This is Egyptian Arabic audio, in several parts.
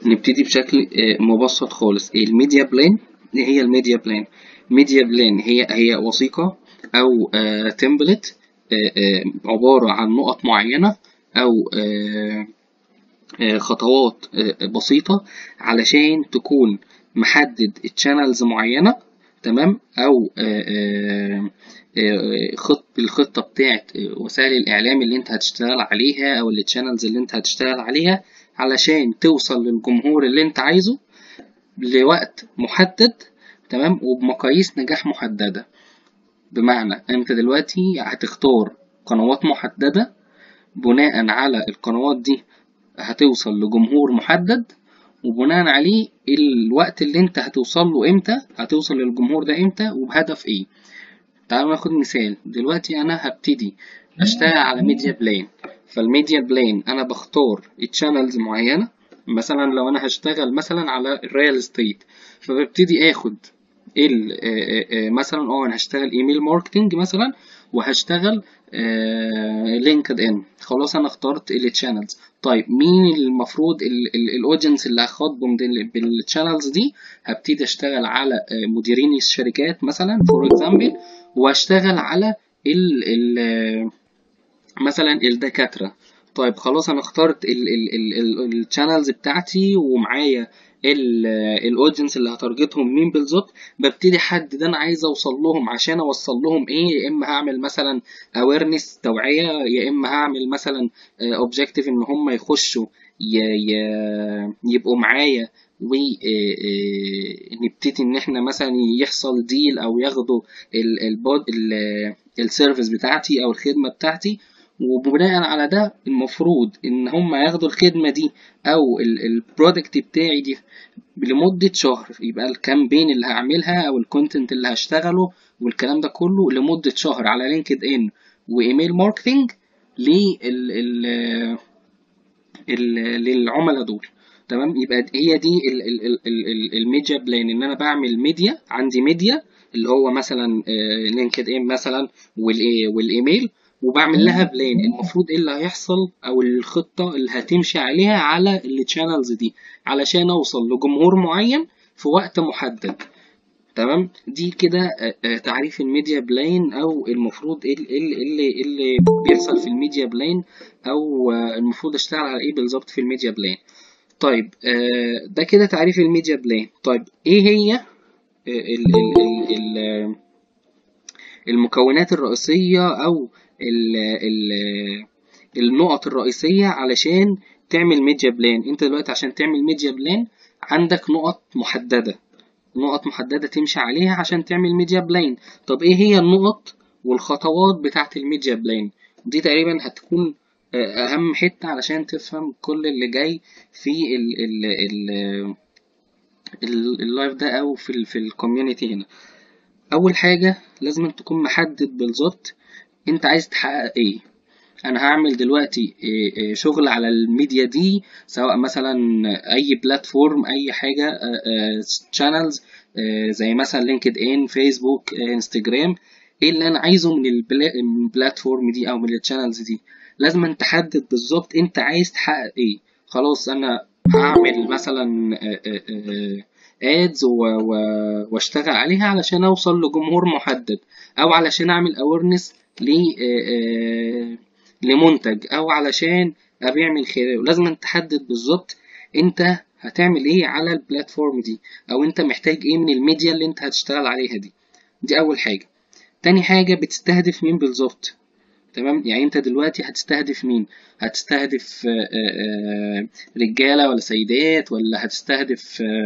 نبتدي بشكل آه، مبسط خالص الميديا بلان ايه هي الميديا بلان ميديا بلان هي هي وثيقة أو تمبلت عبارة عن نقط معينة أو آه، آه، خطوات آه، بسيطة علشان تكون محدد تشانلز معينة تمام أو آه، آه، آه، خط الخطة بتاعت آه، وسائل الإعلام اللي أنت هتشتغل عليها أو التشانلز اللي أنت هتشتغل عليها علشان توصل للجمهور اللي أنت عايزه لوقت محدد تمام وبمقاييس نجاح محددة بمعنى أنت دلوقتي هتختار قنوات محددة بناء على القنوات دي هتوصل لجمهور محدد وبناء عليه الوقت اللي انت هتوصل له امتى هتوصل للجمهور ده امتى وبهدف ايه تعالوا ناخد مثال دلوقتي انا هبتدي اشتغل على ميديا بلان فالميديا بلان انا بختار تشانلز معينة مثلا لو انا هشتغل مثلا على الريال استيت فببتدي اخد ال آه، آه، آه، مثلا اه انا هشتغل ايميل ماركتنج مثلا وهشتغل لينكد ان خلاص انا اخترت التشانلز طيب مين المفروض الاودينس اللي هخاطبهم بالتشانلز دي هبتدي اشتغل على آه، مديرين الشركات مثلا فور اكزامبل واشتغل على ال ال مثلا الدكاترة طيب خلاص انا اخترت الشانلز بتاعتي ومعايا الاودينس اللي هتارجتهم مين بالظبط ببتدي احدد انا عايز اوصل لهم عشان اوصل لهم ايه يا اما هعمل مثلا اويرنس توعية يا اما هعمل مثلا اوبجكتيف ان هم يخشوا ي- ي- يبقوا معايا ونبتدي ان احنا مثلا يحصل ديل او ياخدوا السيرفيس بتاعتي او الخدمة بتاعتي وبناء على ده المفروض ان هم ياخدوا الخدمة دي او البرودكت بتاعي دي لمدة شهر يبقى الكامبين اللي هعملها او الكونتنت اللي هشتغله والكلام ده كله لمدة شهر على لينكد ان وايميل ماركتنج لل ال- ال- للعملاء دول تمام يبقى هي دي ال- ال- ال- ال- ال- الميديا بلان ان انا بعمل ميديا عندي ميديا اللي هو مثلا لينكد ان مثلا والإيه- والايميل وبعمل لها بلان المفروض ايه اللي هيحصل او الخطة اللي هتمشي عليها على التشانلز دي علشان اوصل لجمهور معين في وقت محدد تمام دي كده آه، آه، تعريف الميديا بلان او المفروض ايه ال- إيه ال- إيه اللي إيه اللي بيحصل في الميديا بلان او آه، المفروض اشتغل على ايه بالظبط في الميديا بلان طيب آه، ده كده تعريف الميديا بلان طيب ايه هي آه، ال ال ال ال المكونات الرئيسية أو ال ال النقط الرئيسية علشان تعمل ميديا بلان انت دلوقتي عشان تعمل ميديا بلان عندك نقط محددة نقط محددة تمشي عليها عشان تعمل ميديا بلان طب ايه هي النقط والخطوات بتاعة الميديا بلان دي تقريبا هتكون آه، أهم حتة علشان تفهم كل اللي جاي في ال ال ال ال- اللايف ده أو في ال في الكوميونتي هنا أول حاجة لازم تكون محدد بالظبط أنت عايز تحقق إيه أنا هعمل دلوقتي إيه- إيه شغل على الميديا دي سواء مثلا أي بلاتفورم أي حاجة شانلز زي مثلا لينكد إن فيسبوك آه، انستجرام إيه اللي أنا عايزه من البلا- من البلاتفورم دي أو من الشانلز دي لازم أن تحدد بالظبط أنت عايز تحقق إيه خلاص أنا هعمل مثلا ادز واشتغل عليها علشان اوصل لجمهور محدد او علشان اعمل اويرنس ل آه، آه، لمنتج او علشان ابيع من خلاله لازم تحدد بالظبط انت هتعمل ايه على البلاتفورم دي او انت محتاج ايه من الميديا اللي انت هتشتغل عليها دي دي اول حاجة تاني حاجة بتستهدف مين بالظبط تمام يعني انت دلوقتي هتستهدف مين هتستهدف آه، آه، آه، رجالة ولا سيدات ولا هتستهدف آه،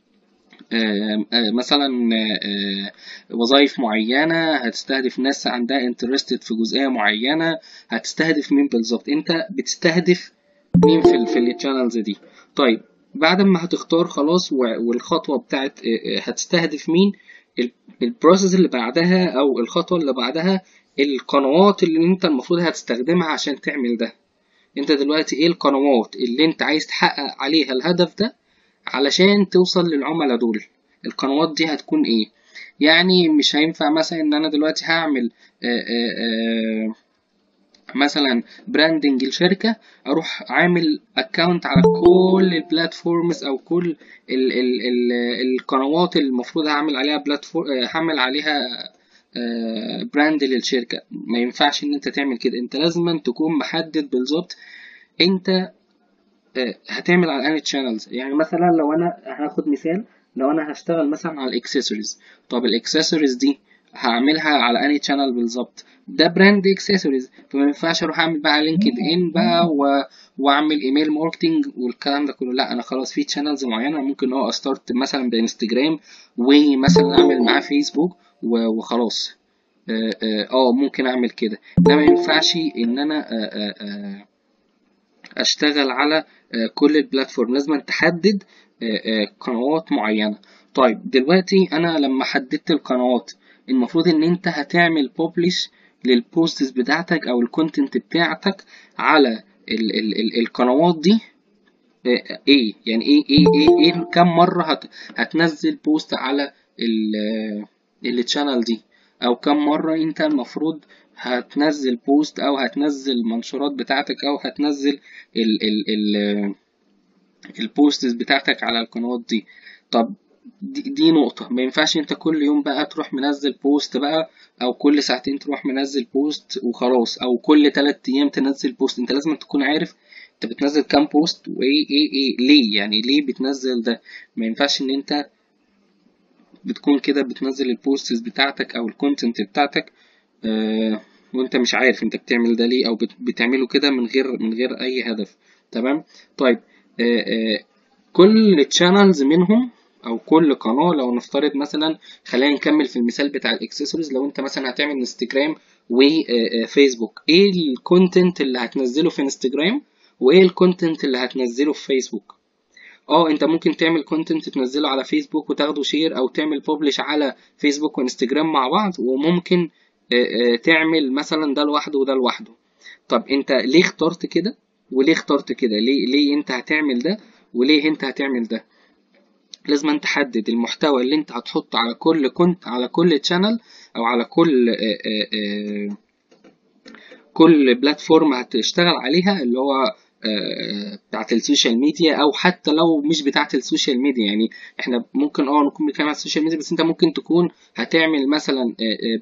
آه، آه، مثلا آه، وظائف معينة هتستهدف ناس عندها انترستد في جزئية معينة هتستهدف مين بالظبط انت بتستهدف مين في ال في الشانلز دي طيب بعد ما هتختار خلاص و- والخطوة بتاعت آه، آه، هتستهدف مين ال- البروسيس اللي بعدها او الخطوة اللي بعدها القنوات اللي انت المفروض هتستخدمها عشان تعمل ده انت دلوقتي ايه القنوات اللي انت عايز تحقق عليها الهدف ده علشان توصل للعملاء دول القنوات دي هتكون ايه يعني مش هينفع مثلا ان انا دلوقتي هعمل آه، آه، آه، مثلا براندنج الشركه اروح عامل اكونت على كل البلاتفورمز او كل ال ال ال القنوات اللي المفروض هعمل عليها بلاتفورم هعمل عليها براند للشركه ما ينفعش ان انت تعمل كده انت لازم تكون محدد بالظبط انت آه، هتعمل على انهي تشانلز يعني مثلا لو انا هاخد مثال لو انا هشتغل مثلا على الاكسسوارز طب الاكسسوارز دي هعملها على انهي تشانل بالظبط ده براند اكسسوارز فما ينفعش اروح اعمل بقى لينكد ان بقى و... واعمل ايميل ماركتنج والكلام ده كله لا انا خلاص في تشانلز معينه ممكن اه استارت مثلا بانستجرام ومثلا اعمل معاه فيسبوك و... وخلاص اه, آه, آه ممكن اعمل كده ده ما ينفعش ان انا آه آه آه اشتغل على آه كل البلاتفورم لازم تحدد آه آه قنوات معينه طيب دلوقتي انا لما حددت القنوات المفروض ان انت هتعمل بوبلش للبوستس بتاعتك او الكونتنت بتاعتك على ال ال ال القنوات دي ايه يعني ايه ايه ايه, إيه كم مره هت هتنزل بوست على التشانل دي او كم مره انت المفروض هتنزل بوست او هتنزل المنشورات بتاعتك او هتنزل ال ال ال البوستس بتاعتك على القنوات دي طب دي, دي نقطة ما ينفعش انت كل يوم بقى تروح منزل بوست بقى او كل ساعتين تروح منزل بوست وخلاص او كل تلات ايام تنزل بوست انت لازم تكون عارف انت بتنزل كام بوست وايه ايه ايه ليه يعني ليه بتنزل ده ما ينفعش ان انت بتكون كده بتنزل البوستس بتاعتك او الكونتنت بتاعتك آه وانت مش عارف انت بتعمل ده ليه او بتعمله كده من غير من غير اي هدف تمام طيب آه آه كل تشانلز منهم او كل قناه لو نفترض مثلا خلينا نكمل في المثال بتاع الاكسسوارز لو انت مثلا هتعمل انستجرام وفيسبوك ايه الكونتنت اللي هتنزله في انستجرام وايه الكونتنت اللي هتنزله في فيسبوك اه انت ممكن تعمل كونتنت تنزله على فيسبوك وتاخده شير او تعمل بوبلش على فيسبوك وانستجرام مع بعض وممكن تعمل مثلا ده لوحده وده لوحده طب انت ليه اخترت كده وليه اخترت كده ليه ليه انت هتعمل ده وليه انت هتعمل ده لازم انت تحدد المحتوى اللي انت هتحطه على كل كنت على كل تشانل او على كل آآ آآ كل بلاتفورم هتشتغل عليها اللي هو بتاعت السوشيال ميديا او حتى لو مش بتاعت السوشيال ميديا يعني احنا ممكن اه نكون بنتكلم على السوشيال ميديا بس انت ممكن تكون هتعمل مثلا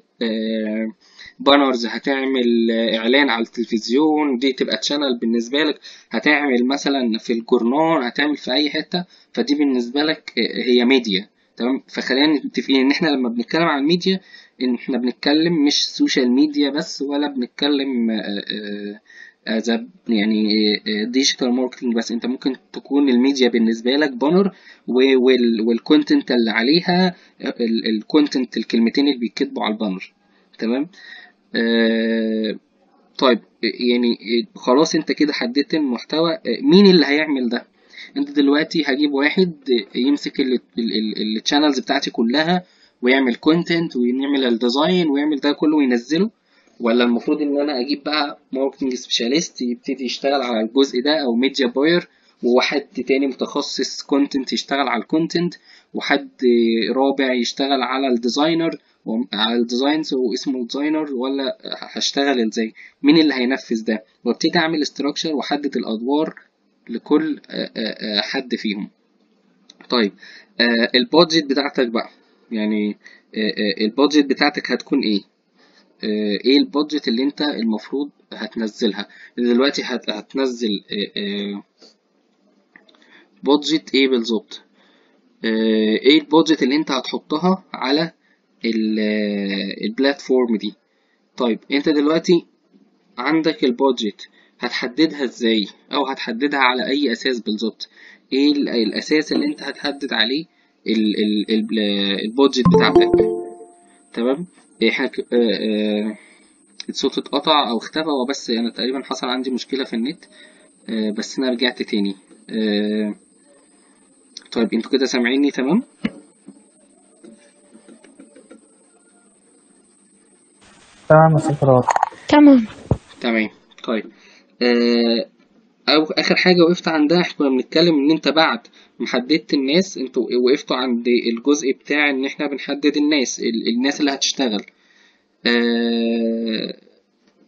بانرز هتعمل اعلان على التلفزيون دي تبقى تشانل بالنسبه لك هتعمل مثلا في الجورنال هتعمل في اي حته فدي بالنسبه لك هي ميديا تمام فخلينا متفقين ان احنا لما بنتكلم عن الميديا ان احنا بنتكلم مش سوشيال ميديا بس ولا بنتكلم از يعني ديجيتال ماركتنج بس انت ممكن تكون الميديا بالنسبه لك بانر والكونتنت اللي عليها الكونتنت الكلمتين اللي بيتكتبوا على البانر تمام آه طيب يعني خلاص انت كده حددت المحتوى مين اللي هيعمل ده انت دلوقتي هجيب واحد يمسك الشانلز بتاعتي كلها ويعمل كونتنت ويعمل الديزاين ويعمل ده كله وينزله ولا المفروض ان انا اجيب بقى ماركتنج سبيشاليست يبتدي يشتغل على الجزء ده او ميديا باير وواحد تاني متخصص كونتنت يشتغل على الكونتنت وحد رابع يشتغل على الديزاينر على الديزاينز واسمه ديزاينر ولا هشتغل ازاي مين اللي هينفذ ده وابتدي اعمل استراكشر واحدد الادوار لكل حد فيهم طيب البادجت بتاعتك بقى يعني البادجت بتاعتك هتكون ايه ايه البادجت اللي انت المفروض هتنزلها دلوقتي هتنزل بادجت ايه بالظبط ايه البادجت اللي انت هتحطها على البلاتفورم دي طيب انت دلوقتي عندك البادجت هتحددها ازاي او هتحددها على اي اساس بالظبط ايه الاساس اللي انت هتحدد عليه البادجت بتاعتك تمام احنا الصوت اتقطع او اختفى هو بس انا تقريبا حصل عندي مشكله في النت اه بس انا رجعت تاني اه طيب انتوا كده سامعيني تمام تمام الصفرات تمام تمام طيب اه او اخر حاجه وقفت عندها احنا كنا بنتكلم ان انت بعد ما حددت الناس انتوا وقفتوا عند الجزء بتاع ان احنا بنحدد الناس الناس اللي هتشتغل آه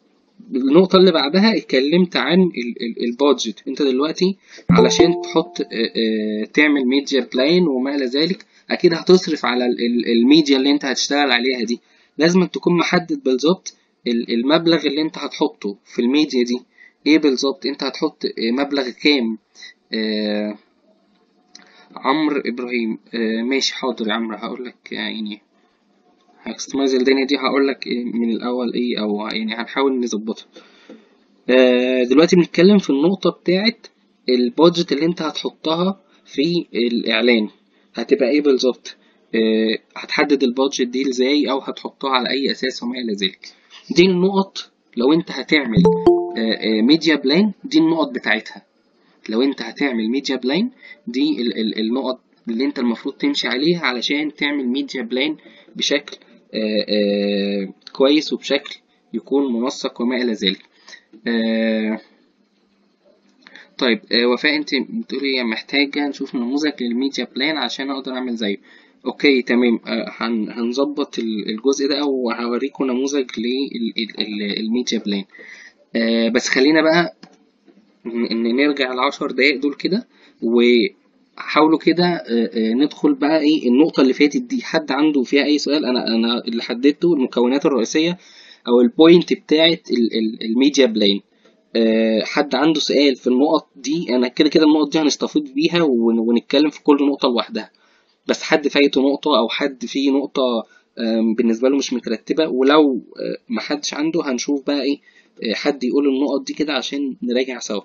النقطة اللي بعدها اتكلمت عن البادجت انت دلوقتي علشان تحط آه، آه، تعمل ميديا بلان وما الى ذلك اكيد هتصرف على ال- ال- الميديا اللي انت هتشتغل عليها دي لازم تكون محدد بالظبط ال- المبلغ اللي انت هتحطه في الميديا دي ايه بالظبط انت هتحط آه، مبلغ كام آه، عمرو ابراهيم آه، ماشي حاضر يا عمرو هقول لك يعني هكستمايز الدنيا دي هقول لك من الاول ايه او يعني هنحاول نظبطها آه، دلوقتي بنتكلم في النقطة بتاعت البادجت اللي انت هتحطها في الإعلان هتبقى ايه بالظبط آه، هتحدد البادجت دي ازاي او هتحطها على اي اساس وما الى ذلك دي النقط لو انت هتعمل ميديا بلان دي النقط بتاعتها لو انت هتعمل ميديا بلان دي ال- ال- النقط اللي انت المفروض تمشي عليها علشان تعمل ميديا بلان بشكل آه، آه، كويس وبشكل يكون منسق وما الى ذلك آه، طيب آه، وفاء انت بتقولي محتاجة نشوف نموذج للميديا بلان عشان اقدر اعمل زيه اوكي تمام آه، هن- هنظبط ال- الجزء ده او هوريكم نموذج للميديا بلان آه، بس خلينا بقى ن- ن- نرجع العشر دقايق دول كده وحاولوا كده آه، آه، ندخل بقى ايه النقطة اللي فاتت دي حد عنده فيها اي سؤال انا انا اللي حددته المكونات الرئيسية او البوينت بتاعت ال- ال- الميديا بلان آه، حد عنده سؤال في النقط دي انا كده كده النقط دي هنستفيض بيها ون- ونتكلم في كل نقطة لوحدها بس حد فايته نقطة او حد فيه نقطة آم، بالنسبة له مش مترتبة ولو آه، محدش عنده هنشوف بقى ايه آه، حد يقول النقط دي كده عشان نراجع سوا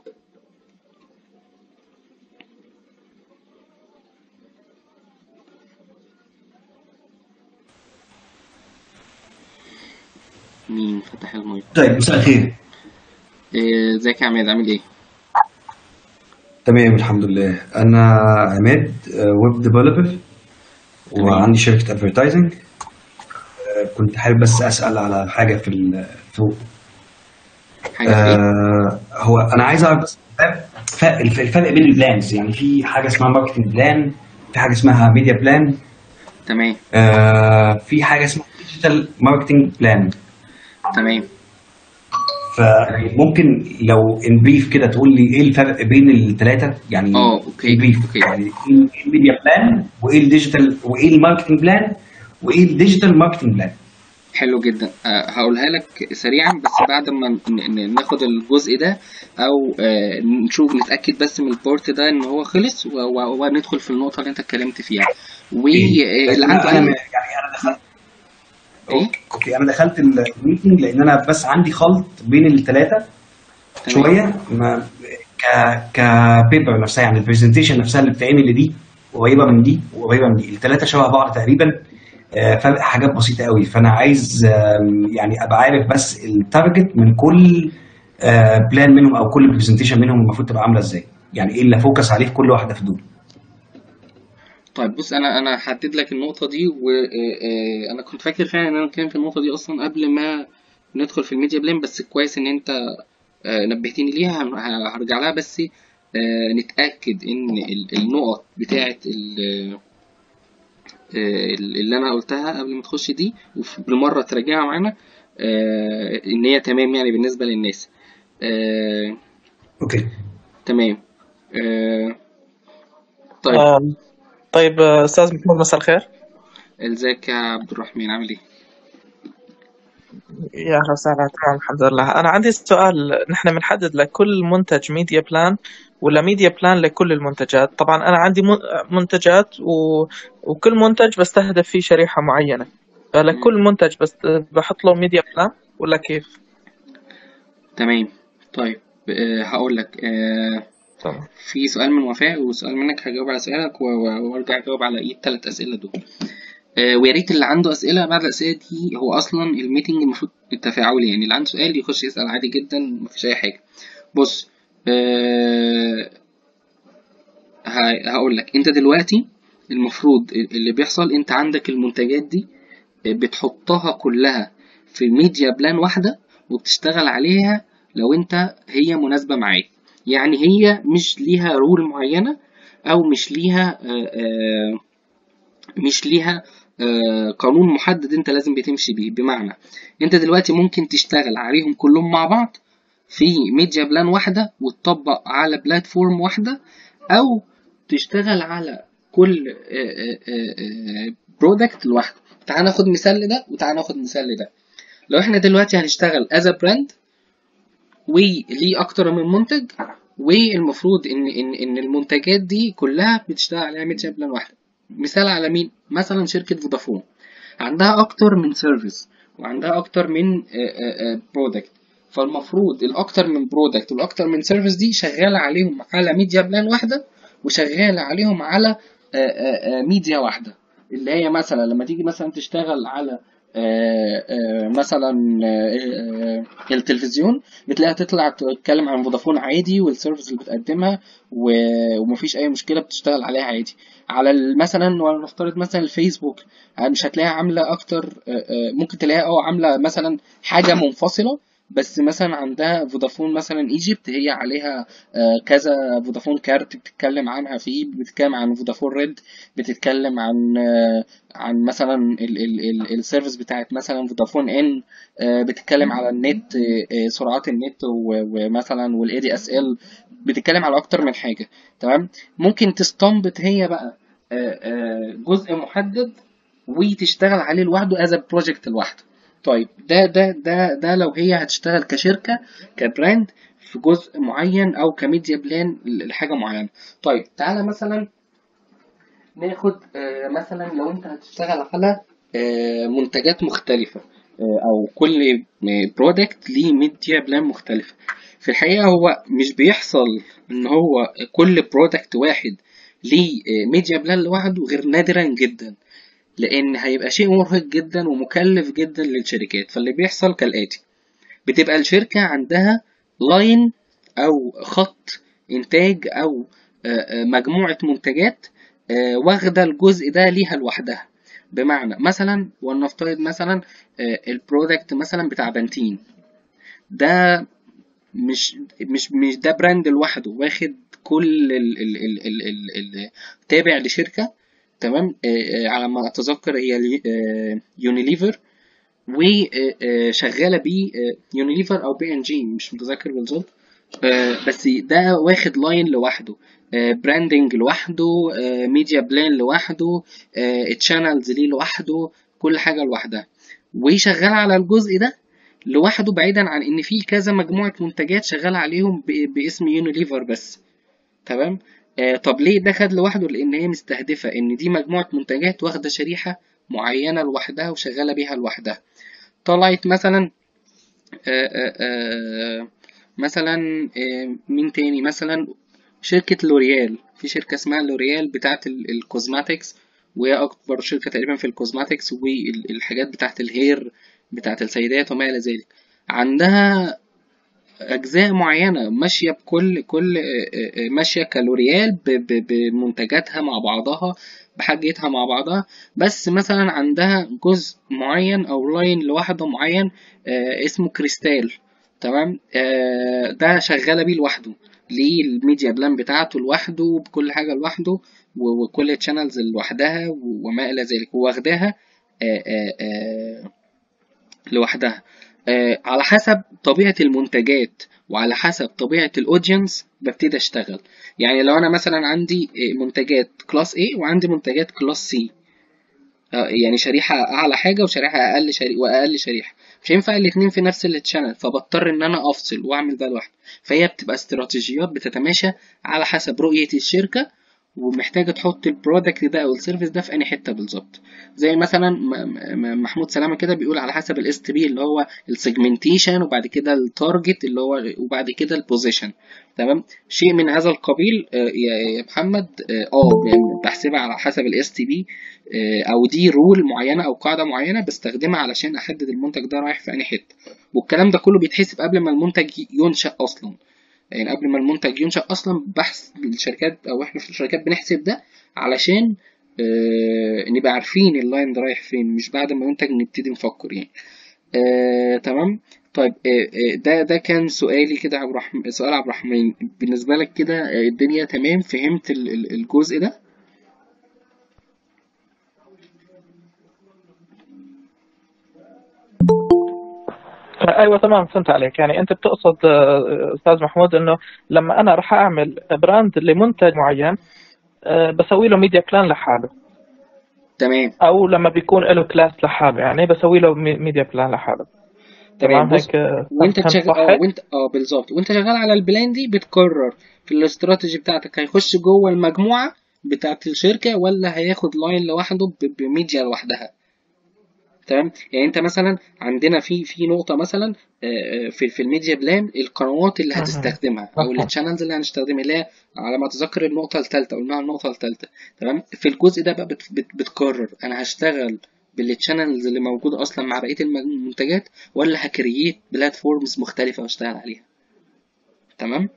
مين فتح المايك طيب مساء الخير آه، ازيك يا عماد عامل ايه تمام الحمد لله انا عماد ويب ديفلوبر وعندي شركه ادفرتايزنج كنت حابب بس اسال على حاجه في ال- في حاجة في ايه آه هو انا عايز اعرف بس فرق الف- الفرق بين البلانز يعني في حاجه اسمها ماركتنج بلان في حاجه اسمها ميديا بلان تمام آه في حاجه اسمها ديجيتال ماركتنج بلان تمام فممكن لو ان بريف كده تقول لي ايه الفرق بين الثلاثه يعني اه اوكي in brief اوكي يعني ايه الميديا بلان وايه الديجيتال وايه الماركتنج بلان وايه الديجيتال ماركتنج بلان حلو جدا أه هقولها لك سريعا بس بعد ما ن- ن- ناخد الجزء ده او أه نشوف نتاكد بس من البورت ده ان هو خلص و- و- وندخل في النقطه اللي انت اتكلمت فيها واللي انا عنده انا اي يعني انا دخلت ايه اوكي انا دخلت الميتنج لان انا بس عندي خلط بين الثلاثه تمام شويه ما ك كبيبر نفسها يعني البرزنتيشن نفسها اللي بتتعمل دي قريبه من دي وقريبه من دي الثلاثه شبه بعض تقريبا آه، فرق حاجات بسيطه قوي فانا عايز آم، يعني ابقى عارف بس التارجت من كل بلان منهم او كل برزنتيشن منهم المفروض تبقى عامله ازاي يعني ايه اللي افوكس عليه في كل واحده في دول طيب بص انا انا هحدد لك النقطه دي وانا كنت فاكر فعلا ان انا اتكلم في النقطه دي اصلا قبل ما ندخل في الميديا بلان بس كويس ان انت آه، نبهتني ليها هن- ه- هرجع لها بس آه، نتاكد ان ال- النقط بتاعه ال- آه، اللي انا قلتها قبل ما تخش دي وبالمره تراجعها معانا آه، ان هي تمام يعني بالنسبه للناس آه، اوكي تمام آه، طيب آم، طيب آه، أستاذ محمود مساء الخير ازيك يا عبد الرحمن عامل ايه يا أهلا وسهلا تمام الحمد لله أنا عندي سؤال نحن بنحدد لكل منتج ميديا بلان ولا ميديا بلان لكل المنتجات طبعا أنا عندي من- منتجات و... وكل منتج بستهدف فيه شريحة معينة فلكل منتج بس بحط له ميديا بلان ولا كيف تمام طيب أه هقول لك أه تمام في سؤال من وفاء وسؤال منك هجاوب على سؤالك و- و- وارجع اجاوب على ايه الثلاث اسئله دول أه ويا ريت اللي عنده اسئله بعد الاسئله دي هو اصلا الميتنج المفروض تفاعلي يعني اللي عنده سؤال يخش يسال عادي جدا مفيش اي حاجه بص أه هقول لك انت دلوقتي المفروض اللي بيحصل انت عندك المنتجات دي بتحطها كلها في ميديا بلان واحدة وبتشتغل عليها لو انت هي مناسبة معاك يعني هي مش ليها رول معينة او مش ليها آه، آه، مش ليها آه، قانون محدد انت لازم بتمشي بيه بمعنى انت دلوقتي ممكن تشتغل عليهم كلهم مع بعض في ميديا بلان واحدة وتطبق على بلاتفورم واحدة أو تشتغل على كل برودكت لوحده تعال ناخد مثال لده وتعال ناخد مثال لده لو احنا دلوقتي هنشتغل از براند وليه اكتر من منتج والمفروض ان ان ان المنتجات دي كلها بتشتغل عليها ميديا بلان واحده مثال على مين مثلا شركه فودافون عندها اكتر من سيرفيس وعندها اكتر من برودكت فالمفروض الاكتر من برودكت والاكتر من سيرفيس دي شغاله عليهم على ميديا بلان واحده وشغاله عليهم على ميديا واحده اللي هي مثلا لما تيجي مثلا تشتغل على آه، آه، مثلا آه، التلفزيون بتلاقيها تطلع تتكلم عن فودافون عادي والسيرفيس اللي بتقدمها و- ومفيش اي مشكله بتشتغل عليها عادي على ال- مثلا ولنفترض مثلا الفيسبوك مش هتلاقيها عامله اكتر ممكن تلاقيها اه عامله مثلا حاجه منفصله بس مثلا عندها فودافون مثلا ايجيبت هي عليها كذا فودافون كارت بتتكلم عنها فيه بتتكلم عن فودافون ريد بتتكلم عن عن مثلا السيرفيس بتاعت مثلا فودافون ان بتتكلم على النت سرعات النت ومثلا والاي دي اس ال بتتكلم على اكتر من حاجه تمام ممكن تستنبط هي بقى جزء محدد وتشتغل عليه لوحده از بروجكت لوحده طيب ده ده ده ده لو هي هتشتغل كشركه كبراند في جزء معين او كميديا بلان لحاجه معينه طيب تعالى مثلا ناخد آه، مثلا لو انت هتشتغل على آه، منتجات مختلفة آه، او كل برودكت ليه ميديا بلان مختلفة في الحقيقة هو مش بيحصل ان هو كل برودكت واحد ليه ميديا بلان لوحده غير نادرا جدا لان هيبقى شيء مرهق جدا ومكلف جدا للشركات فاللي بيحصل كالآتي بتبقى الشركة عندها لاين او خط انتاج او مجموعة منتجات واخدة الجزء ده ليها لوحدها بمعنى مثلا ولنفترض مثلا البرودكت مثلا بتاع بنتين ده مش مش مش ده براند لوحده واخد كل ال ال ال ال ال ال تابع لشركة تمام على ما اتذكر هي يونيليفر وشغاله بيه يونيليفر او بي ان جي مش متذكر بالظبط بس ده واخد لاين لوحده براندنج لوحده ميديا بلان لوحده تشانلز ليه لوحده كل حاجه لوحدها وشغال على الجزء ده لوحده بعيدا عن ان في كذا مجموعه منتجات شغال عليهم باسم يونيليفر بس تمام آه طب ليه ده خد لوحده لان هي مستهدفه ان دي مجموعه منتجات واخده شريحه معينه لوحدها وشغاله بيها لوحدها طلعت مثلا آآ آآ مثلا مين تاني مثلا شركة لوريال في شركة اسمها لوريال بتاعة الكوزماتكس وهي أكبر شركة تقريبا في الكوزماتكس والحاجات بتاعة الهير بتاعة السيدات وما إلى ذلك عندها أجزاء معينة ماشية بكل كل ماشية كالوريال بمنتجاتها مع بعضها بحاجتها مع بعضها بس مثلا عندها جزء معين أو لاين لوحده معين اسمه كريستال تمام ده شغالة بيه لوحده ليه الميديا بلان بتاعته لوحده بكل حاجة لوحده وكل الشانلز لوحدها وما إلى ذلك واخداها لوحدها على حسب طبيعة المنتجات وعلى حسب طبيعة الأودينس ببتدي أشتغل يعني لو أنا مثلا عندي منتجات كلاس A وعندي منتجات كلاس C يعني شريحة أعلى حاجة وشريحة أقل شريحة وأقل شريحة مش هينفع الاتنين في نفس التشانل فبضطر إن أنا أفصل وأعمل ده لوحدي فهي بتبقى استراتيجيات بتتماشى على حسب رؤية الشركة ومحتاجة تحط البرودكت ده أو السيرفيس ده في أي حتة بالظبط زي مثلا محمود سلامة كده بيقول على حسب الاس تي بي اللي هو السيجمنتيشن وبعد كده التارجت اللي هو وبعد كده البوزيشن تمام شيء من هذا القبيل يا محمد اه يعني بحسبها على حسب الاس تي بي او دي رول معينه او قاعده معينه بستخدمها علشان احدد المنتج ده رايح في انهي حته والكلام ده كله بيتحسب قبل ما المنتج ينشا اصلا يعني قبل ما المنتج ينشا اصلا بحث الشركات او احنا في الشركات بنحسب ده علشان آه نبقى عارفين اللاين ده رايح فين مش بعد ما ينتج نبتدي نفكر يعني آه تمام طيب آه ده ده كان سؤالي كده عبد الرحمن سؤال عبد الرحمن بالنسبه لك كده الدنيا تمام فهمت الجزء ده ايوه تمام فهمت عليك يعني انت بتقصد آه، استاذ محمود انه لما انا راح اعمل براند لمنتج معين آه، بسوي له ميديا بلان لحاله تمام او لما بيكون له كلاس لحاله يعني بسوي له مي- ميديا بلان لحاله تمام تمام بص هيك آه، وانت فهمت شغال صح اه هيك؟ وانت اه بالظبط وانت شغال على البلان دي بتقرر في الاستراتيجي بتاعتك هيخش جوه المجموعة بتاعت الشركة ولا هياخد لاين لوحده ب- بميديا لوحدها تمام يعني انت مثلا عندنا في في نقطة مثلا آه، آه، في في الميديا بلان القنوات اللي مهم. هتستخدمها او مفهوم التشانلز اللي هنستخدمها اللي هي على ما اتذكر النقطة الثالثة قلناها النقطة الثالثة تمام في الجزء ده بقى بت بت بتقرر انا هشتغل بالتشانلز اللي موجودة اصلا مع بقية الم- المنتجات ولا هكرييت بلاتفورمز مختلفة واشتغل عليها تمام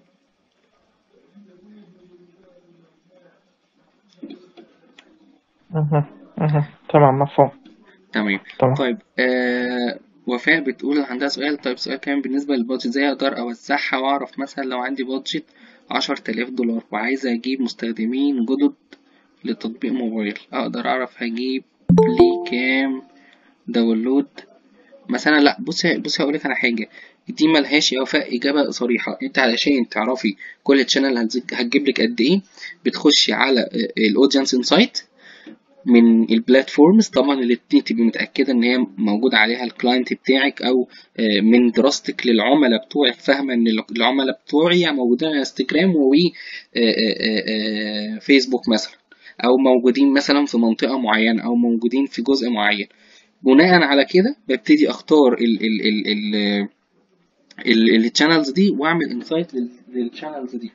مهم. مهم. تمام مفهوم تمام تمام طيب آه وفاء بتقول عندها سؤال طيب سؤال كمان بالنسبة للبادجت ازاي اقدر اوزعها واعرف مثلا لو عندي بادجت عشر تلاف دولار وعايزة اجيب مستخدمين جدد لتطبيق موبايل اقدر اعرف هجيب لي كام داونلود مثلا لا بصي بصي هقولك على حاجة دي ملهاش يا وفاء إجابة صريحة أنت علشان تعرفي كل تشانل هتجيب لك قد إيه بتخشي على الأودينس انسايت من البلاتفورمز طبعا اللي تبقي متأكدة إن هي موجود عليها الكلاينت بتاعك أو آه، من دراستك للعملاء بتوعك فاهمة إن العملاء بتوعي موجودين على انستجرام و آه، آه، آه، فيسبوك مثلا أو موجودين مثلا في منطقة معينة أو موجودين في جزء معين بناء على كده ببتدي أختار ال ال ال ال الشانلز دي واعمل انسايت للشانلز دي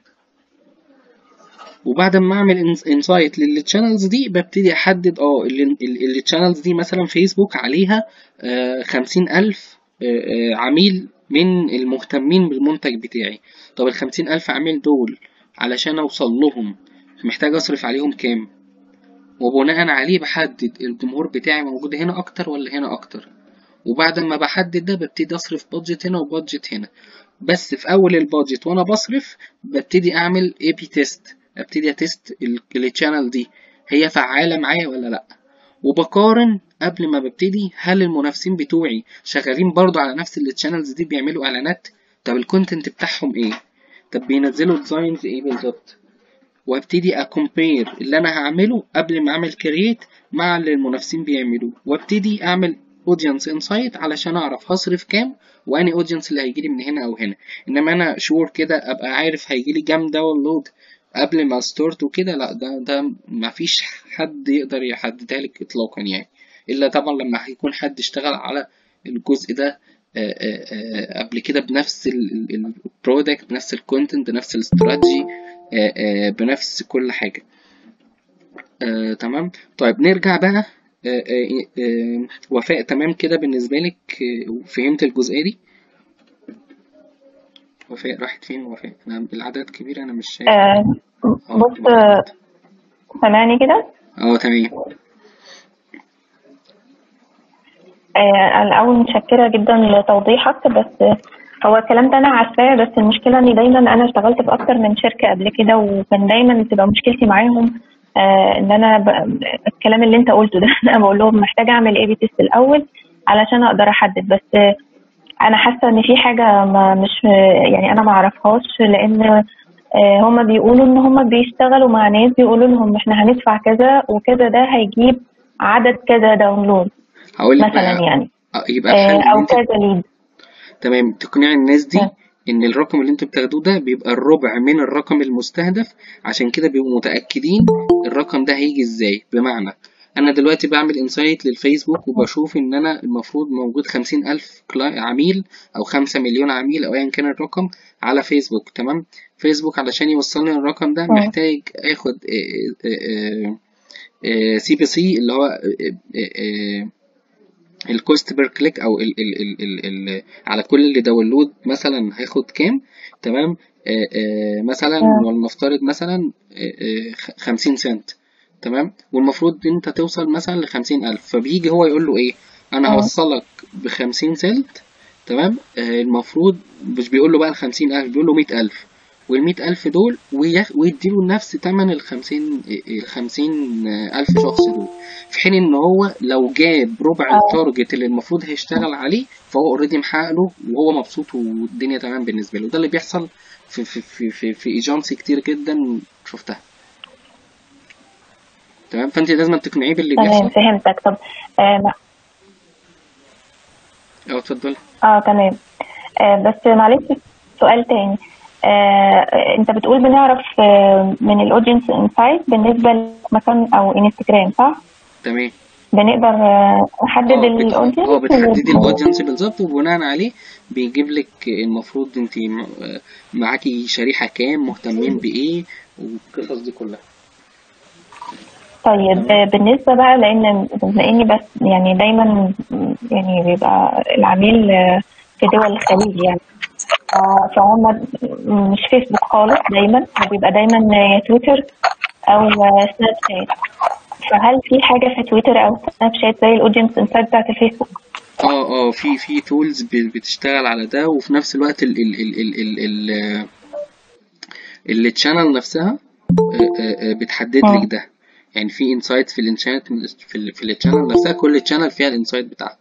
وبعد ما اعمل انسايت للشانلز دي ببتدي احدد اه الشانلز دي مثلا فيسبوك عليها خمسين الف آه، آه، عميل من المهتمين بالمنتج بتاعي طب الخمسين الف عميل دول علشان اوصل لهم محتاج اصرف عليهم كام وبناء عليه بحدد الجمهور بتاعي موجود هنا اكتر ولا هنا اكتر وبعد ما بحدد ده ببتدي اصرف بادجت هنا وبادجت هنا بس في اول البادجت وانا بصرف ببتدي اعمل اي بي تيست ابتدي اتست الشانل دي هي فعالة معايا ولا لا وبقارن قبل ما ببتدي هل المنافسين بتوعي شغالين برضو على نفس الشانلز دي بيعملوا اعلانات طب الكونتنت بتاعهم ايه طب بينزلوا ديزاينز ايه بالظبط وابتدي اكومبير اللي انا هعمله قبل ما اعمل كرييت مع اللي المنافسين بيعملوه وابتدي اعمل اودينس انسايت علشان اعرف هصرف كام واني اودينس اللي هيجيلي من هنا او هنا انما انا شور كده ابقى عارف هيجيلي كام داونلود قبل ما ستارت وكده لا ده ده مفيش حد يقدر يحددها لك اطلاقا يعني الا طبعا لما هيكون حد اشتغل على الجزء ده آه، آه، آه، قبل كده بنفس البرودكت بنفس الكونتنت بنفس الاستراتيجي بنفس كل حاجة آه، تمام طيب نرجع بقى آه، آه، آه، وفاء تمام كده بالنسبة لك آه، فهمت الجزئية دي وفاء راحت فين وفاء انا العدد كبير انا مش شايف آه، اه بص تبقى آه، راحت سامعني كده اه تمام آه، الأول متشكرة جدا لتوضيحك بس هو الكلام ده أنا عارفاه بس المشكلة إني دايما أنا اشتغلت في أكتر من شركة قبل كده وكان دايما بتبقى مشكلتي معاهم آه، إن أنا ب... الكلام اللي أنت قلته ده أنا بقول لهم محتاجة أعمل إيه بي تيست الأول علشان أقدر أحدد بس آه، أنا حاسة إن في حاجة ما مش يعني أنا ما أعرفهاش لأن آه، هما بيقولوا إن هما بيشتغلوا مع ناس بيقولوا لهم إحنا هندفع كذا وكذا ده هيجيب عدد كذا داونلود هقول لك مثلا بقى يعني آه، يبقى آه، الحل ان او انت كذا ليد تمام تقنعي الناس دي آه. ان الرقم اللي انتوا بتاخدوه ده بيبقى الربع من الرقم المستهدف عشان كده بيبقوا متأكدين الرقم ده هيجي ازاي بمعنى انا دلوقتي بعمل انسايت للفيسبوك وبشوف ان انا المفروض موجود خمسين الف كلا- عميل او خمسة مليون عميل او ايا كان الرقم على فيسبوك تمام فيسبوك علشان يوصلني الرقم ده آه. محتاج اخد سي بي سي اللي هو آه، آه، آه، الكوست بير كليك او ال ال ال ال ال على كل اللي داونلود مثلا هياخد كام تمام آه آه مثلا آه. ولنفترض مثلا آه آه خ- خمسين سنت تمام والمفروض انت توصل مثلا لخمسين الف فبيجي هو يقول له ايه انا آه. هوصلك بخمسين سنت تمام آه المفروض مش بيقول له بقى الخمسين الف بيقول له مية الف والمئة ألف دول ويخ- ويديله نفس تمن الخمسين الخمسين ألف شخص دول في حين إن هو لو جاب ربع التارجت اللي المفروض هيشتغل عليه فهو اوريدي محقق له وهو مبسوط والدنيا تمام بالنسبة له ده اللي بيحصل في في في في, في ايجنسي كتير جدا شفتها تمام فانت لازم تقنعيه باللي تمام بيحصل فهمتك طب آه ما- اه اتفضل اه تمام آه بس معلش سؤال تاني آه انت بتقول بنعرف آه من الاودينس انسايت بالنسبه لمكان او انستجرام صح؟ تمام بنقدر آه، نحدد اه بت... الاودينس اه بتحددي الاودينس بالظبط وبناء عليه بيجيب لك المفروض انت معاكي شريحة كام مهتمين بايه والقصص دي كلها طيب آه، بالنسبة بقى لأن بما إني بس يعني دايما يعني بيبقى العميل آه، في دول الخليج يعني آه، فهم مش فيسبوك خالص دايما هو بيبقى دايما يا تويتر أو آه، سناب شات فهل في حاجة في تويتر أو سناب شات زي الأودينس انسايت بتاعت الفيسبوك؟ اه اه في في تولز بتشتغل على ده وفي نفس الوقت ال ال ال ال ال ال التشانل نفسها آه، آه، آه، بتحدد لك ده يعني في انسايت في الانشات في ال في التشانل نفسها كل تشانل فيها الانسايت بتاعها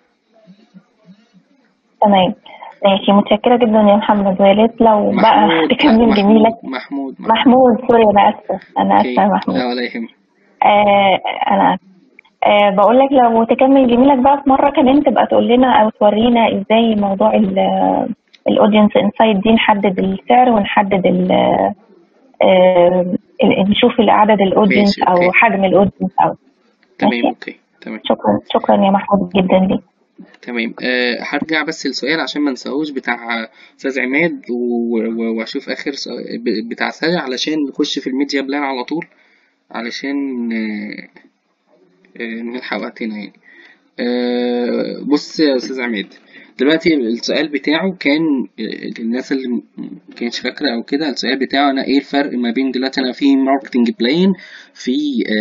تمام ماشي متشكرة جدا يا محمد ويا ريت لو بقى محمود تكمل جميلك محمود محمود محمود سوري أنا آسفة أنا اوكي آسفة يا محمود لا ولا يهمك آه انا آه بقول لك لو تكمل جميلك بقى في مره كمان تبقى تقول لنا او تورينا ازاي موضوع الاودينس انسايت دي نحدد السعر ونحدد ال آه ال- نشوف عدد الاودينس ماشي، او أوكي. حجم الاودينس او تمام ماشي. اوكي تمام شكرا شكرا يا محمود جدا ليك تمام أه هرجع بس السؤال عشان ما نساهوش بتاع استاذ عماد و- و- واشوف اخر سؤال ب- بتاع سارة علشان نخش في الميديا بلان على طول علشان آه، آه، نلحق وقتنا يعني أه بص يا استاذ عماد دلوقتي السؤال بتاعه كان آه، للناس اللي م- ما كانتش فاكره او كده السؤال بتاعه انا ايه الفرق ما بين دلوقتي انا في ماركتنج بلان في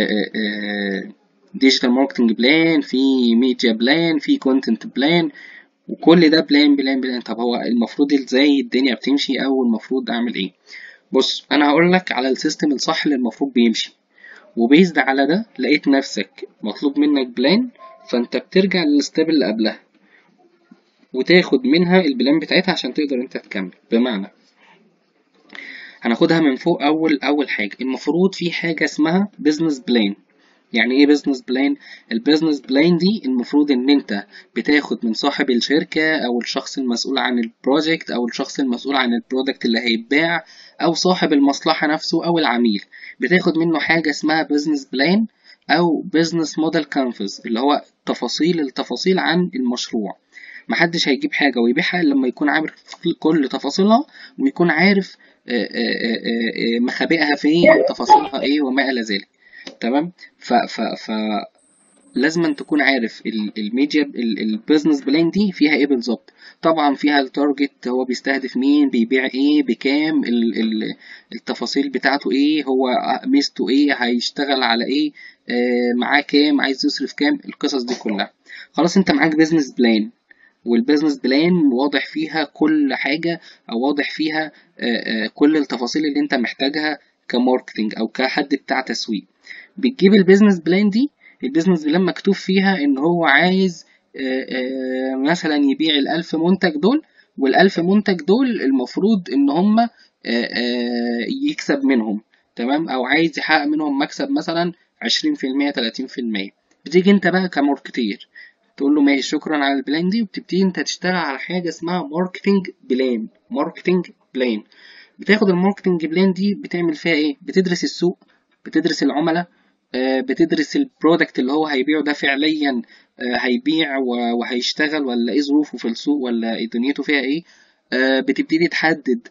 ديجيتال ماركتنج بلان في ميديا بلان في كونتنت بلان وكل ده بلان بلان بلان طب هو المفروض ازاي الدنيا بتمشي او المفروض اعمل ايه بص انا هقول لك على السيستم الصح اللي المفروض بيمشي وبيزد على ده لقيت نفسك مطلوب منك بلان فانت بترجع للستيب اللي قبلها وتاخد منها البلان بتاعتها عشان تقدر انت تكمل بمعنى هناخدها من فوق اول اول حاجه المفروض في حاجه اسمها بزنس بلان يعني ايه بزنس بلان البزنس بلان دي المفروض ان انت بتاخد من صاحب الشركه او الشخص المسؤول عن البروجكت او الشخص المسؤول عن البرودكت اللي هيتباع او صاحب المصلحه نفسه او العميل بتاخد منه حاجه اسمها بزنس بلان او بزنس موديل كانفاس اللي هو تفاصيل التفاصيل عن المشروع محدش هيجيب حاجة ويبيعها إلا لما يكون عارف كل تفاصيلها ويكون عارف آه، آه، آه، آه، مخابئها فين وتفاصيلها ايه وما إلى ذلك تمام ف ف ف لازم تكون عارف ال- الميديا ال- البيزنس بلان دي فيها ايه بالظبط طبعا فيها التارجت هو بيستهدف مين بيبيع ايه بكام ال ال التفاصيل بتاعته ايه هو ميزته ايه هيشتغل على ايه آه معاه كام عايز يصرف كام القصص دي كلها خلاص انت معاك بيزنس بلان والبيزنس بلان واضح فيها كل حاجة أو واضح فيها آه، آه، كل التفاصيل اللي أنت محتاجها كماركتينج أو كحد بتاع تسويق بتجيب البيزنس بلان دي البيزنس بلان مكتوب فيها إن هو عايز آه، آه، مثلا يبيع الألف منتج دول والألف منتج دول المفروض إن هم يكسب منهم تمام أو عايز يحقق منهم مكسب مثلا 20% 30% بتيجي أنت بقى كماركتير تقول له ماشي شكرا على البلان دي وبتبتدي انت تشتغل على حاجه اسمها ماركتنج بلان ماركتنج بلان بتاخد الماركتنج بلان دي بتعمل فيها ايه بتدرس السوق بتدرس العملاء آه، بتدرس البرودكت اللي هو هيبيعه ده فعليا آه، هيبيع و- وهيشتغل ولا ايه ظروفه في السوق ولا إيه دنيته فيها ايه آه، بتبتدي تحدد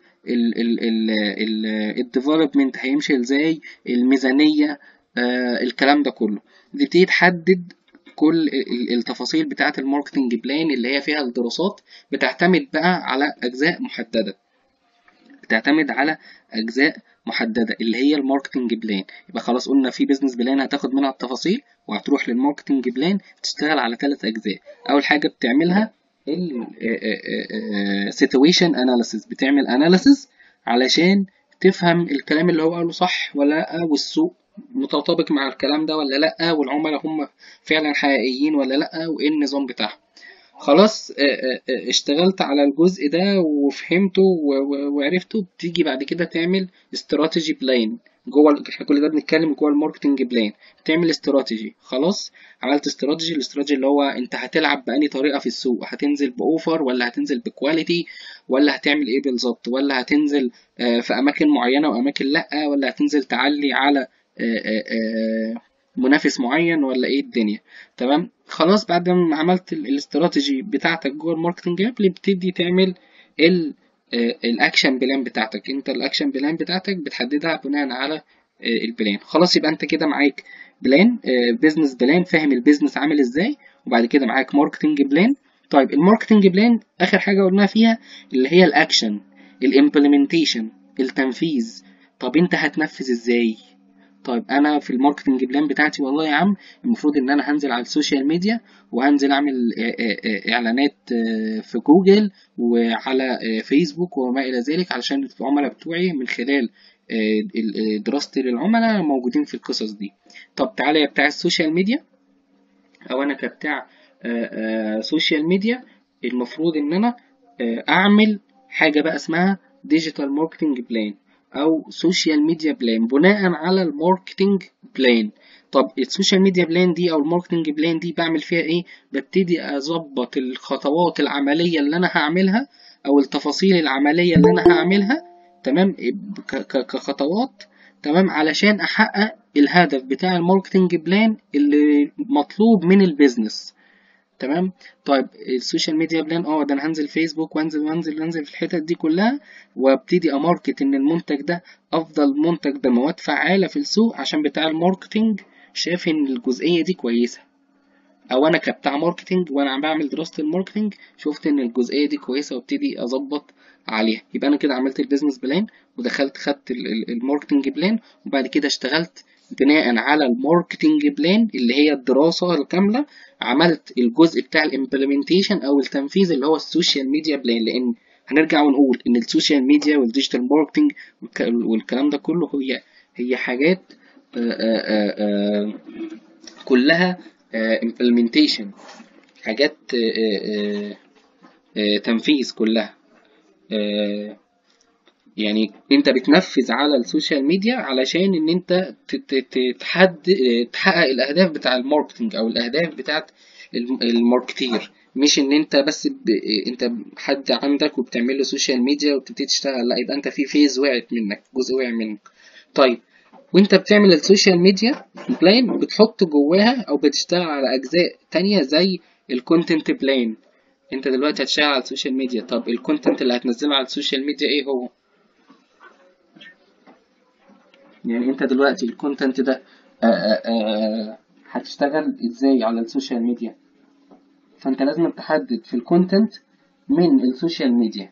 الديفلوبمنت هيمشي ازاي الميزانيه آه، الكلام ده كله بتبتدي تحدد كل ال- التفاصيل بتاعة الماركتنج بلان اللي هي فيها الدراسات بتعتمد بقى على أجزاء محددة بتعتمد على أجزاء محددة اللي هي الماركتنج بلان يبقى خلاص قلنا في بيزنس بلان هتاخد منها التفاصيل وهتروح للماركتنج بلان تشتغل على ثلاث أجزاء أول حاجة بتعملها ال situation analysis بتعمل analysis علشان تفهم الكلام اللي هو قاله صح ولا لأ والسوق متطابق مع الكلام ده ولا لأ والعملاء هم فعلا حقيقيين ولا لأ وإيه النظام بتاعهم خلاص آه، آه، آه، اشتغلت على الجزء ده وفهمته و- و- وعرفته بتيجي بعد كده تعمل استراتيجي بلان جوه ال- احنا كل ده بنتكلم جوه الماركتنج بلان تعمل استراتيجي خلاص عملت استراتيجي الاستراتيجي اللي هو انت هتلعب بأني طريقة في السوق هتنزل بأوفر ولا هتنزل بكواليتي ولا هتعمل ايه بالظبط ولا هتنزل آه، في أماكن معينة وأماكن لأ ولا هتنزل تعلي على آه، آه، آه، منافس معين ولا ايه الدنيا تمام خلاص بعد ما عملت ال- الاستراتيجي بتاعتك جوه الماركتنج اب بتبتدي تعمل ال آه، الاكشن بلان بتاعتك انت الاكشن بلان بتاعتك بتحددها بناء على آه، البلان خلاص يبقى انت كده معاك بلان بزنس بلان فاهم البيزنس عامل ازاي وبعد كده معاك ماركتنج بلان طيب الماركتنج بلان اخر حاجه قلنا فيها اللي هي الاكشن الامبلمنتيشن التنفيذ طب انت هتنفذ ازاي طيب انا في الماركتنج بلان بتاعتي والله يا عم المفروض ان انا هنزل على السوشيال ميديا وهنزل اعمل آه، آه، آه، اعلانات آه، في جوجل وعلى آه، فيسبوك وما الى ذلك علشان العملاء بتوعي من خلال آه، ال- آه، دراستي للعملاء موجودين في القصص دي طب تعالى يا بتاع السوشيال ميديا او انا كبتاع آه، آه، سوشيال ميديا المفروض ان انا آه، اعمل حاجه بقى اسمها ديجيتال ماركتنج بلان او سوشيال ميديا بلان بناء على الماركتنج بلان طب السوشيال ميديا بلان دي او الماركتنج بلان دي بعمل فيها ايه ببتدي اظبط الخطوات العمليه اللي انا هعملها او التفاصيل العمليه اللي انا هعملها تمام ك- ك- كخطوات تمام علشان احقق الهدف بتاع الماركتنج بلان اللي مطلوب من البيزنس تمام طيب السوشيال ميديا بلان اه ده انا هنزل فيسبوك وانزل وانزل وانزل في الحتت دي كلها وابتدي اماركت ان المنتج ده افضل منتج بمواد فعالة في السوق عشان بتاع الماركتينج شاف ان الجزئية دي كويسة او انا كبتاع ماركتينج وانا عم بعمل دراسة الماركتينج شفت ان الجزئية دي كويسة وابتدي اظبط عليها يبقى انا كده عملت البيزنس بلان ودخلت خدت ال- ال- الماركتينج بلان وبعد كده اشتغلت بناء على الماركتينج بلان اللي هي الدراسة الكاملة عملت الجزء بتاع الامبلمنتيشن او التنفيذ اللي هو السوشيال ميديا بلان لان هنرجع ونقول ان السوشيال ميديا والديجيتال ماركتنج والك- والكلام ده كله هي هي حاجات آه، آه، آه، كلها امبلمنتيشن حاجات آه، آه، آه، تنفيذ كلها آه، يعني انت بتنفذ على السوشيال ميديا علشان ان انت ت- ت- ت- تحد تحقق الاهداف بتاع الماركتنج او الاهداف بتاعت الم- الماركتير مش ان انت بس ب... انت حد عندك وبتعمل له سوشيال ميديا وبتبتدي تشتغل لا يبقى انت في فيز وقعت منك جزء وقع منك طيب وانت بتعمل السوشيال ميديا بلان بتحط جواها او بتشتغل على اجزاء تانية زي الكونتنت بلان انت دلوقتي هتشتغل على السوشيال ميديا طب الكونتنت اللي هتنزله على السوشيال ميديا ايه هو يعني انت دلوقتي الكونتنت ده آه، آه، آه، هتشتغل ازاي على السوشيال ميديا فانت لازم تحدد في الكونتنت من السوشيال ميديا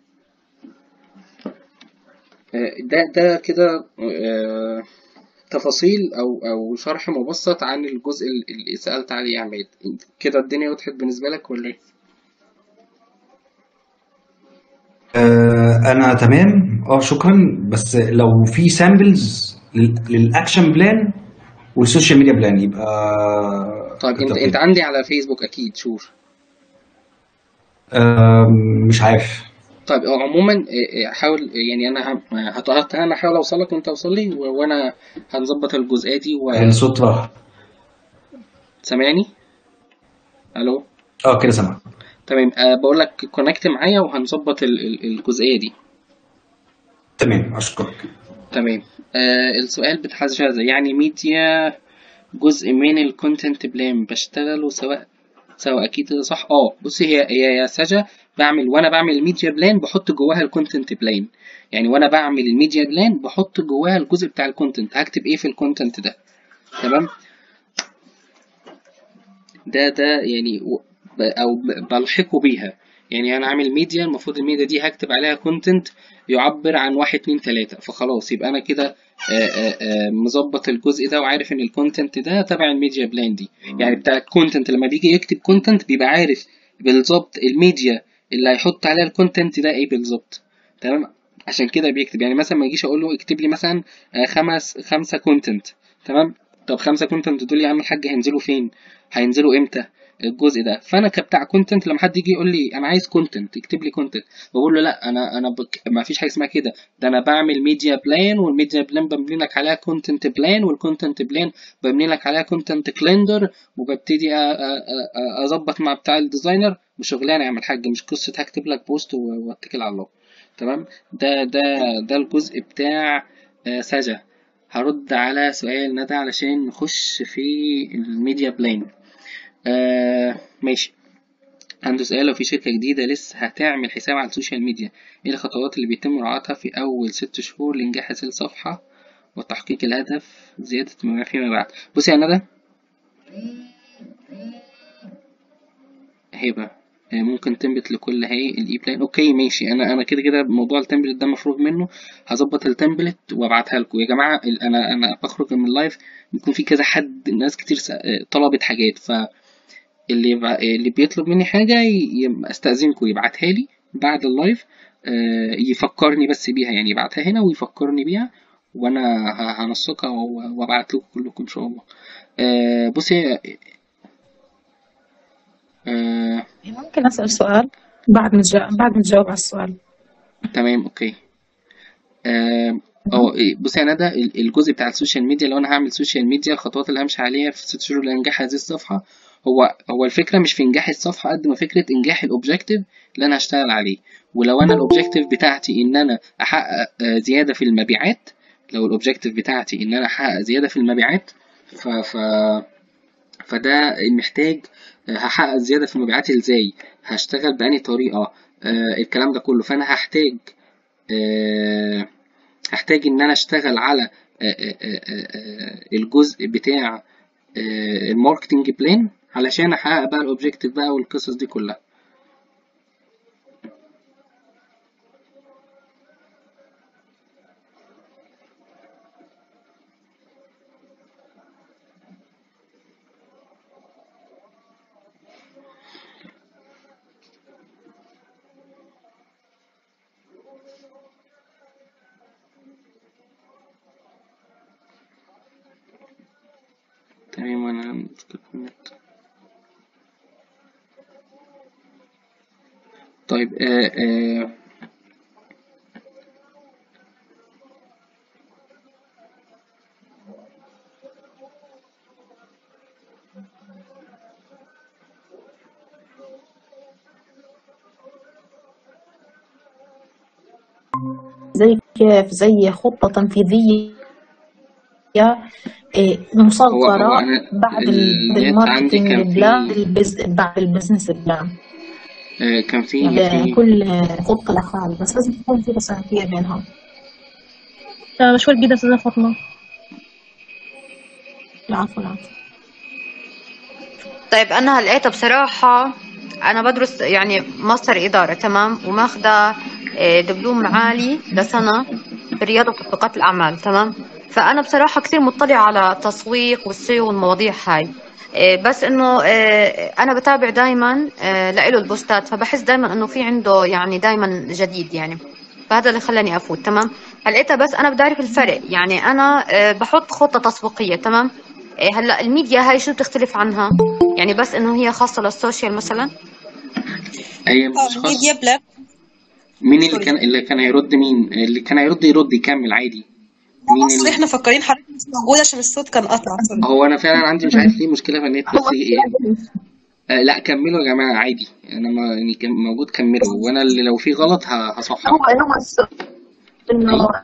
آه، ده ده كده آه، تفاصيل او او شرح مبسط عن الجزء اللي سألت عليه يا عماد كده الدنيا وضحت بالنسبة لك ولا ايه؟ آه، انا تمام اه شكرا بس لو في سامبلز للاكشن بلان والسوشيال ميديا بلان يبقى طيب انت كتر انت خير. عندي على فيسبوك اكيد شور آم، مش عارف طيب هو عموما آه، آه، حاول يعني انا ه- هت- هت- انا هحاول اوصل لك وانت توصل لي و- وانا هنظبط الجزئيه دي الصوت راح وسامعني الو اه كده سامع تمام أه بقول لك كونكت معايا وهنظبط ال- ال- الجزئيه دي تمام اشكرك تمام أه السؤال بتاع جازة يعني ميديا جزء من الكونتنت بلان بشتغله سواء سواء اكيد صح اه بصي هي هي يا سجا بعمل وانا بعمل الميديا بلان بحط جواها الكونتنت بلان يعني وانا بعمل الميديا بلان بحط جواها الجزء بتاع الكونتنت هكتب ايه في الكونتنت ده تمام ده ده يعني و- ب- او ب- بلحقه بيها يعني انا عامل ميديا المفروض الميديا دي هكتب عليها كونتنت يعبر عن واحد اتنين تلاتة فخلاص يبقى انا كده آه، آه، آه، مظبط الجزء ده وعارف ان الكونتنت ده تبع الميديا بلان دي يعني بتاع الكونتنت لما بيجي يكتب كونتنت بيبقى عارف بالظبط الميديا اللي هيحط عليها الكونتنت ده ايه بالظبط تمام عشان كده بيكتب يعني مثلا ما يجيش اقول له اكتب لي مثلا آه، خمس خمسه كونتنت تمام طب خمسه كونتنت دول يا عم الحاج هينزلوا فين هينزلوا امتى الجزء ده فانا كبتاع كونتنت لما حد يجي يقول لي انا عايز كونتنت اكتب لي كونتنت بقول له لا انا انا بك... ما فيش حاجه اسمها كده ده انا بعمل ميديا بلان والميديا بلان ببني لك عليها كونتنت بلان والكونتنت بلان ببني لك عليها كونتنت كليندر وببتدي أ- أ- أ- اظبط مع بتاع الديزاينر وشغلانه يا عم الحاج مش قصه هكتب لك بوست و- واتكل على الله تمام ده ده ده الجزء بتاع آه، سجا هرد على سؤال ندى علشان نخش في الميديا بلان آه ماشي عنده سؤال لو في شركة جديدة لسه هتعمل حساب على السوشيال ميديا ايه الخطوات اللي بيتم مراعاتها في أول ست شهور لإنجاح هذه الصفحة وتحقيق الهدف زيادة المبيعات فيما بعد بصي يا ندى هبة آه، ممكن تمبلت لكل هي الاي بلان اوكي ماشي انا انا كده كده موضوع التمبلت ده مفروغ منه هظبط التمبلت وابعتها لكم يا جماعه ال- انا انا بخرج من اللايف بيكون في كذا حد ناس كتير س- آه، طلبت حاجات ف اللي يبع... اللي بيطلب مني حاجة ي... ي- استأذنكم يبعتها لي بعد اللايف آه، يفكرني بس بيها يعني يبعتها هنا ويفكرني بيها وانا ه- هنسقها و- وابعت لكم كلكم ان شاء الله آه، بصي آه، ممكن أسأل سؤال بعد ما تجا- بعد ما تجاوب على السؤال تمام اوكي اه أه، إيه، بصي يا ندى ال- الجزء بتاع السوشيال ميديا لو انا هعمل سوشيال ميديا الخطوات اللي همشي عليها في ست شهور لانجاح هذه الصفحه هو هو الفكره مش في انجاح الصفحه قد ما فكره انجاح الاوبجيكتيف اللي انا هشتغل عليه ولو انا الاوبجيكتيف بتاعتي ان انا احقق آه، زياده في المبيعات لو الاوبجيكتيف بتاعتي ان انا احقق زياده في المبيعات ف ف فده محتاج آه، هحقق زيادة في المبيعات ازاي هشتغل بأني طريقة آه، الكلام ده كله فأنا هحتاج آه، هحتاج إن أنا أشتغل على آه، آه، آه، آه، الجزء بتاع آه، الماركتينج بلان علشان أحقق بقى الأوبجيكتيف بقى والقصص دي كلها تمام أنا مشكلة في النت طيب آه آه زي كيف زي خطة تنفيذية إيه، هو مصغرة هو أنا بعد ال- بعد النت عندي الماركتينج كان بلان في البز... بعد البزنس بلان آه كان في يعني في كل خطة لحال بس لازم تكون في تساهمية بينهم آه، شو الجديد أستاذة فاطمة؟ العفو العفو طيب انا لقيتها بصراحه انا بدرس يعني ماستر اداره تمام وماخذه آه، دبلوم عالي لسنه برياضه وتطبيقات الاعمال تمام فانا بصراحه كثير مطلعه على التسويق والسيو والمواضيع هاي آه، بس انه آه، انا بتابع دائما لإله البوستات فبحس دائما انه في عنده يعني دائما جديد يعني فهذا اللي خلاني افوت تمام هلقيتها بس انا بدي اعرف الفرق يعني انا آه، بحط خطه تسويقيه تمام آه، هلا الميديا هاي شو بتختلف عنها يعني بس انه هي خاصه للسوشيال مثلا هي اه مش خاص ميديا بلاك مين اللي سوري كان اللي كان هيرد مين اللي كان هيرد يرد يكمل عادي مين اصل اللي احنا فكرين حضرتك مش موجوده عشان الصوت كان قطع سوري هو انا فعلا عندي مش عارف ليه مشكله في النت هو بس ايه آه لا كملوا يا جماعه عادي انا ما يعني كم- موجود كملوا وانا اللي لو في غلط ه- هصحح هو هو السؤال انه ايوه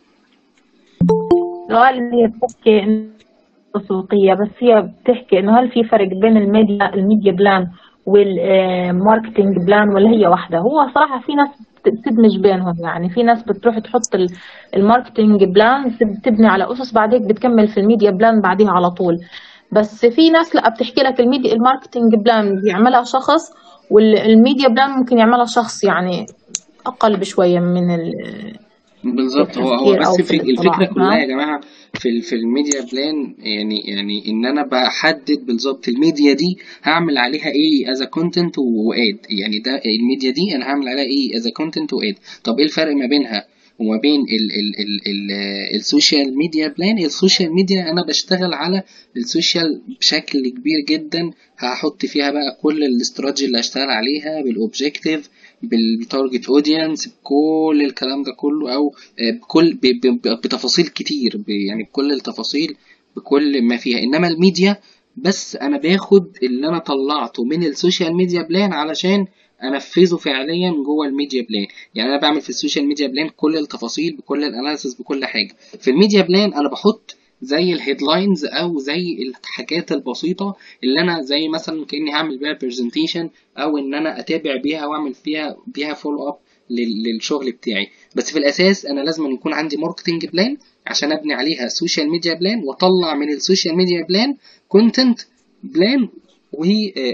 السؤال اللي هي بتحكي إنه تسويقية بس هي بتحكي انه هل في فرق بين الميديا الميديا بلان والماركتينج بلان ولا هي واحدة هو صراحة في ناس بت- بتدمج بينهم يعني في ناس بتروح تحط ال- الماركتينج بلان تب- تبني على أسس بعدين بتكمل في الميديا بلان بعديها على طول بس في ناس لا بتحكي لك الميديا الماركتينج بلان بيعملها شخص والميديا بلان ممكن يعملها شخص يعني أقل بشوية من ال- بالظبط هو هو التفكير أو بس في في الاطلاع الفكره كلها يا تمام جماعه في ال- في الميديا بلان يعني يعني ان انا بحدد بالظبط الميديا دي هعمل عليها ايه از كونتنت واد يعني ده الميديا دي انا هعمل عليها ايه از كونتنت واد طب ايه الفرق ما بينها وما بين ال ال ال ال السوشيال ميديا بلان السوشيال ميديا انا بشتغل على السوشيال بشكل كبير جدا هحط فيها بقى كل الاستراتيجي اللي هشتغل عليها بالاوبجيكتيف بالتارجت اودينس بكل الكلام ده كله او آه، بكل ب- ب- ب- بتفاصيل كتير ب- يعني بكل التفاصيل بكل ما فيها انما الميديا بس انا باخد اللي انا طلعته من السوشيال ميديا بلان علشان انفذه فعليا جوه الميديا بلان يعني انا بعمل في السوشيال ميديا بلان كل التفاصيل بكل الاناليسيس بكل حاجه في الميديا بلان انا بحط زي الهيدلاينز او زي الحاجات البسيطه اللي انا زي مثلا كاني هعمل بيها برزنتيشن او ان انا اتابع بيها واعمل فيها بيها فولو اب للشغل بتاعي بس في الاساس انا لازم يكون عندي ماركتنج بلان عشان ابني عليها سوشيال ميديا بلان واطلع من السوشيال ميديا بلان كونتنت بلان و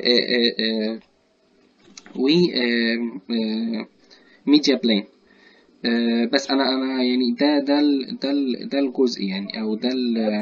و ميديا بلان بس انا انا يعني ده ده ال- ده ال- ده الجزء يعني او ده ال-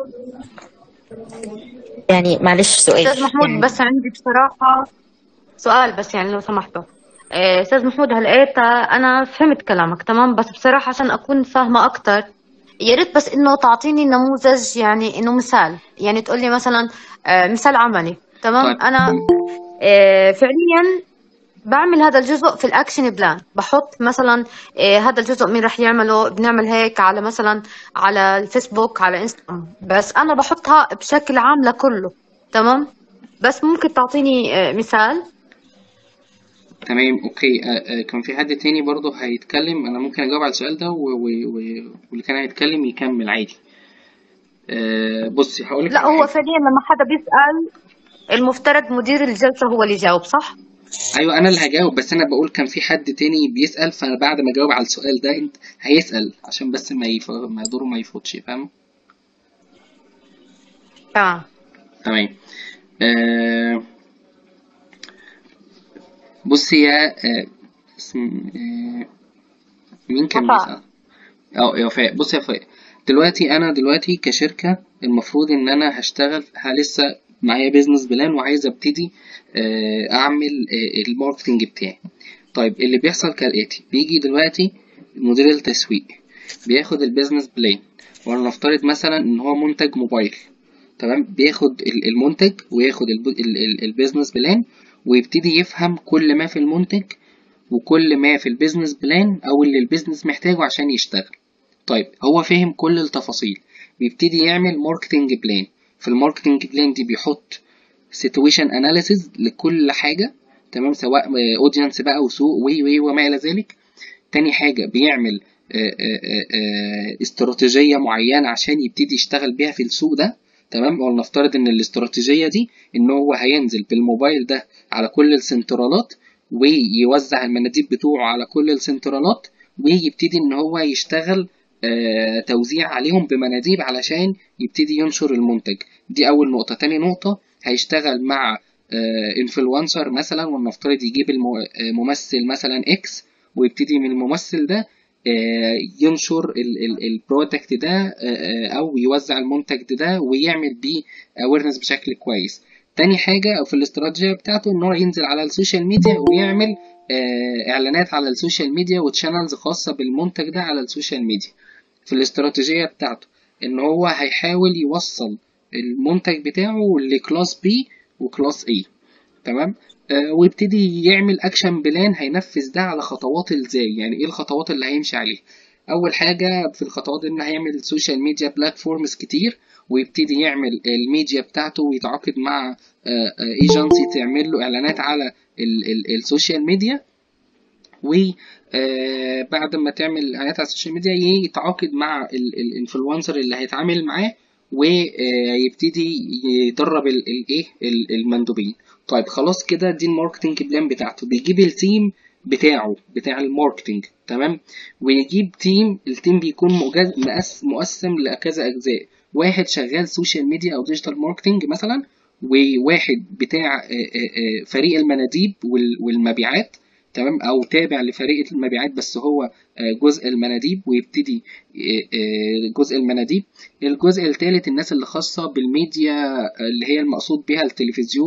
يعني معلش سؤال استاذ محمود يعني بس عندي بصراحة سؤال بس يعني لو سمحتوا آه، استاذ محمود هلقيت انا فهمت كلامك تمام بس بصراحة عشان اكون فاهمة اكتر يا ريت بس انه تعطيني نموذج يعني انه مثال يعني تقول لي مثلا آه، مثال عملي تمام طيب انا آه، فعليا بعمل هذا الجزء في الاكشن بلان بحط مثلا آه، هذا الجزء مين رح يعمله بنعمل هيك على مثلا على الفيسبوك على انستغرام بس انا بحطها بشكل عام لكله تمام بس ممكن تعطيني آه، مثال تمام اوكي آه، آه، كان في حد تاني برضه هيتكلم انا ممكن اجاوب على السؤال ده و- و- و- واللي كان هيتكلم يكمل عادي آه، بصي هقول لك لا على هو حاجه فعليا لما حدا بيسأل المفترض مدير الجلسة هو اللي يجاوب صح؟ ايوه انا اللي هجاوب بس انا بقول كان في حد تاني بيسأل فانا بعد ما اجاوب على السؤال ده انت هيسأل عشان بس ما يف... ما دوره ما يفوتش فاهم تمام تمام آه... بصي يا آه... اسم... آه... مين كان وفاء بيسأل اه يا وفاء بص يا وفاء دلوقتي انا دلوقتي كشركة المفروض ان انا هشتغل ه- لسه معايا بيزنس بلان وعايز ابتدي آه، اعمل آه، الماركتنج بتاعي طيب اللي بيحصل كالاتي بيجي دلوقتي مدير التسويق بياخد البيزنس بلان ولنفترض مثلا ان هو منتج موبايل تمام بياخد ال- المنتج وياخد الب- ال- ال- البيزنس بلان ويبتدي يفهم كل ما في المنتج وكل ما في البيزنس بلان او اللي البيزنس محتاجه عشان يشتغل طيب هو فهم كل التفاصيل بيبتدي يعمل ماركتنج بلان في الماركتنج بلان دي بيحط situation analysis لكل حاجة تمام سواء اودينس بقى وسوق وي وي وما إلى ذلك تاني حاجة بيعمل آه، آه، آه، آه، استراتيجية معينة عشان يبتدي يشتغل بيها في السوق ده تمام ولنفترض ان الاستراتيجية دي ان هو هينزل بالموبايل ده على كل السنترالات ويوزع المناديب بتوعه على كل السنترالات ويبتدي ان هو يشتغل آه، توزيع عليهم بمناديب علشان يبتدي ينشر المنتج دي اول نقطة تاني نقطة هيشتغل مع انفلونسر مثلا ولنفترض يجيب الممثل مثلا اكس ويبتدي من الممثل ده آه، ينشر البرودكت ده آه، آه، او يوزع المنتج ده ويعمل بيه اويرنس بشكل كويس تاني حاجة في الاستراتيجية بتاعته ان هو ينزل على السوشيال ميديا ويعمل آه، اعلانات على السوشيال ميديا وتشانلز خاصة بالمنتج ده على السوشيال ميديا في الاستراتيجية بتاعته ان هو هيحاول يوصل المنتج بتاعه لكلاس بي وكلاس اي تمام آه، ويبتدي يعمل اكشن بلان هينفذ ده على خطوات ازاي يعني ايه الخطوات اللي هيمشي عليها اول حاجه في الخطوات ان هيعمل سوشيال ميديا بلاتفورمز كتير ويبتدي يعمل الميديا بتاعته ويتعاقد مع ايجنسي تعمل له اعلانات على السوشيال ميديا وبعد ما تعمل اعلانات على السوشيال ميديا يتعاقد مع الانفلونسر اللي هيتعامل معاه ويبتدي يدرب الايه المندوبين طيب خلاص كده دي الماركتنج بلان بتاعته بيجيب التيم بتاعه بتاع الماركتنج تمام ويجيب تيم التيم بيكون مجز- مقس- مقسم لكذا اجزاء واحد شغال سوشيال ميديا او ديجيتال ماركتنج مثلا وواحد بتاع آه، آه، آه، فريق المناديب وال- والمبيعات تمام او تابع لفريق المبيعات بس هو آه، جزء المناديب ويبتدي آه، آه، جزء المناديب الجزء الثالث الناس اللي خاصة بالميديا آه، اللي هي المقصود بها التلفزيون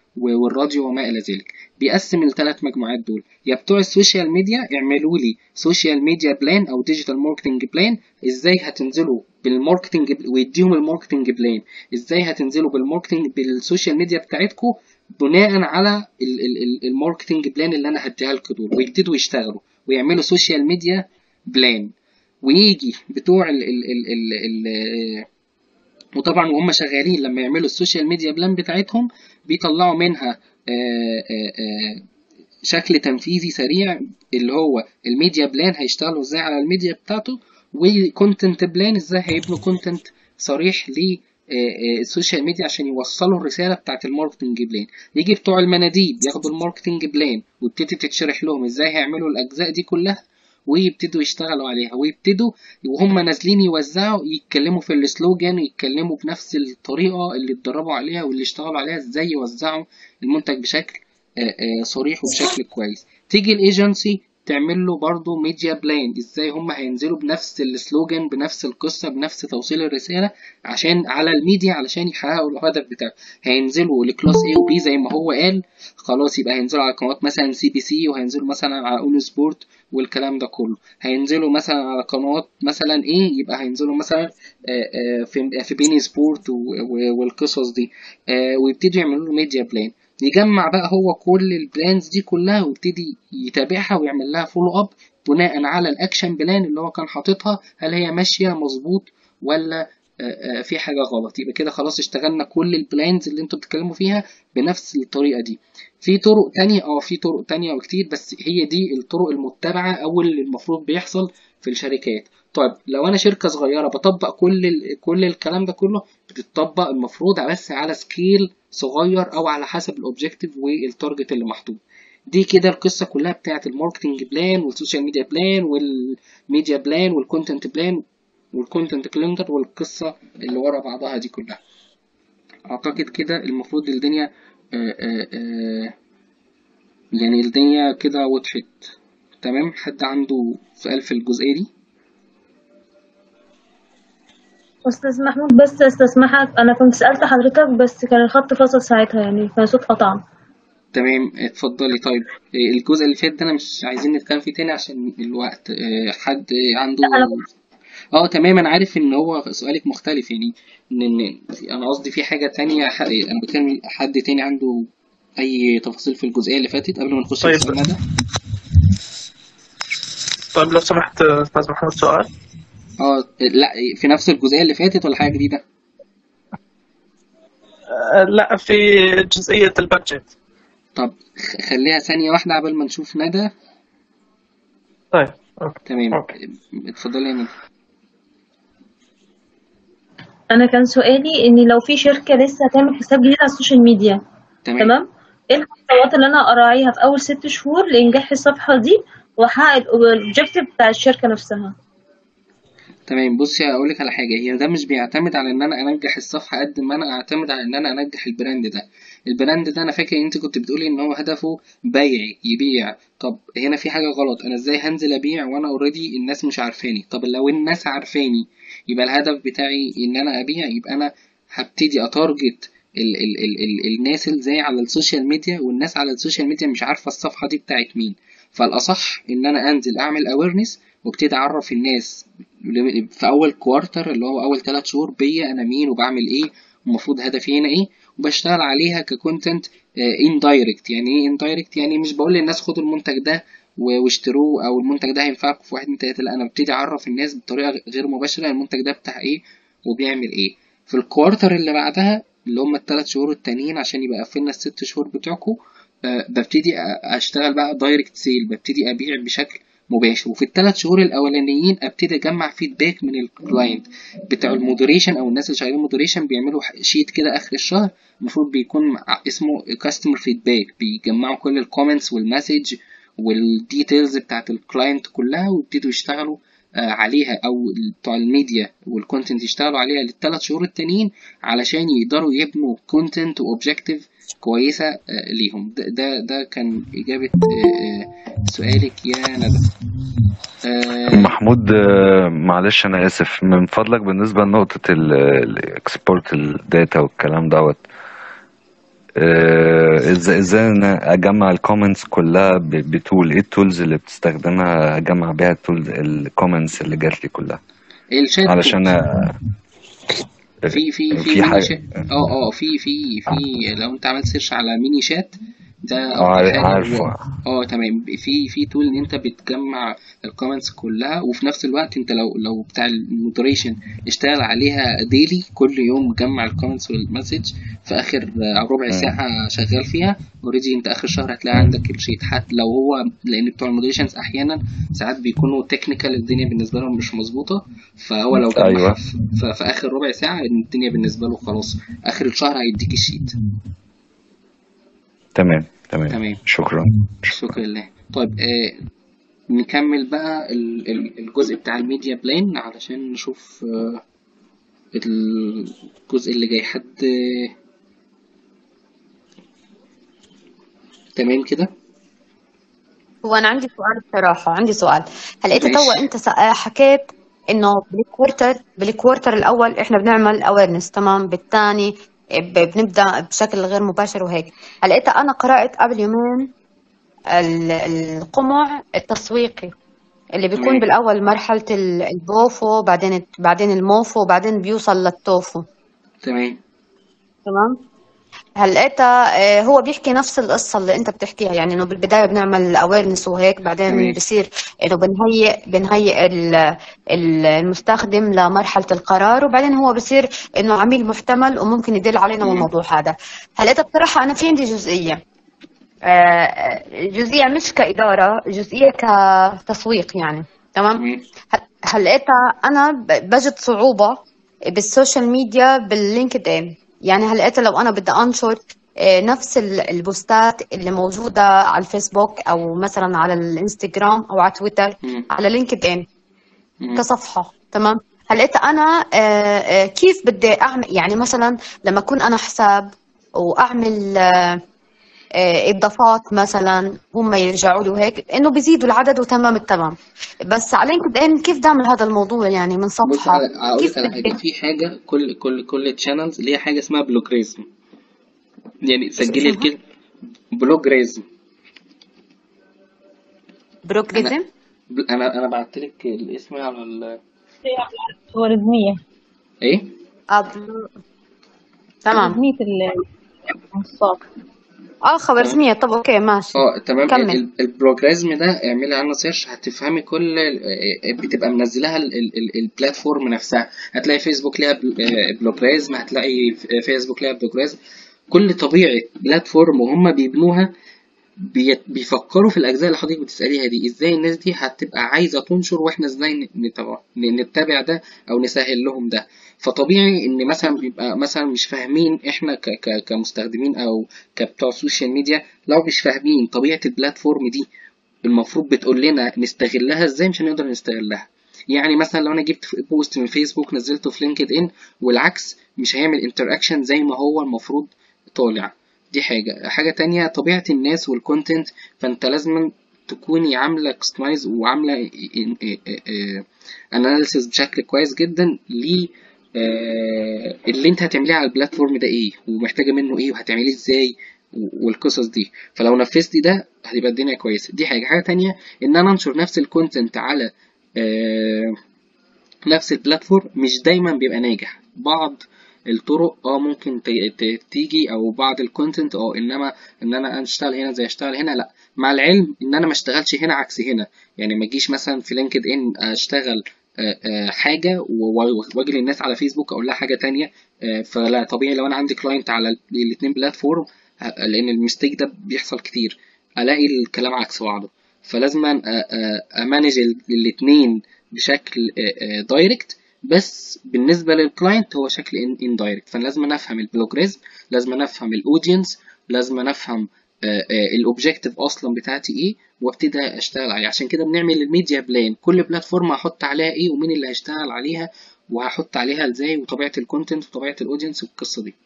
و- والراديو وما الى ذلك بيقسم الثلاث مجموعات دول يا بتوع السوشيال ميديا اعملوا لي سوشيال ميديا بلان او ديجيتال ماركتنج بلان ازاي هتنزلوا بالماركتنج ويديهم الماركتنج بلان ازاي هتنزلوا بالماركتنج بالسوشيال ميديا بتاعتكم بناء على ال- ال- ال- الماركتنج بلان اللي انا هديها لكم دول ويبتدوا يشتغلوا ويعملوا سوشيال ميديا بلان ويجي بتوع ال ال ال ال ال وطبعا وهم شغالين لما يعملوا السوشيال ميديا بلان بتاعتهم بيطلعوا منها آه، آه، آه، شكل تنفيذي سريع اللي هو الميديا بلان هيشتغلوا ازاي على الميديا بتاعته وكونتنت بلان ازاي هيبنوا كونتنت صريح ل السوشيال ميديا عشان يوصلوا الرساله بتاعت الماركتنج بلان يجي بتوع المناديب ياخدوا الماركتنج بلان ويبتدي تتشرح لهم ازاي هيعملوا الاجزاء دي كلها ويبتدوا يشتغلوا عليها ويبتدوا وهم نازلين يوزعوا يتكلموا في السلوجان ويتكلموا بنفس الطريقة اللي اتدربوا عليها واللي اشتغلوا عليها ازاي يوزعوا المنتج بشكل آه، آه، صريح وبشكل كويس تيجي الايجنسي تعمل له برضه ميديا بلان ازاي هم هينزلوا بنفس السلوجان بنفس القصة بنفس توصيل الرسالة عشان على الميديا علشان يحققوا الهدف بتاعه هينزلوا لكلاس A و B زي ما هو قال خلاص يبقى هينزلوا على قنوات مثلا سي بي سي وهينزلوا مثلا على اون سبورت والكلام ده كله هينزلوا مثلا على قنوات مثلا ايه يبقى هينزلوا مثلا آه، آه، في في بيني سبورت و- و- والقصص دي آه، ويبتدوا يعملوا له ميديا بلان يجمع بقى هو كل البلانز دي كلها ويبتدي يتابعها ويعمل لها فولو اب بناء على الاكشن بلان اللي هو كان حاططها هل هي ماشيه مظبوط ولا آه، آه، في حاجه غلط يبقى كده خلاص اشتغلنا كل البلانز اللي انتوا بتتكلموا فيها بنفس الطريقه دي في طرق تانية اه في طرق تانية وكتير بس هي دي الطرق المتبعة او اللي المفروض بيحصل في الشركات طيب لو انا شركة صغيرة بطبق كل ال... كل الكلام ده كله بتطبق المفروض بس على سكيل صغير او على حسب الاوبجيكتيف والتارجت اللي محطوط دي كده القصة كلها بتاعت الماركتنج بلان والسوشيال ميديا بلان والميديا بلان والكونتنت بلان والكونتنت كالندر والقصة اللي ورا بعضها دي كلها اعتقد كده المفروض الدنيا آه آه آه يعني الدنيا كده وضحت تمام حد عنده سؤال في الجزئية دي أستاذ محمود بس استسمحك أنا كنت سألت حضرتك بس كان الخط فصل ساعتها يعني كان صوت قطع تمام اتفضلي طيب إيه الجزء اللي فات ده انا مش عايزين نتكلم فيه تاني عشان الوقت إيه حد عنده لا، أنا اه تمام انا عارف ان هو سؤالك مختلف يعني ان إن- انا قصدي في حاجة تانية ح- انا بتكلم حد تاني عنده اي تفاصيل في الجزئية اللي فاتت قبل ما نخش طيب. في السؤال ده طيب لو سمحت استاذ محمود سؤال اه لا في نفس الجزئية اللي فاتت ولا حاجة جديدة آه، لا في جزئية البادجت طب خ- خليها ثانية واحدة قبل ما نشوف ندى طيب أوكي. تمام أوكي. اتفضلي يا ندى أنا كان سؤالي إن لو في شركة لسه هتعمل حساب جديد على السوشيال ميديا تمام تمام إيه الخطوات اللي أنا أراعيها في أول ست شهور لإنجاح الصفحة دي وأحقق الأوبجيكتيف بتاع الشركة نفسها تمام بصي هقول لك على حاجه هي ده مش بيعتمد على ان انا انجح الصفحه قد ما انا اعتمد على ان انا انجح البراند ده البراند ده انا فاكر انت كنت بتقولي ان هو هدفه بيع يبيع طب هنا في حاجه غلط انا ازاي هنزل ابيع وانا اوريدي الناس مش عارفاني طب لو الناس عارفاني يبقى الهدف بتاعي ان انا ابيع يبقى انا هبتدي اتارجت ال ال ال ال الناس ازاي على السوشيال ميديا والناس على السوشيال ميديا مش عارفه الصفحه دي بتاعت مين فالاصح ان انا انزل اعمل اويرنس وابتدي اعرف الناس في اول كوارتر اللي هو اول ثلاث شهور بيا انا مين وبعمل ايه ومفروض هدفي هنا ايه وبشتغل عليها ككونتنت اندايركت يعني ايه اندايركت يعني مش بقول للناس خدوا المنتج ده و- واشتروه او المنتج ده هينفعكم في واحد اتنين تلاته لا انا ببتدي اعرف الناس بطريقه غير مباشره المنتج ده بتاع ايه وبيعمل ايه في الكوارتر اللي بعدها اللي هم الثلاث شهور التانيين عشان يبقى قفلنا الست شهور بتوعكم آه، ببتدي أ- اشتغل بقى دايركت سيل ببتدي ابيع بشكل مباشر وفي الثلاث شهور الاولانيين ابتدي اجمع فيدباك من الكلاينت بتاع المودريشن او الناس اللي شغالين مودريشن بيعملوا ح- شيت كده اخر الشهر المفروض بيكون مع- اسمه كاستمر فيدباك بيجمعوا كل الكومنتس والمسج والديتيلز بتاعت الكلاينت كلها ويبتدوا يشتغلوا آه، عليها او بتوع الميديا والكونتنت يشتغلوا عليها للثلاث شهور التانيين علشان يقدروا يبنوا كونتنت واوبجكتيف كويسه آه، ليهم ده ده, ده كان اجابه آه، آه، سؤالك يا ندى آه، محمود آه، معلش انا اسف من فضلك بالنسبه لنقطه الاكسبورت الداتا والكلام دوت آه، ازاي ازاي انا اجمع الكومنتس كلها ب- بتول ايه التولز اللي بتستخدمها اجمع بيها التولز الكومنتس اللي جات لي كلها الشات علشان بوت أ- في في في في ميني حاجة شات اه اه في في في لو انت عملت سيرش على ميني شات ده اه افضل عارف حاجه عارفه هو اه تمام في في تول ان انت بتجمع الكومنتس كلها وفي نفس الوقت انت لو لو بتاع المودريشن اشتغل عليها ديلي كل يوم جمع الكومنتس والمسج في اخر آه، ربع مم. ساعه شغال فيها اوريدي انت اخر الشهر هتلاقي عندك الشيت حتى لو هو لان بتوع المودريشنز احيانا ساعات بيكونوا تكنيكال الدنيا بالنسبه لهم مش مظبوطه فهو لو جمعها ايوه في, في, في اخر ربع ساعه الدنيا بالنسبه له خلاص اخر الشهر هيديك الشيت تمام تمام تمام شكرا شكرا لله طيب آه نكمل بقى ال- ال- الجزء بتاع الميديا بلان علشان نشوف آه الجزء اللي جاي حد آه، تمام كده هو أنا عندي سؤال بصراحة عندي سؤال هل أنت توا ماشي أنت س- آه، حكيت إنه بالكوارتر بالكوارتر الأول إحنا بنعمل أويرنس تمام بالثاني ب- بنبدأ بشكل غير مباشر وهيك هل أنت أنا قرأت قبل يومين ال- القمع التسويقي اللي بيكون تمام بالأول مرحلة ال- البوفو بعدين بعدين الموفو بعدين بيوصل للتوفو تمام تمام هل انت آه، هو بيحكي نفس القصة اللي انت بتحكيها يعني انه بالبداية بنعمل اويرنس وهيك بعدين تمام بصير انه بنهيئ بنهيئ ال- ال- المستخدم لمرحلة القرار وبعدين هو بصير انه عميل محتمل وممكن يدل علينا مم. بالموضوع هذا هل انت بصراحة انا في عندي جزئية آه، جزئية مش كإدارة جزئية كتسويق يعني تمام تمام هل هل انت انا ب- بجد صعوبة بالسوشيال ميديا باللينكد ان يعني هل انت لو انا بدي انشر آه، نفس ال- البوستات اللي موجودة على الفيسبوك او مثلا على الانستغرام او على تويتر مم. على لينكد ان مم. كصفحة تمام هل انت انا آه، آه، كيف بدي اعمل يعني مثلا لما اكون انا حساب واعمل آه، آه، اضافات مثلا هم يرجعوا له هيك انه بيزيدوا العدد وتمام التمام بس على لينكد ان كيف بعمل هذا الموضوع يعني من بص صفحة على اقول كيف لك على حاجه بدي في حاجه كل كل كل تشانلز ليها حاجه اسمها بلوجريزم يعني ايش سجلي اسمها الكلمه بلوجريزم انا بروكريزم انا انا بعت لك الاسم على ال... خوارزمية ايه اه بلو... تمام خوارزمية المنصات اه تمام خوارزمية طب اوكي ماشي اه تمام ال- كمل ال- البروجرازم ده اعملي عنه سيرش هتفهمي كل ال- آه، بتبقى منزلها ال- ال- ال- البلاتفورم نفسها هتلاقي فيسبوك ليها بل- آه، بلوجرازم هتلاقي ف- فيسبوك ليها بلوجرازم كل طبيعة بلاتفورم وهم بيبنوها بي- بيفكروا في الاجزاء اللي حضرتك بتساليها دي ازاي الناس دي هتبقى عايزه تنشر واحنا ازاي ن- نتابع ن- نتبع ده او نسهل لهم ده فطبيعي ان مثلا بيبقى مثلا مش فاهمين احنا ك ك كمستخدمين او كبتوع السوشيال ميديا لو مش فاهمين طبيعه البلاتفورم دي المفروض بتقول لنا نستغلها ازاي مش هنقدر نستغلها يعني مثلا لو انا جبت بوست من فيسبوك نزلته في لينكد ان والعكس مش هيعمل انتراكشن زي ما هو المفروض طالع دي حاجة حاجة تانية طبيعة الناس والكونتنت فانت لازم تكوني عاملة كستمايز وعاملة اناليسيس بشكل كويس جدا ل آه، اللي انت هتعمليه على البلاتفورم ده ايه ومحتاجة منه ايه وهتعمليه ازاي و- والقصص دي فلو نفذتي ده هتبقى الدنيا كويسة دي حاجة حاجة تانية ان انا انشر نفس الكونتنت على آه، نفس البلاتفورم مش دايما بيبقى ناجح بعض الطرق اه ممكن ت- ت- تيجي او بعض الكونتنت اه انما ان انا اشتغل هنا زي اشتغل هنا لا مع العلم ان انا ما اشتغلش هنا عكس هنا يعني ما اجيش مثلا في لينكد ان اشتغل آه، آه، حاجه و- و- واجي للناس على فيسبوك اقول لها حاجه تانية آه، فلا طبيعي لو انا عندي كلاينت على الاثنين بلاتفورم ه- لان المستيك ده بيحصل كتير الاقي الكلام عكس بعضه فلازم امانج الاثنين بشكل دايركت بس بالنسبه للكلاينت هو شكل اندايركت فانا لازم أنا افهم البلوجريزم لازم أنا افهم الاودينس لازم أنا افهم الاوبجيكتيف اصلا بتاعتي ايه وابتدي اشتغل عليه عشان كده بنعمل الميديا بلان كل بلاتفورم هحط عليها ايه ومين اللي هيشتغل عليها وهحط عليها ازاي وطبيعه الكونتنت وطبيعه الاودينس والقصه دي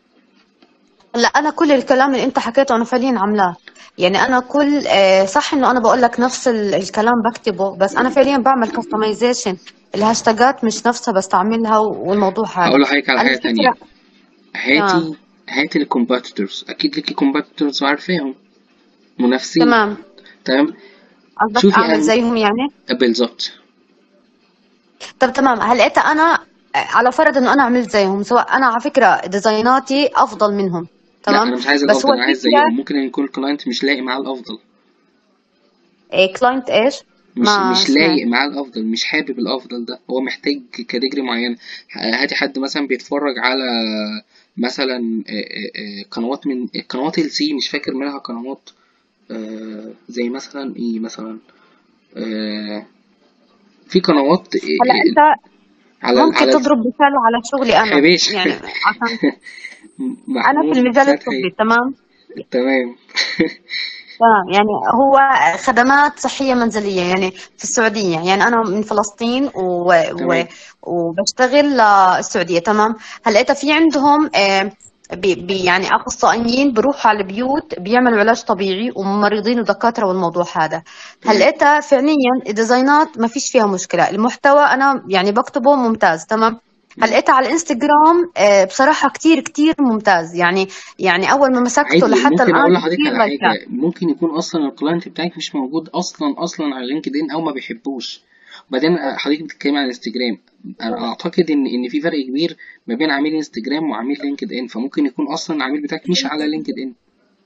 لا انا كل الكلام اللي انت حكيته انا فعليا عاملاه يعني انا كل آه، صح انه انا بقول لك نفس ال- الكلام بكتبه بس انا فعليا بعمل كستمايزيشن الهاشتاجات مش نفسها بستعملها والموضوع هقول هذا لحضرتك على انا حاجه تانية الفكره هاتي هات الكومباتيتورز اكيد ليكي كومباتيتورز وعارفاهم منافسين تمام تمام قصدك شوفي اعمل أنا- زيهم يعني بالظبط طب تمام هل انت انا على فرض انه انا عملت زيهم سواء انا على فكره ديزايناتي افضل منهم لا تمام انا مش عايز بس الافضل هو انا عايز الفكره زيهم ممكن يكون الكلاينت مش لاقي معاه الافضل إيه كلاينت ايش مش ما مش سمعت لايق معاه الافضل مش حابب الافضل ده هو محتاج كاتيجوري معينه هاتي حد مثلا بيتفرج على مثلا آه، آه، آه، قنوات من قنوات ال سي مش فاكر منها قنوات آه، زي مثلا ايه مثلا آه، في قنوات آه، هلا آه، انت على ممكن على تضرب مثال على شغلي انا حبيش يعني عشان انا محمود في المجال فتحي الطبي تمام تمام تمام يعني هو خدمات صحية منزلية يعني في السعودية يعني أنا من فلسطين و... و... تمام وبشتغل للسعودية تمام هلا إنت في عندهم آه، بي بي يعني أخصائيين بروحوا على البيوت بيعملوا علاج طبيعي وممرضين ودكاترة والموضوع هذا هلا تمام إنت فعليا الديزاينات ما فيش فيها مشكلة المحتوى أنا يعني بكتبه ممتاز تمام هلا إنت على الانستغرام آه، بصراحة كتير كتير ممتاز يعني يعني أول ما مسكته عادي لحتى ممكن الآن اقول لحضرتك كتير على لايكات حاجه ممكن يكون اصلا الكلاينت بتاعك مش موجود اصلا اصلا على لينكد ان او ما بيحبوش وبعدين حضرتك بتتكلمي عن انستجرام انا اعتقد ان ان في فرق كبير ما بين عميل انستجرام وعميل لينكد ان فممكن يكون اصلا العميل بتاعك مش على لينكد ان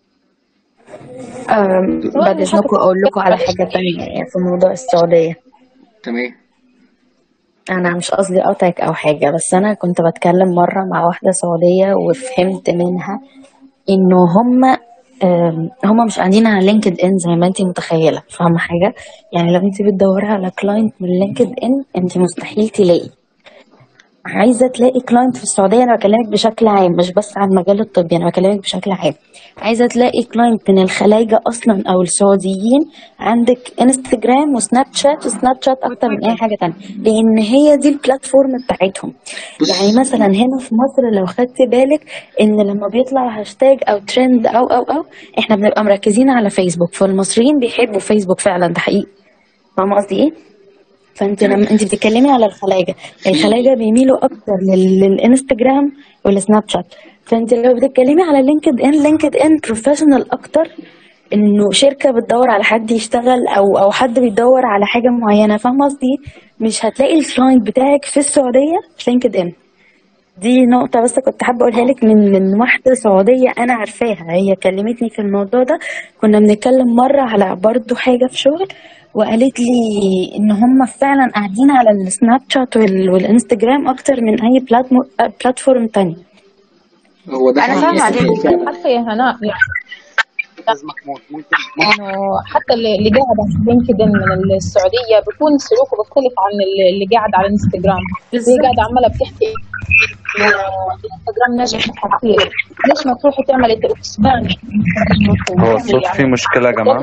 أم، بعد إذنكم أقول لكم على حاجة تانية في موضوع السعودية تمام أنا مش قصدي أقطعك أو حاجة بس أنا كنت بتكلم مرة مع واحدة سعودية وفهمت منها إنه هم أم، هم مش قاعدين على لينكد ان زي ما انت متخيله فاهمه حاجه يعني لو انت بتدوري على كلاينت من لينكد ان انت مستحيل تلاقي عايزه تلاقي كلاينت في السعوديه انا بكلمك بشكل عام مش بس عن المجال الطبي انا بكلمك بشكل عام عايزه تلاقي كلاينت من الخلايجه اصلا او السعوديين عندك انستجرام وسناب شات وسناب شات اكتر من اي حاجه تانية لان هي دي البلاتفورم بتاعتهم يعني بص مثلا هنا في مصر لو خدت بالك ان لما بيطلع هاشتاج او ترند او او او احنا بنبقى مركزين على فيسبوك فالمصريين بيحبوا فيسبوك فعلا ده حقيقي فاهمه قصدي ايه فانت تمام لما انت بتتكلمي على الخلايجه في الخلايجه بيميلوا اكتر لل- للانستجرام والسناب شات فانت لو بتتكلمي على لينكد ان لينكد ان بروفيشنال اكتر انه شركه بتدور على حد يشتغل او او حد بيدور على حاجه معينه فاهمه قصدي إيه؟ مش هتلاقي الكلاينت بتاعك في السعوديه في لينكد ان دي نقطة بس كنت حابة أقولها لك من من واحدة سعودية أنا عارفاها هي كلمتني في الموضوع ده كنا بنتكلم مرة على برضو حاجة في شغل وقالت لي إن هم فعلا قاعدين على السناب شات وال- والإنستجرام أكتر من أي بلاتمو- بلاتفورم تاني هو ده أنا حقيقي فاهمة عليك فعلا عارفة يا هناء يعني استاذ محمود ممكن انه حتى اللي اللي قاعد على لينكدين من السعوديه بيكون سلوكه مختلف عن اللي اللي قاعد على الانستغرام هي بالظبط قاعده عماله بتحكي انه الانستغرام ناجح كثير ليش ما تروحي تعملي اكسباند هو الصوت فيه مشكلة يا جماعة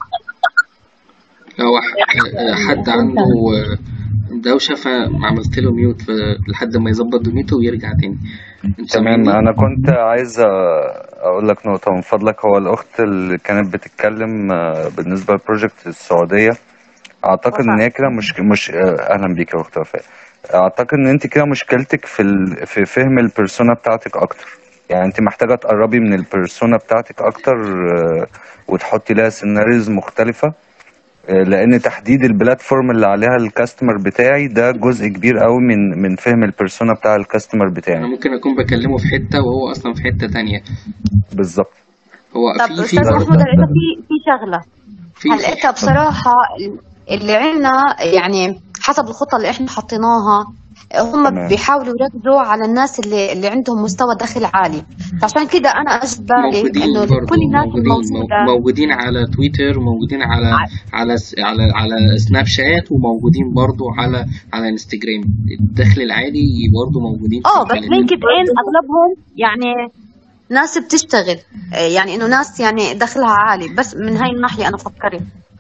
لو ح- حد عنده دوشة فعملت له ميوت ف- لحد ما يظبط دنيته ويرجع تاني انت تمام سامعني؟ انا كنت عايز اقول لك نقطة من فضلك هو الاخت اللي كانت بتتكلم آه، بالنسبة لبروجكت السعودية اعتقد ان هي كده مش مش آه، اهلا بيك يا اخت وفاء اعتقد ان انت كده مشكلتك في ال... في فهم البيرسونا بتاعتك اكتر يعني انت محتاجة تقربي من البيرسونا بتاعتك اكتر آه، وتحطي لها سيناريوز مختلفة آه، لان تحديد البلاتفورم اللي عليها الكاستمر بتاعي ده جزء كبير قوي من من فهم البيرسونا بتاع الكاستمر انا بتاعي ممكن اكون بكلمه في حتة وهو اصلا في حتة تانية بالظبط هو طب في في استاذ محمود هل انت في في شغله في هل انت بصراحه اللي عندنا يعني حسب الخطه اللي احنا حطيناها هم تمام. بيحاولوا يركزوا على الناس اللي اللي عندهم مستوى دخل عالي فعشان كده انا اجت بالي موجودين انه برضه كل الناس موجودين الموجوده مو- موجودين على تويتر وموجودين على على س- على على سناب شات وموجودين برضه على على انستجرام الدخل العالي برضه موجودين في اه بس الحالتين لينكد ان اغلبهم يعني ناس بتشتغل آه، يعني انه ناس يعني دخلها عالي بس من هاي الناحيه انا فكرت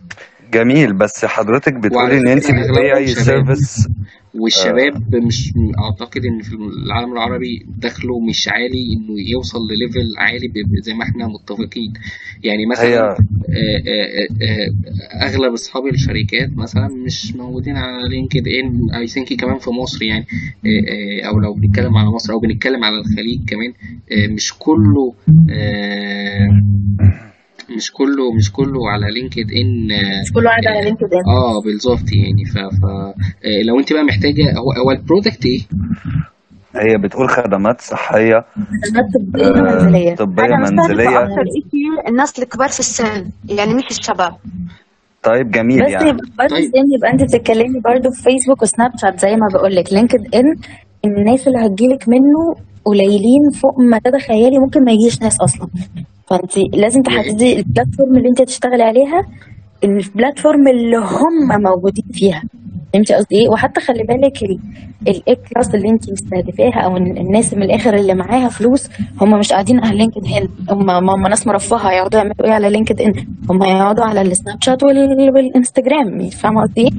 جميل بس حضرتك بتقولي وعلى ان انت فكرة بتبيعي أغلبهم شباب سيرفيس والشباب مش اعتقد ان في العالم العربي دخله مش عالي انه يوصل لليفل عالي ب- زي ما احنا متفقين يعني مثلا هي آه، آه، آه، اغلب اصحاب الشركات مثلا مش موجودين على لينكد ان اي ثينك كمان في مصر يعني آه، آه، او لو بنتكلم على مصر او بنتكلم على الخليج كمان آه، مش كله آه، مش كله مش كله على لينكد ان آه، مش كله قاعد على آه، لينكد ان اه بالظبط يعني ف, ف آه، لو انت بقى محتاجه هو هو البرودكت ايه؟ هي بتقول خدمات صحية خدمات طبية آه، منزلية طبية انا مستهدفه منزلية اكثر شيء الناس الكبار في السن يعني مش الشباب طيب جميل بس يعني يبقى برضه طيب زي يبقى انت بتتكلمي برضه في فيسبوك وسناب شات زي ما بقول لك لينكد ان الناس اللي هتجيلك منه قليلين فوق ما تتخيلي ممكن ما يجيش ناس اصلا فانت لازم و- تحددي البلاتفورم اللي انت هتشتغلي عليها البلاتفورم اللي هم موجودين فيها فهمتي قصدي ايه وحتى خلي بالك الاي كلاس اللي انت مستهدفاها او ال- الناس من الاخر اللي معاها فلوس هم مش قاعدين على لينكد ان هم هم ناس مرفهه يقعدوا يعملوا ايه على لينكد ان هم يقعدوا على السناب شات وال- والانستجرام فاهمه قصدي ايه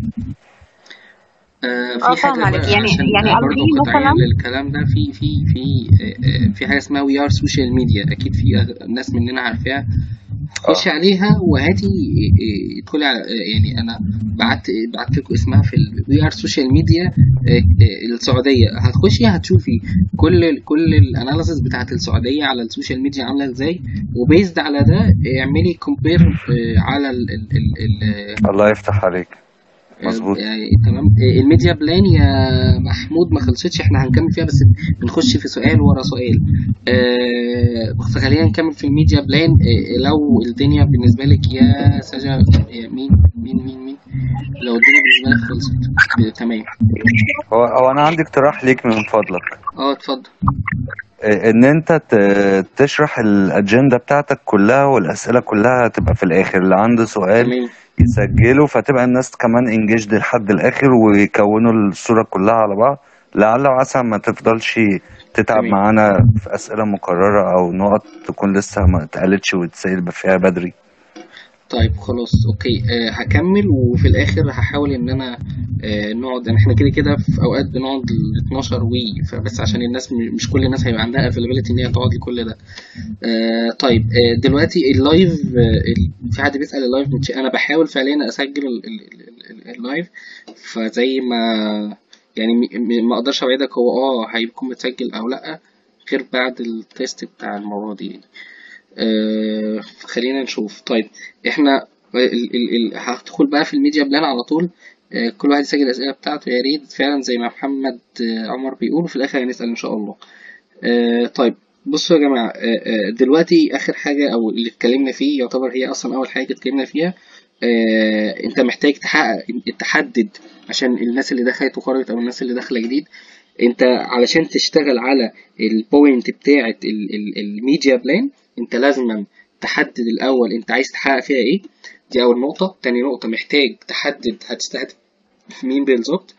آه اه في حاجة فاهم عليك بقى يعني عشان يعني آه برضه قصدي قطعيا مثلا للكلام ده في في في آه آه، في حاجة اسمها وي ار سوشيال ميديا أكيد في أغ- ناس مننا عارفاها خشي اه عليها وهاتي آه، آه، ادخلي على آه، يعني أنا بعت بعت لكم اسمها في وي ار سوشيال ميديا السعودية هتخشي هتشوفي كل ال كل الاناليسيس بتاعت السعودية على السوشيال ميديا عاملة ازاي وبيزد على ده آه، اعملي كومبير على ال ال ال ال الله يفتح عليك مظبوط يعني تمام آه، الميديا بلان يا محمود ما خلصتش احنا هنكمل فيها بس بنخش في سؤال ورا سؤال آه فخلينا نكمل في الميديا بلان آه لو الدنيا بالنسبة لك يا سجا يا مين مين مين مين لو الدنيا بالنسبة لك خلصت آه تمام هو هو انا عندي اقتراح ليك من فضلك اه اتفضل آه، ان انت ت- تشرح الاجندة بتاعتك كلها والاسئلة كلها تبقى في الاخر اللي عنده سؤال تمام يسجله فتبقى الناس كمان انجيجد لحد الاخر ويكونوا الصورة كلها على بعض لعل وعسى ما تفضلش تتعب تمام معانا في اسئلة مكررة او نقط تكون لسه ما اتقالتش وتسأل فيها بدري طيب خلاص اوكي أه هكمل وفي الاخر هحاول ان انا أه نقعد يعني احنا كده كده في اوقات بنقعد ل 12 وي فبس عشان الناس م- مش كل الناس هيبقى عندها افيلابيلتي ان هي تقعد لكل ده أه طيب أه دلوقتي اللايف أه ال- في حد بيسأل اللايف مش- انا بحاول فعليا اسجل ال- ال- ال- ال- اللايف فزي ما يعني م- م- ما اقدرش اوعدك هو اه هيكون متسجل او لا غير بعد التيست بتاع المرة دي يعني. آه، خلينا نشوف طيب احنا ال ال ال هدخل بقى في الميديا بلان على طول آه، كل واحد يسجل الأسئلة بتاعته يا ريت فعلا زي ما محمد آه، عمر بيقول وفي الآخر هنسأل إن شاء الله آه، طيب بصوا يا جماعة آه، آه، دلوقتي آخر حاجة أو اللي اتكلمنا فيه يعتبر هي أصلا أول حاجة اتكلمنا فيها آه، أنت محتاج تحقق تحدد عشان الناس اللي دخلت وخرجت أو الناس اللي داخلة جديد انت علشان تشتغل على البوينت بتاعه الميديا بلان انت لازم تحدد الاول انت عايز تحقق فيها ايه دي اول نقطه تاني نقطه محتاج تحدد هتستهدف مين بالظبط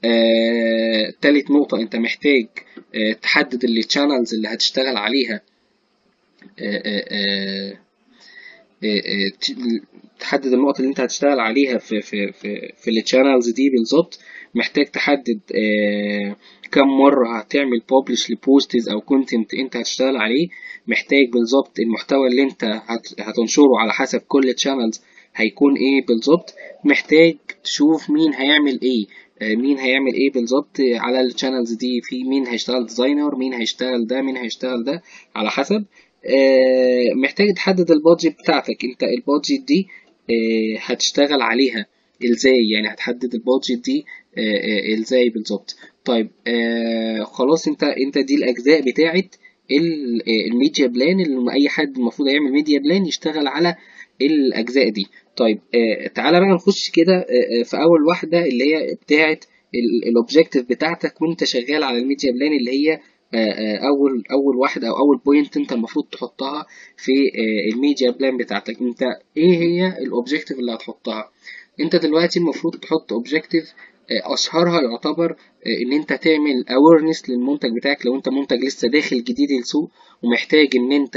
آه، تالت نقطه انت محتاج آه، تحدد الشانلز اللي هتشتغل عليها آه، آه، آه، آه، آه، ت- تحدد النقط اللي انت هتشتغل عليها في في في في الشانلز دي بالظبط محتاج تحدد آه، كم مرة هتعمل ببلش لبوستز او كونتنت انت هتشتغل عليه محتاج بالظبط المحتوى اللي انت هت- هتنشره على حسب كل channels هيكون ايه بالظبط محتاج تشوف مين هيعمل ايه آه، مين هيعمل ايه بالظبط على الشانلز دي في مين هيشتغل ديزاينر مين هيشتغل ده مين هيشتغل ده على حسب آه، محتاج تحدد البادجت بتاعتك انت البادجت دي آه، هتشتغل عليها ازاي يعني هتحدد البادجت دي آه، آه، ازاي بالظبط طيب آه خلاص انت انت دي الاجزاء بتاعت ال- آه، الميديا بلان اللي اي حد المفروض يعمل ميديا بلان يشتغل على الاجزاء دي طيب آه تعالى بقى نخش كده آه آه، في اول واحده اللي هي بتاعت الاوبجيكتيف بتاعتك وانت شغال على الميديا بلان اللي هي آه، آه، اول اول واحده او اول بوينت انت المفروض تحطها في آه، الميديا بلان بتاعتك انت ايه هي الاوبجيكتيف اللي هتحطها انت دلوقتي المفروض تحط اوبجيكتيف اشهرها يعتبر آه، ان انت تعمل awareness للمنتج بتاعك لو انت منتج لسه داخل جديد السوق ومحتاج ان انت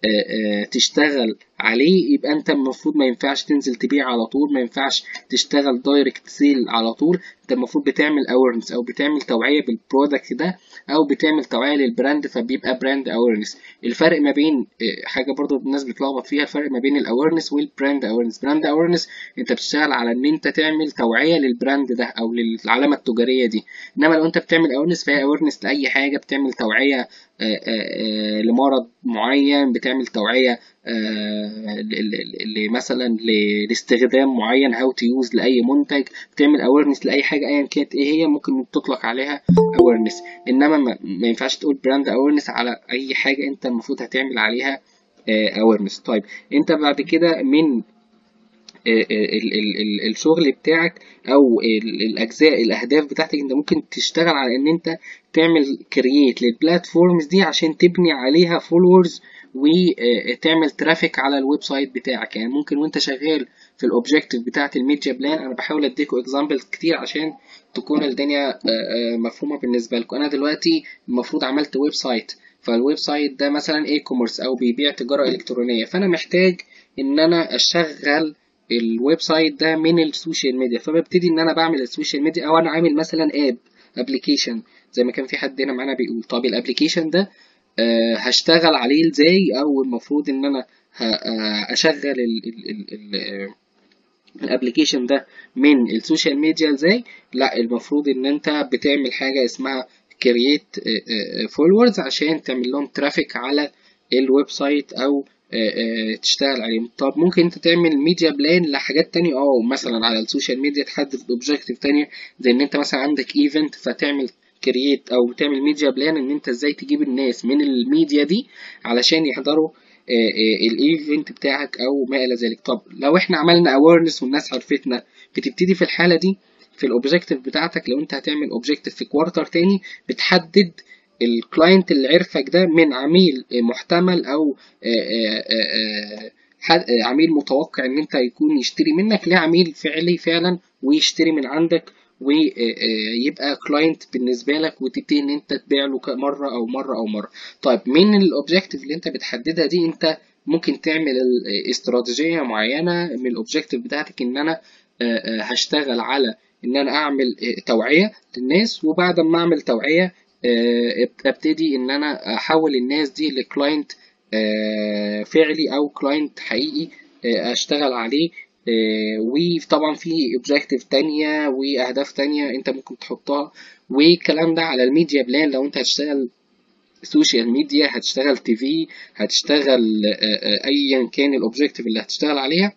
آه، آه، تشتغل عليه يبقى انت المفروض ما ينفعش تنزل تبيع على طول ما ينفعش تشتغل دايركت سيل على طول انت المفروض بتعمل اورنس او بتعمل توعية بالبرودكت ده او بتعمل توعية للبراند فبيبقى براند اورنس الفرق ما بين آه، حاجة برضو الناس بتلخبط فيها الفرق ما بين الاورنس والبراند اورنس براند اورنس انت بتشتغل على ان انت تعمل توعية للبراند ده او للعلامة التجارية دي انما لو انت بتعمل اورنس فهي اورنس لاي حاجة بتعمل توعية آه، آه، آه، لمرض معين بتعمل توعية آه، ل- ل- ل- مثلا ل- لاستخدام معين هاو تو يوز لاي منتج بتعمل اويرنس لاي حاجه ايا كانت ايه هي ممكن تطلق عليها اويرنس انما ما, ما ينفعش تقول براند اويرنس على اي حاجه انت المفروض هتعمل عليها اويرنس طيب انت بعد كده من ال- ال- ال- ال- الشغل بتاعك او ال- الاجزاء الاهداف بتاعتك انت ممكن تشتغل على ان انت تعمل كرييت للبلاتفورمز دي عشان تبني عليها فولورز وتعمل ترافيك على الويب سايت بتاعك يعني ممكن وانت شغال في الاوبجيكتيف بتاعت الميديا بلان انا بحاول اديكم اكزامبلز كتير عشان تكون الدنيا آه، آه، مفهومه بالنسبه لكم انا دلوقتي المفروض عملت ويب سايت فالويب سايت ده مثلا اي كوميرس او بيبيع تجاره الكترونيه فانا محتاج ان انا اشغل الويب سايت ده من السوشيال ميديا فببتدي ان انا بعمل السوشيال ميديا او انا عامل مثلا اب ابلكيشن زي ما كان في حد هنا معانا بيقول طب الابلكيشن ده آه، هشتغل عليه ازاي او المفروض ان انا ه- آه، اشغل ال ال ال ال الابلكيشن ده من السوشيال ميديا ازاي لا المفروض ان انت بتعمل حاجه اسمها كرييت فولورز عشان تعمل لهم ترافيك على الويب سايت او آه، آه، تشتغل عليهم طب ممكن انت تعمل ميديا بلان لحاجات تانية اه مثلا على السوشيال ميديا تحدد اوبجيكتيف تانية زي ان انت مثلا عندك ايفنت فتعمل كرييت او تعمل ميديا بلان ان انت ازاي تجيب الناس من الميديا دي علشان يحضروا الايفنت بتاعك او ما الى ذلك طب لو احنا عملنا اويرنس والناس عرفتنا بتبتدي في الحاله دي في الاوبجيكتيف بتاعتك لو انت هتعمل اوبجيكتيف في كوارتر تاني بتحدد الكلاينت اللي عرفك ده من عميل محتمل او آه، آه، آه، حد- آه، عميل متوقع ان انت يكون يشتري منك لعميل فعلي فعلا ويشتري من عندك ويبقى كلاينت بالنسبه لك وتبتدي ان انت تبيع له ك- مره او مره او مره طيب من الاوبجيكتيف اللي انت بتحددها دي انت ممكن تعمل ال- استراتيجيه معينه من الاوبجيكتيف بتاعتك ان انا آه، آه، هشتغل على ان انا اعمل آه، توعيه للناس وبعد ما اعمل توعيه آه، ابتدي ان انا احول الناس دي لكلاينت آه، فعلي او كلاينت حقيقي آه، اشتغل عليه آه، وطبعا في اوبجيكتيف تانية واهداف تانية انت ممكن تحطها والكلام ده على الميديا بلان لو انت هتشتغل سوشيال ميديا هتشتغل تي في هتشتغل آه، آه، ايا كان الاوبجيكتيف اللي هتشتغل عليها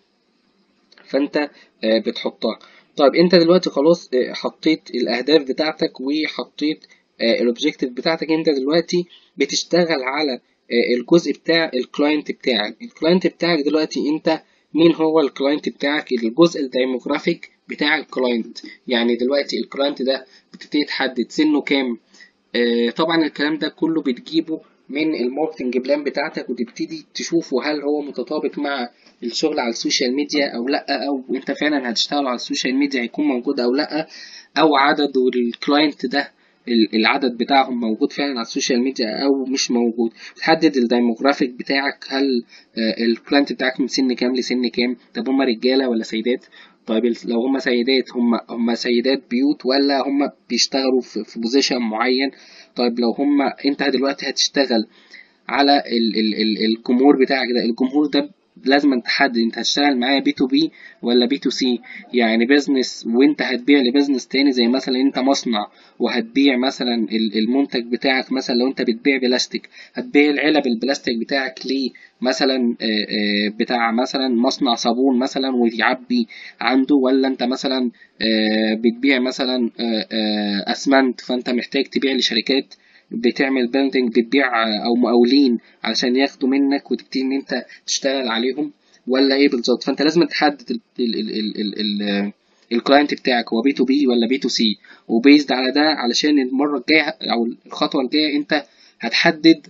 فانت آه، بتحطها طيب انت دلوقتي خلاص آه، حطيت الاهداف بتاعتك وحطيت الاوبجيكتيف بتاعتك انت دلوقتي بتشتغل على آه، الجزء بتاع الكلاينت بتاعك الكلاينت بتاعك دلوقتي انت مين هو الكلاينت بتاعك الجزء الديموغرافيك بتاع الكلاينت يعني دلوقتي الكلاينت ده بتبتدي تحدد سنه كام آه، طبعا الكلام ده كله بتجيبه من الماركتنج بلان بتاعتك وتبتدي تشوفه هل هو متطابق مع الشغل على السوشيال ميديا او لا او انت فعلا هتشتغل على السوشيال ميديا هيكون موجود او لا او عدد الكلاينت ده ال- العدد بتاعهم موجود فعلا على السوشيال ميديا او مش موجود تحدد الديموغرافيك بتاعك هل آه، الكلاينت بتاعك من سن كام لسن كام طب هم رجاله ولا سيدات طيب ال- لو هم سيدات هم هم سيدات بيوت ولا هم بيشتغلوا في, في بوزيشن معين طيب لو هم انت دلوقتي هتشتغل على ال ال ال الجمهور بتاعك ده الجمهور ده لازم تحدد انت هتشتغل معاه بي تو بي ولا بي تو سي يعني بيزنس وانت هتبيع لبيزنس تاني زي مثلا انت مصنع وهتبيع مثلا ال- المنتج بتاعك مثلا لو انت بتبيع بلاستيك هتبيع العلب البلاستيك بتاعك ليه مثلا آه، آه، بتاع مثلا مصنع صابون مثلا ويعبي عنده ولا انت مثلا آه، بتبيع مثلا آه، آه، اسمنت فانت محتاج تبيع لشركات بتعمل بيلدينج بتبيع آه، او مقاولين علشان ياخدوا منك وتبتدي ان انت تشتغل عليهم ولا ايه بالظبط فانت لازم تحدد ال ال ال ال ال ال الكلاينت بتاعك هو بي تو بي ولا بي تو سي وبيزد على ده علشان المره الجايه او الخطوه الجايه انت هتحدد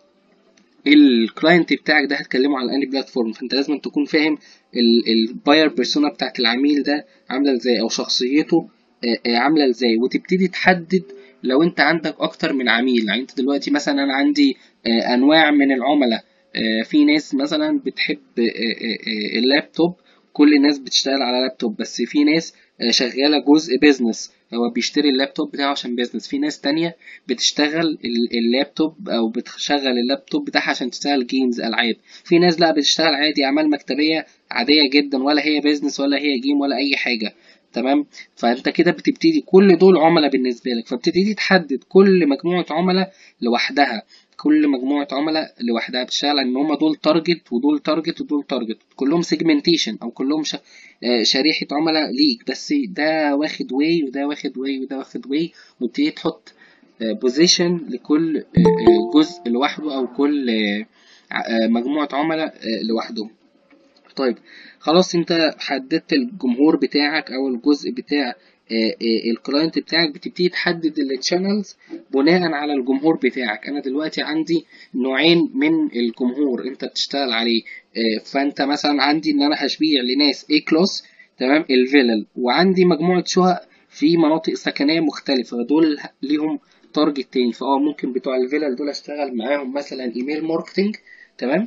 الكلاينت بتاعك ده هتكلمه على انهي بلاتفورم فانت لازم تكون فاهم الباير بيرسونا بتاعت العميل ده عامله ازاي او شخصيته آه، آه، عامله ازاي وتبتدي تحدد لو انت عندك اكتر من عميل يعني انت دلوقتي مثلا انا عندي آه، انواع من العملاء آه، في ناس مثلا بتحب آه، آه، آه، اللابتوب كل الناس بتشتغل على لابتوب بس في ناس آه، شغالة جزء بيزنس هو بيشتري اللابتوب بتاعه عشان بيزنس في ناس تانية بتشتغل ال- اللابتوب أو بتشغل اللابتوب بتاعها عشان تشتغل جيمز ألعاب في ناس لا بتشتغل عادي أعمال مكتبية عادية جدا ولا هي بيزنس ولا هي جيم ولا أي حاجة تمام فأنت كده بتبتدي كل دول عملاء بالنسبة لك فبتبتدي تحدد كل مجموعة عملاء لوحدها كل مجموعة عملاء لوحدها بتشتغل على ان هم دول تارجت ودول تارجت ودول تارجت كلهم سيجمنتيشن او كلهم ش... آه، شريحة عملاء ليك بس ده واخد واي وده واخد واي وده واخد واي وتبتدي تحط بوزيشن لكل آه، آه، جزء لوحده او كل آه، ع- آه، مجموعة عملاء آه، لوحدهم طيب خلاص انت حددت الجمهور بتاعك او الجزء بتاع الكلاينت بتاعك بتبتدي تحدد التشانلز بناء على الجمهور بتاعك انا دلوقتي عندي نوعين من الجمهور انت بتشتغل عليه آه، فانت مثلا عندي ان انا هشبيع لناس اي كلاس تمام الفيلل وعندي مجموعة شقق في مناطق سكنية مختلفة دول ليهم تارجت تاني فاه ممكن بتوع الفيلل دول اشتغل معاهم مثلا ايميل ماركتنج تمام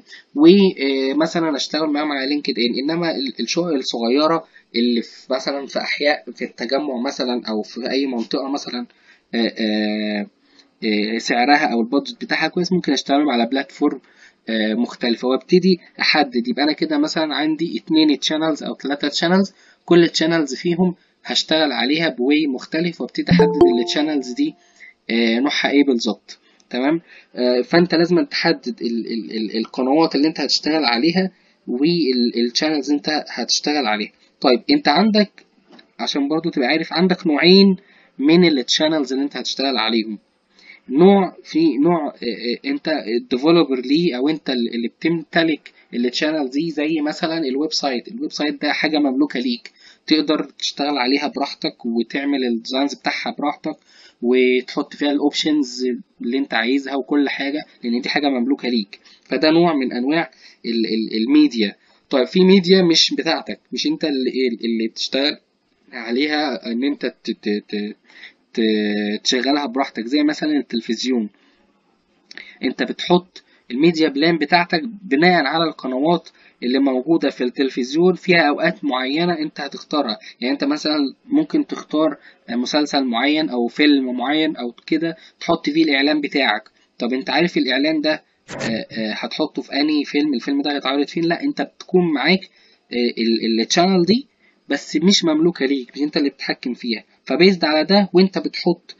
ومثلا اشتغل معاهم على لينكد ان انما ال- الشقق الصغيره اللي في مثلا في احياء في التجمع مثلا او في اي منطقه مثلا آه، آه، آه، سعرها او البادجت بتاعها كويس ممكن اشتغل على بلاتفورم آه، مختلفة وابتدي احدد يبقى انا كده مثلا عندي اتنين تشانلز او تلاتة تشانلز كل تشانلز فيهم هشتغل عليها بواي مختلف وابتدي احدد التشانلز دي آه، نوعها ايه بالظبط تمام آه، فانت لازم تحدد ال ال ال القنوات اللي انت هتشتغل عليها والشانلز انت هتشتغل عليها طيب انت عندك عشان برضو تبقى عارف عندك نوعين من التشانلز اللي انت هتشتغل عليهم نوع في نوع آه، آه، انت الديفلوبر ليه او انت اللي بتمتلك التشانل دي زي مثلا الويب سايت الويب سايت ده حاجه مملوكه ليك تقدر تشتغل عليها براحتك وتعمل الديزاينز بتاعها براحتك وتحط فيها الاوبشنز اللي انت عايزها وكل حاجه لان دي حاجه مملوكه ليك فده نوع من انواع ال- ال- الميديا طيب في ميديا مش بتاعتك مش انت اللي, اللي بتشتغل عليها ان انت ت- ت- ت- ت- تشغلها براحتك زي مثلا التلفزيون انت بتحط الميديا بلان بتاعتك بناء على القنوات اللي موجودة في التلفزيون فيها أوقات معينة أنت هتختارها يعني أنت مثلا ممكن تختار مسلسل معين أو فيلم معين أو كده تحط فيه الإعلان بتاعك طب أنت عارف الإعلان ده آه، آه، هتحطه في أنهي فيلم الفيلم ده هيتعرض فين لا أنت بتكون معاك التشانل دي بس مش مملوكة ليك مش أنت اللي بتتحكم فيها فبيزد على ده وأنت بتحط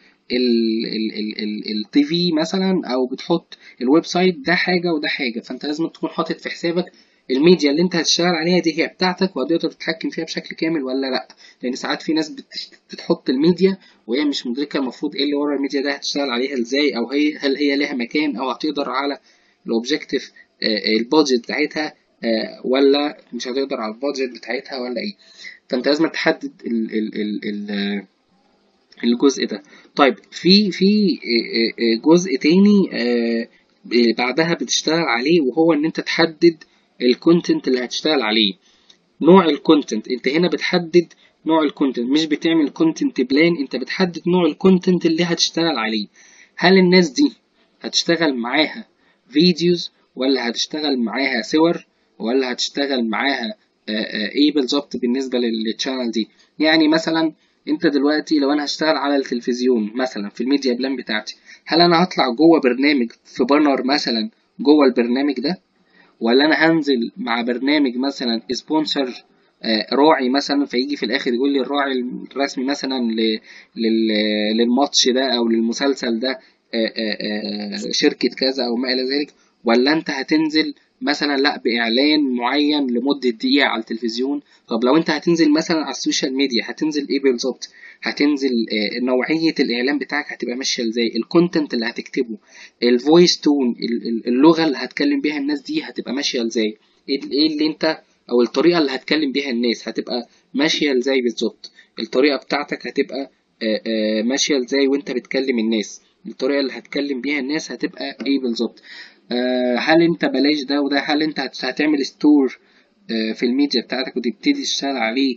التي في مثلا او بتحط الويب سايت ده حاجه وده حاجه فانت لازم تكون حاطط في حسابك الميديا اللي انت هتشتغل عليها دي هي بتاعتك وهتقدر تتحكم فيها بشكل كامل ولا لا لان ساعات في ناس بت- بتحط الميديا وهي مش مدركه المفروض ايه اللي ورا الميديا ده هتشتغل عليها ازاي او هي هل هي لها مكان او هتقدر على الاوبجيكتيف البادجت بتاعتها آه، ولا مش هتقدر على البادجت بتاعتها ولا ايه فانت لازم تحدد ال ال ال ال الجزء ده طيب في في آه، آه، جزء تاني آه، بعدها بتشتغل عليه وهو ان انت تحدد الكونتنت اللي هتشتغل عليه نوع الكونتنت انت هنا بتحدد نوع الكونتنت مش بتعمل كونتنت بلان انت بتحدد نوع الكونتنت اللي هتشتغل عليه هل الناس دي هتشتغل معاها فيديوز ولا هتشتغل معاها صور ولا هتشتغل معاها آه، آه، ايه بالظبط بالنسبة للتشانل دي يعني مثلا انت دلوقتي لو انا هشتغل على التلفزيون مثلا في الميديا بلان بتاعتي هل انا هطلع جوه برنامج في بانر مثلا جوه البرنامج ده ولا انا هنزل مع برنامج مثلا سبونسر راعي مثلا فيجي في الاخر يقول لي الراعي الرسمي مثلا ل- لل- للماتش ده او للمسلسل ده آه، آه، آه، شركة كذا او ما الى ذلك ولا انت هتنزل مثلا لا باعلان معين لمدة دقيقة على التلفزيون طب لو انت هتنزل مثلا على السوشيال ميديا هتنزل ايه بالظبط هتنزل آه، نوعية الاعلان بتاعك هتبقى ماشية ازاي الكونتنت اللي هتكتبه الفويس تون اللغة اللي هتكلم بيها الناس دي هتبقى ماشية ازاي ايه إيه اللي انت او الطريقة اللي هتكلم بيها الناس هتبقى ماشية ازاي بالظبط الطريقة بتاعتك هتبقى آه، آه، ماشية ازاي وانت بتكلم الناس الطريقة اللي هتكلم بيها الناس هتبقى ايه بالظبط آه، هل انت بلاش ده وده هل انت هت- هتعمل ستور في الميديا بتاعتك وتبتدي تشتغل عليه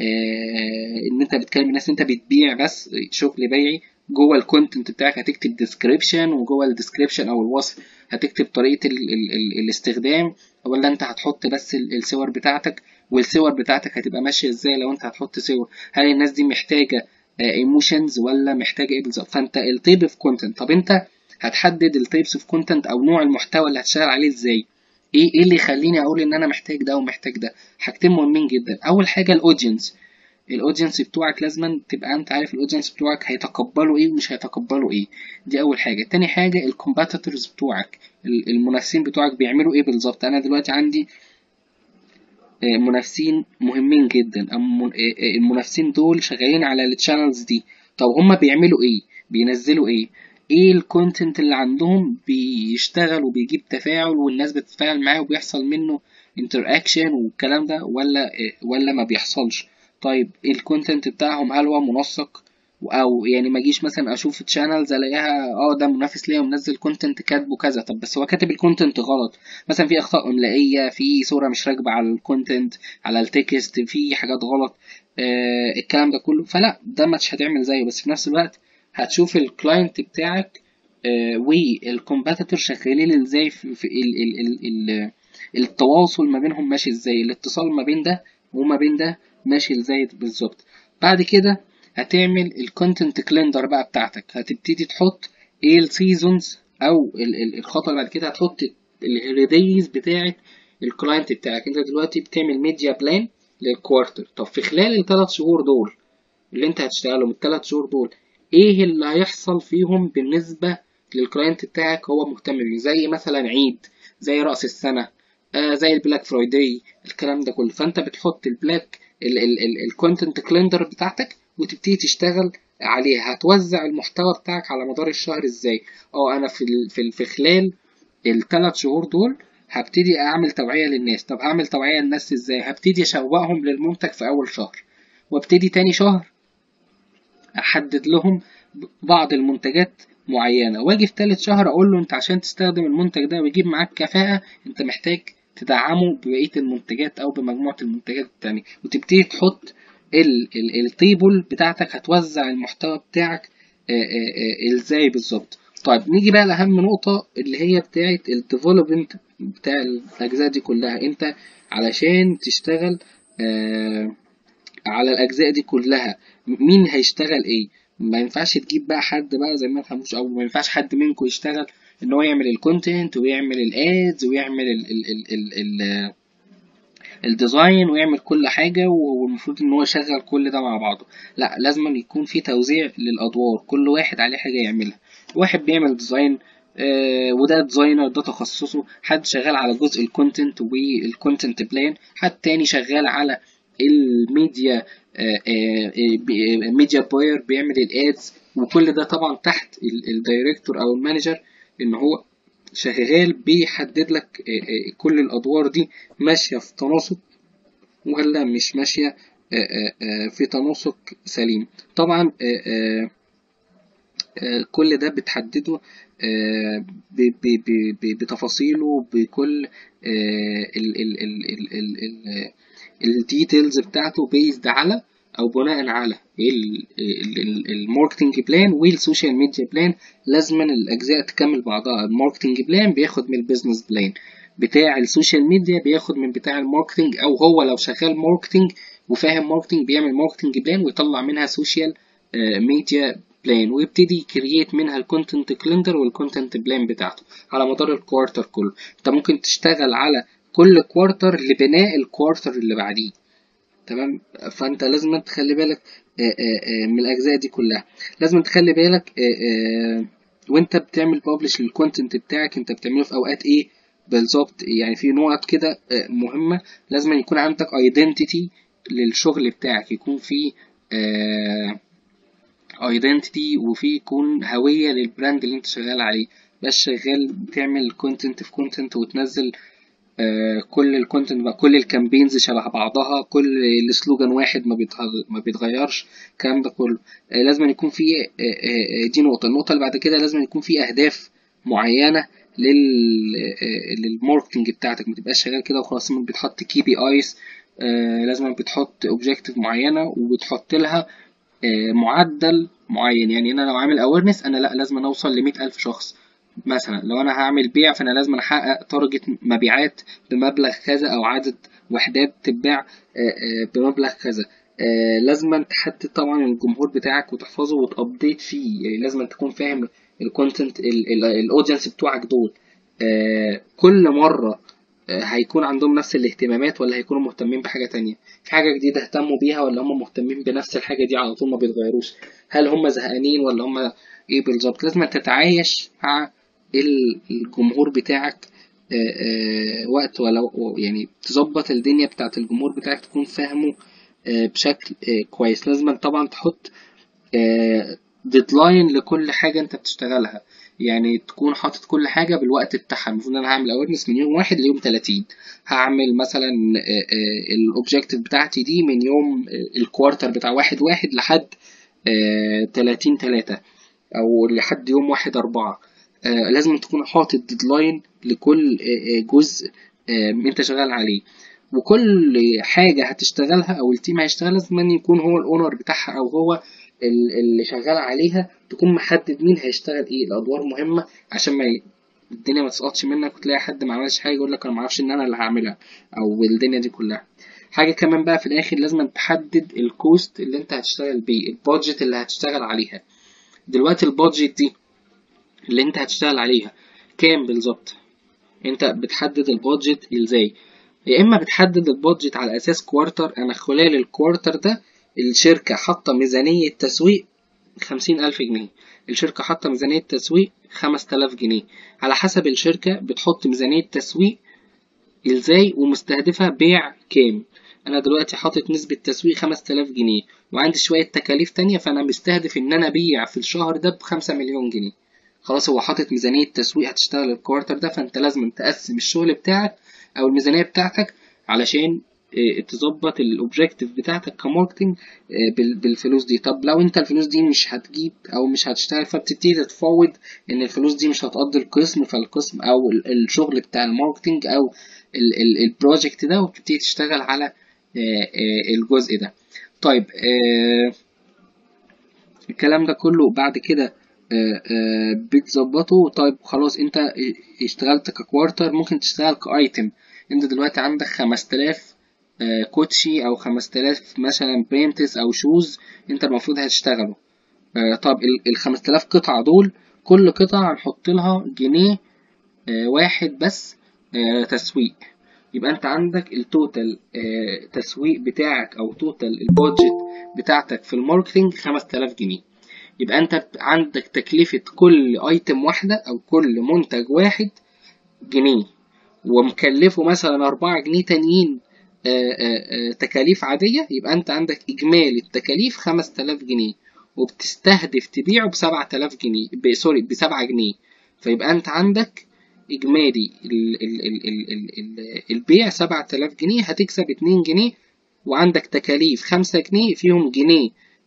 آه، ان انت بتكلم الناس انت بتبيع بس شغل بيعي جوه الكونتنت بتاعك هتكتب ديسكريبشن وجوه الديسكريبشن او الوصف هتكتب طريقة ال ال ال الاستخدام ولا انت هتحط بس ال- الصور بتاعتك والصور بتاعتك هتبقى ماشية ازاي لو انت هتحط صور هل الناس دي محتاجة ايموشنز ولا محتاجة ايه بالظبط فانت التيب اوف كونتنت طب انت هتحدد التيبس اوف كونتنت او نوع المحتوى اللي هتشتغل عليه ازاي ايه ايه اللي يخليني اقول ان انا محتاج ده ومحتاج ده حاجتين مهمين جدا اول حاجة الاودينس الاودينس بتوعك لازما تبقى انت عارف الاودينس بتوعك هيتقبلوا ايه ومش هيتقبلوا ايه دي اول حاجه تاني حاجه الكومباتيتورز بتوعك ال- المنافسين بتوعك بيعملوا ايه بالظبط انا دلوقتي عندي آه، منافسين مهمين جدا أم- من- آه، آه، المنافسين دول شغالين على التشانلز دي طب هما بيعملوا ايه بينزلوا ايه ايه الكونتنت اللي عندهم بيشتغل وبيجيب تفاعل والناس بتتفاعل معاه وبيحصل منه انتراكشن والكلام ده ولا آه، ولا ما بيحصلش طيب الكونتنت بتاعهم هل هو منسق او يعني ما اجيش مثلا اشوف تشانلز الاقيها اه ده منافس ليا ومنزل كونتنت كاتبه كذا طب بس هو كاتب الكونتنت غلط مثلا في اخطاء املائيه في صوره مش راكبه على الكونتنت على التكست في حاجات غلط آه الكلام ده كله فلا ده مش هتعمل زيه بس في نفس الوقت هتشوف الكلاينت بتاعك آه والكومباتيتور شغالين ازاي في, في ال ال ال ال التواصل ما بينهم ماشي ازاي الاتصال ما بين ده وما بين ده ماشي ازاي بالظبط بعد كده هتعمل الكونتنت كليندر بقى بتاعتك هتبتدي تحط ايه السيزونز او ال- ال- الخطوه اللي بعد كده هتحط الهوليديز بتاعت الكلاينت بتاعك انت دلوقتي بتعمل ميديا بلان للكوارتر طب في خلال الثلاث شهور دول اللي انت هتشتغلهم الثلاث شهور دول ايه اللي هيحصل فيهم بالنسبه للكلاينت بتاعك هو مهتم بيه زي مثلا عيد زي رأس السنة آه زي البلاك فرايداي الكلام ده كله فانت بتحط البلاك الكونتنت كليندر بتاعتك وتبتدي تشتغل عليها هتوزع المحتوى بتاعك على مدار الشهر ازاي اه انا في ال- في ال- في خلال الثلاث شهور دول هبتدي اعمل توعية للناس طب هعمل توعية للناس ازاي هبتدي اشوقهم للمنتج في اول شهر وابتدي تاني شهر احدد لهم بعض المنتجات معينة واجي في تالت شهر اقول له انت عشان تستخدم المنتج ده ويجيب معاك كفاءة انت محتاج تدعمه ببقية المنتجات او بمجموعة المنتجات التانية وتبتدي تحط ال- ال- التيبل بتاعتك هتوزع المحتوى بتاعك آه، آه، آه، ازاي بالظبط طيب نيجي بقى لأهم نقطة اللي هي بتاعة الديفلوبمنت بتاع الأجزاء دي كلها أنت علشان تشتغل آه على الأجزاء دي كلها مين هيشتغل إيه ما ينفعش تجيب بقى حد بقى زي ما تفهموش أو ما ينفعش حد منكم يشتغل إن هو يعمل الكونتنت ويعمل الادز ويعمل ال ال ال ال ال الديزاين ويعمل كل حاجة والمفروض ان هو يشغل كل ده مع بعضه لا لازم يكون في توزيع للادوار كل واحد عليه حاجة يعملها واحد بيعمل ديزاين آه وده ديزاينر ده تخصصه حد شغال على جزء الكونتنت والكونتنت بلان حد تاني شغال على الميديا آه آه ميديا باير بيعمل الادز وكل ده طبعا تحت الدايركتور او المانجر ان هو شغال بيحدد لك كل الادوار دي ماشيه في تناسق ولا مش ماشيه في تناسق سليم طبعا كل ده بتحدده بتفاصيله بكل الديتيلز بتاعته بيزد على او بناء على الماركتنج بلان والسوشيال ميديا بلان لازما الاجزاء تكمل بعضها الماركتنج بلان بياخد من البيزنس بلان بتاع السوشيال ميديا بياخد من بتاع الماركتنج او هو لو شغال ماركتنج وفاهم ماركتنج بيعمل ماركتنج بلان ويطلع منها سوشيال ميديا بلان ويبتدي يكرييت منها الكونتنت كلندر والكونتنت بلان بتاعته على مدار الكوارتر كله انت ممكن تشتغل على كل كوارتر لبناء الكوارتر اللي بعديه تمام فانت لازم تخلي بالك آآ آآ من الاجزاء دي كلها لازم تخلي بالك آآ وانت بتعمل بابلش للكونتنت بتاعك انت بتعمله في اوقات ايه بالظبط يعني في نقط كده مهمة لازم يكون عندك ايدنتيتي للشغل بتاعك يكون في ايدنتيتي وفي يكون هوية للبراند اللي انت شغال عليه بس شغال بتعمل كونتنت في كونتنت وتنزل آه كل الكونتنت بقى كل الكامبينز شبه بعضها كل السلوجان واحد ما ما بيتغيرش الكلام ده كله آه لازم يكون في آه دي نقطة النقطة اللي بعد كده لازم يكون في أهداف معينة لل للماركتنج بتاعتك ما تبقاش شغال كده وخلاص بتحط كي بي ايز لازم بتحط اوبجيكتيف معينة وبتحط لها معدل معين يعني انا لو عامل اويرنس انا لا لازم اوصل لمئة الف شخص مثلا لو انا هعمل بيع فانا لازم احقق تارجت مبيعات بمبلغ كذا او عدد وحدات تتباع آه، آه، بمبلغ كذا آه، لازم تحدد طبعا الجمهور بتاعك وتحفظه وتابديت فيه يعني لازم تكون فاهم الكونتنت الاودينس بتوعك دول آه، كل مره آه، هيكون عندهم نفس الاهتمامات ولا هيكونوا مهتمين بحاجه تانية في حاجه جديده اهتموا بيها ولا هم مهتمين بنفس الحاجه دي على طول ما بيتغيروش هل هم زهقانين ولا هم ايه بالظبط لازم تتعايش مع ال- الجمهور بتاعك آه، آه، وقت ولو يعني تظبط الدنيا بتاعت الجمهور بتاعك تكون فاهمه آه، بشكل آه، كويس لازم طبعا تحط ديدلاين لكل حاجة انت بتشتغلها يعني تكون حاطط كل حاجة بالوقت بتاعها المفروض ان انا هعمل اويرنس من يوم واحد ليوم 30 هعمل مثلا الاوبجيكتيف بتاعتي دي من يوم آه، الكوارتر بتاع واحد واحد لحد آه، 30 تلاتة او لحد يوم واحد أربعة آه، لازم تكون حاطط ديدلاين لكل آه، آه، جزء آه، انت شغال عليه وكل حاجة هتشتغلها أو التيم هيشتغل لازم أن يكون هو الأونر بتاعها أو هو ال- اللي شغال عليها تكون محدد مين هيشتغل إيه الأدوار مهمة عشان ما ي- الدنيا ما تسقطش منك وتلاقي حد ما عملش حاجة يقول لك أنا ما اعرفش إن أنا اللي هعملها أو الدنيا دي كلها حاجة كمان بقى في الآخر لازم تحدد الكوست اللي أنت هتشتغل بيه البادجت اللي هتشتغل عليها دلوقتي البادجت دي اللي أنت هتشتغل عليها كام بالظبط انت بتحدد البادجت ازاي يا اما بتحدد البادجت على اساس كوارتر انا خلال الكوارتر ده الشركة حاطة ميزانية تسويق خمسين ألف جنيه الشركة حاطة ميزانية تسويق خمس تلاف جنيه على حسب الشركة بتحط ميزانية تسويق ازاي ومستهدفة بيع كام انا دلوقتي حاطط نسبة تسويق خمس تلاف جنيه وعندي شوية تكاليف تانية فانا مستهدف ان انا ابيع في الشهر ده بخمسة مليون جنيه خلاص هو حاطط ميزانية تسويق هتشتغل الكوارتر ده فانت لازم تقسم الشغل بتاعك او الميزانية بتاعتك علشان آه، تظبط الاوبجيكتيف بتاعتك كماركتنج آه، بال- بالفلوس دي طب لو انت الفلوس دي مش هتجيب او مش هتشتغل فبتبتدي تتفاوض ان الفلوس دي مش هتقضي القسم فالقسم او ال- الشغل بتاع الماركتنج او البروجكت ده وبتبتدي تشتغل على آه، آه، الجزء ده طيب آه، الكلام ده كله بعد كده آه، آه، بتظبطه طيب خلاص انت اشتغلت ككوارتر ممكن تشتغل كايتم انت دلوقتي عندك 5000 آه، كوتشي او 5000 مثلا برينتس او شوز انت المفروض هتشتغله آه، طب ال ال 5000 قطعة دول كل قطعة هنحط لها جنيه آه، واحد بس آه، تسويق يبقى انت عندك التوتال آه، تسويق بتاعك او توتال البادجت بتاعتك في الماركتينج 5000 جنيه يبقى انت عندك تكلفة كل ايتم واحدة او كل منتج واحد جنيه ومكلفه مثلا أربعة جنيه تانيين آه، آه، آه، تكاليف عادية يبقى أنت عندك إجمالي التكاليف خمس تلاف جنيه وبتستهدف تبيعه بسبعة تلاف جنيه ب- سوري بسبعة جنيه فيبقى أنت عندك إجمالي ال ال ال ال ال ال البيع سبعة تلاف جنيه هتكسب اتنين جنيه وعندك تكاليف خمسة جنيه فيهم جنيه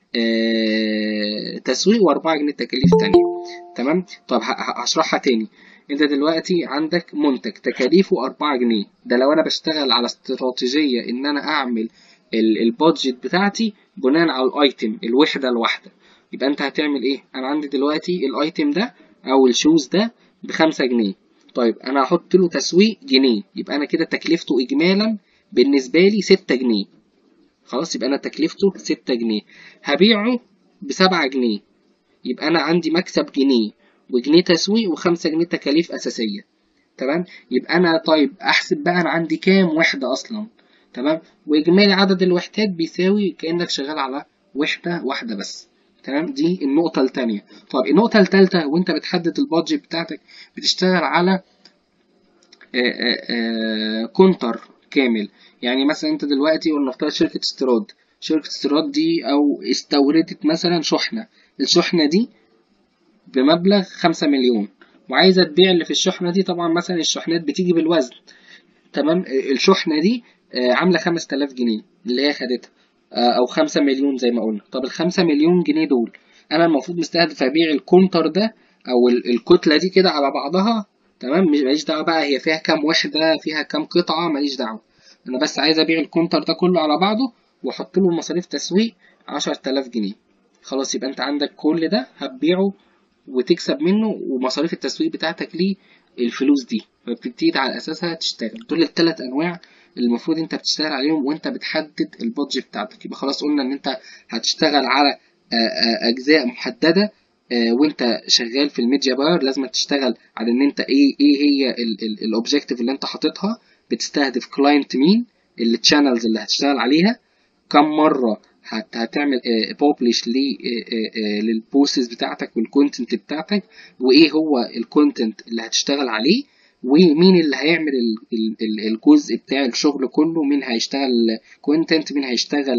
آه، تسويق وأربعة جنيه تكاليف تانية تمام طب ه- ه- هشرحها تاني انت دلوقتي عندك منتج تكاليفه أربعة جنيه ده لو انا بشتغل على استراتيجية ان انا اعمل ال- البادجت بتاعتي بناء على الايتم الوحدة الواحدة يبقى انت هتعمل ايه انا عندي دلوقتي الايتم ده او الشوز ده بخمسة جنيه طيب انا هحط له تسويق جنيه يبقى انا كده تكلفته اجمالا بالنسبة لي ستة جنيه خلاص يبقى انا تكلفته ستة جنيه هبيعه بسبعة جنيه يبقى انا عندي مكسب جنيه وجنيه تسويق وخمسة جنيه تكاليف اساسية تمام يبقى انا طيب احسب بقى انا عندي كام وحدة اصلا تمام واجمالي عدد الوحدات بيساوي كانك شغال على وحدة واحدة بس تمام دي النقطة التانية طب النقطة التالتة وانت بتحدد البادجت بتاعتك بتشتغل على كونتر كامل يعني مثلا انت دلوقتي ولنفترض شركة استيراد شركة استيراد دي او استوردت مثلا شحنة الشحنة دي بمبلغ خمسة مليون وعايزة تبيع اللي في الشحنة دي طبعا مثلا الشحنات بتيجي بالوزن تمام الشحنة دي آه، عاملة خمس تلاف جنيه اللي هي خدتها آه، أو خمسة مليون زي ما قلنا طب الخمسة مليون جنيه دول أنا المفروض مستهدف أبيع الكونتر ده أو ال- الكتلة دي كده على بعضها تمام مش- ماليش دعوة بقى هي فيها كام وحدة فيها كام قطعة ماليش دعوة أنا بس عايز أبيع الكونتر ده كله على بعضه وأحط له مصاريف تسويق عشر تلاف جنيه خلاص يبقى أنت عندك كل ده هتبيعه وتكسب منه ومصاريف التسويق بتاعتك ليه الفلوس دي فبتبتدي على اساسها تشتغل دول الثلاث انواع اللي المفروض انت بتشتغل عليهم وانت بتحدد البادجت بتاعتك يبقى خلاص قلنا ان انت هتشتغل على آه، آه، اجزاء محدده آه، وانت شغال في الميديا باير لازم تشتغل على ان انت ايه ايه هي الاوبجيكتيف اللي انت حاططها بتستهدف كلاينت مين التشانلز اللي هتشتغل عليها كم مره هت هتعمل بوبلش للبوستس بتاعتك والكونتنت بتاعتك وايه هو الكونتنت اللي هتشتغل عليه ومين اللي هيعمل ال- ال- ال- الجزء بتاع الشغل كله مين هيشتغل كونتنت مين هيشتغل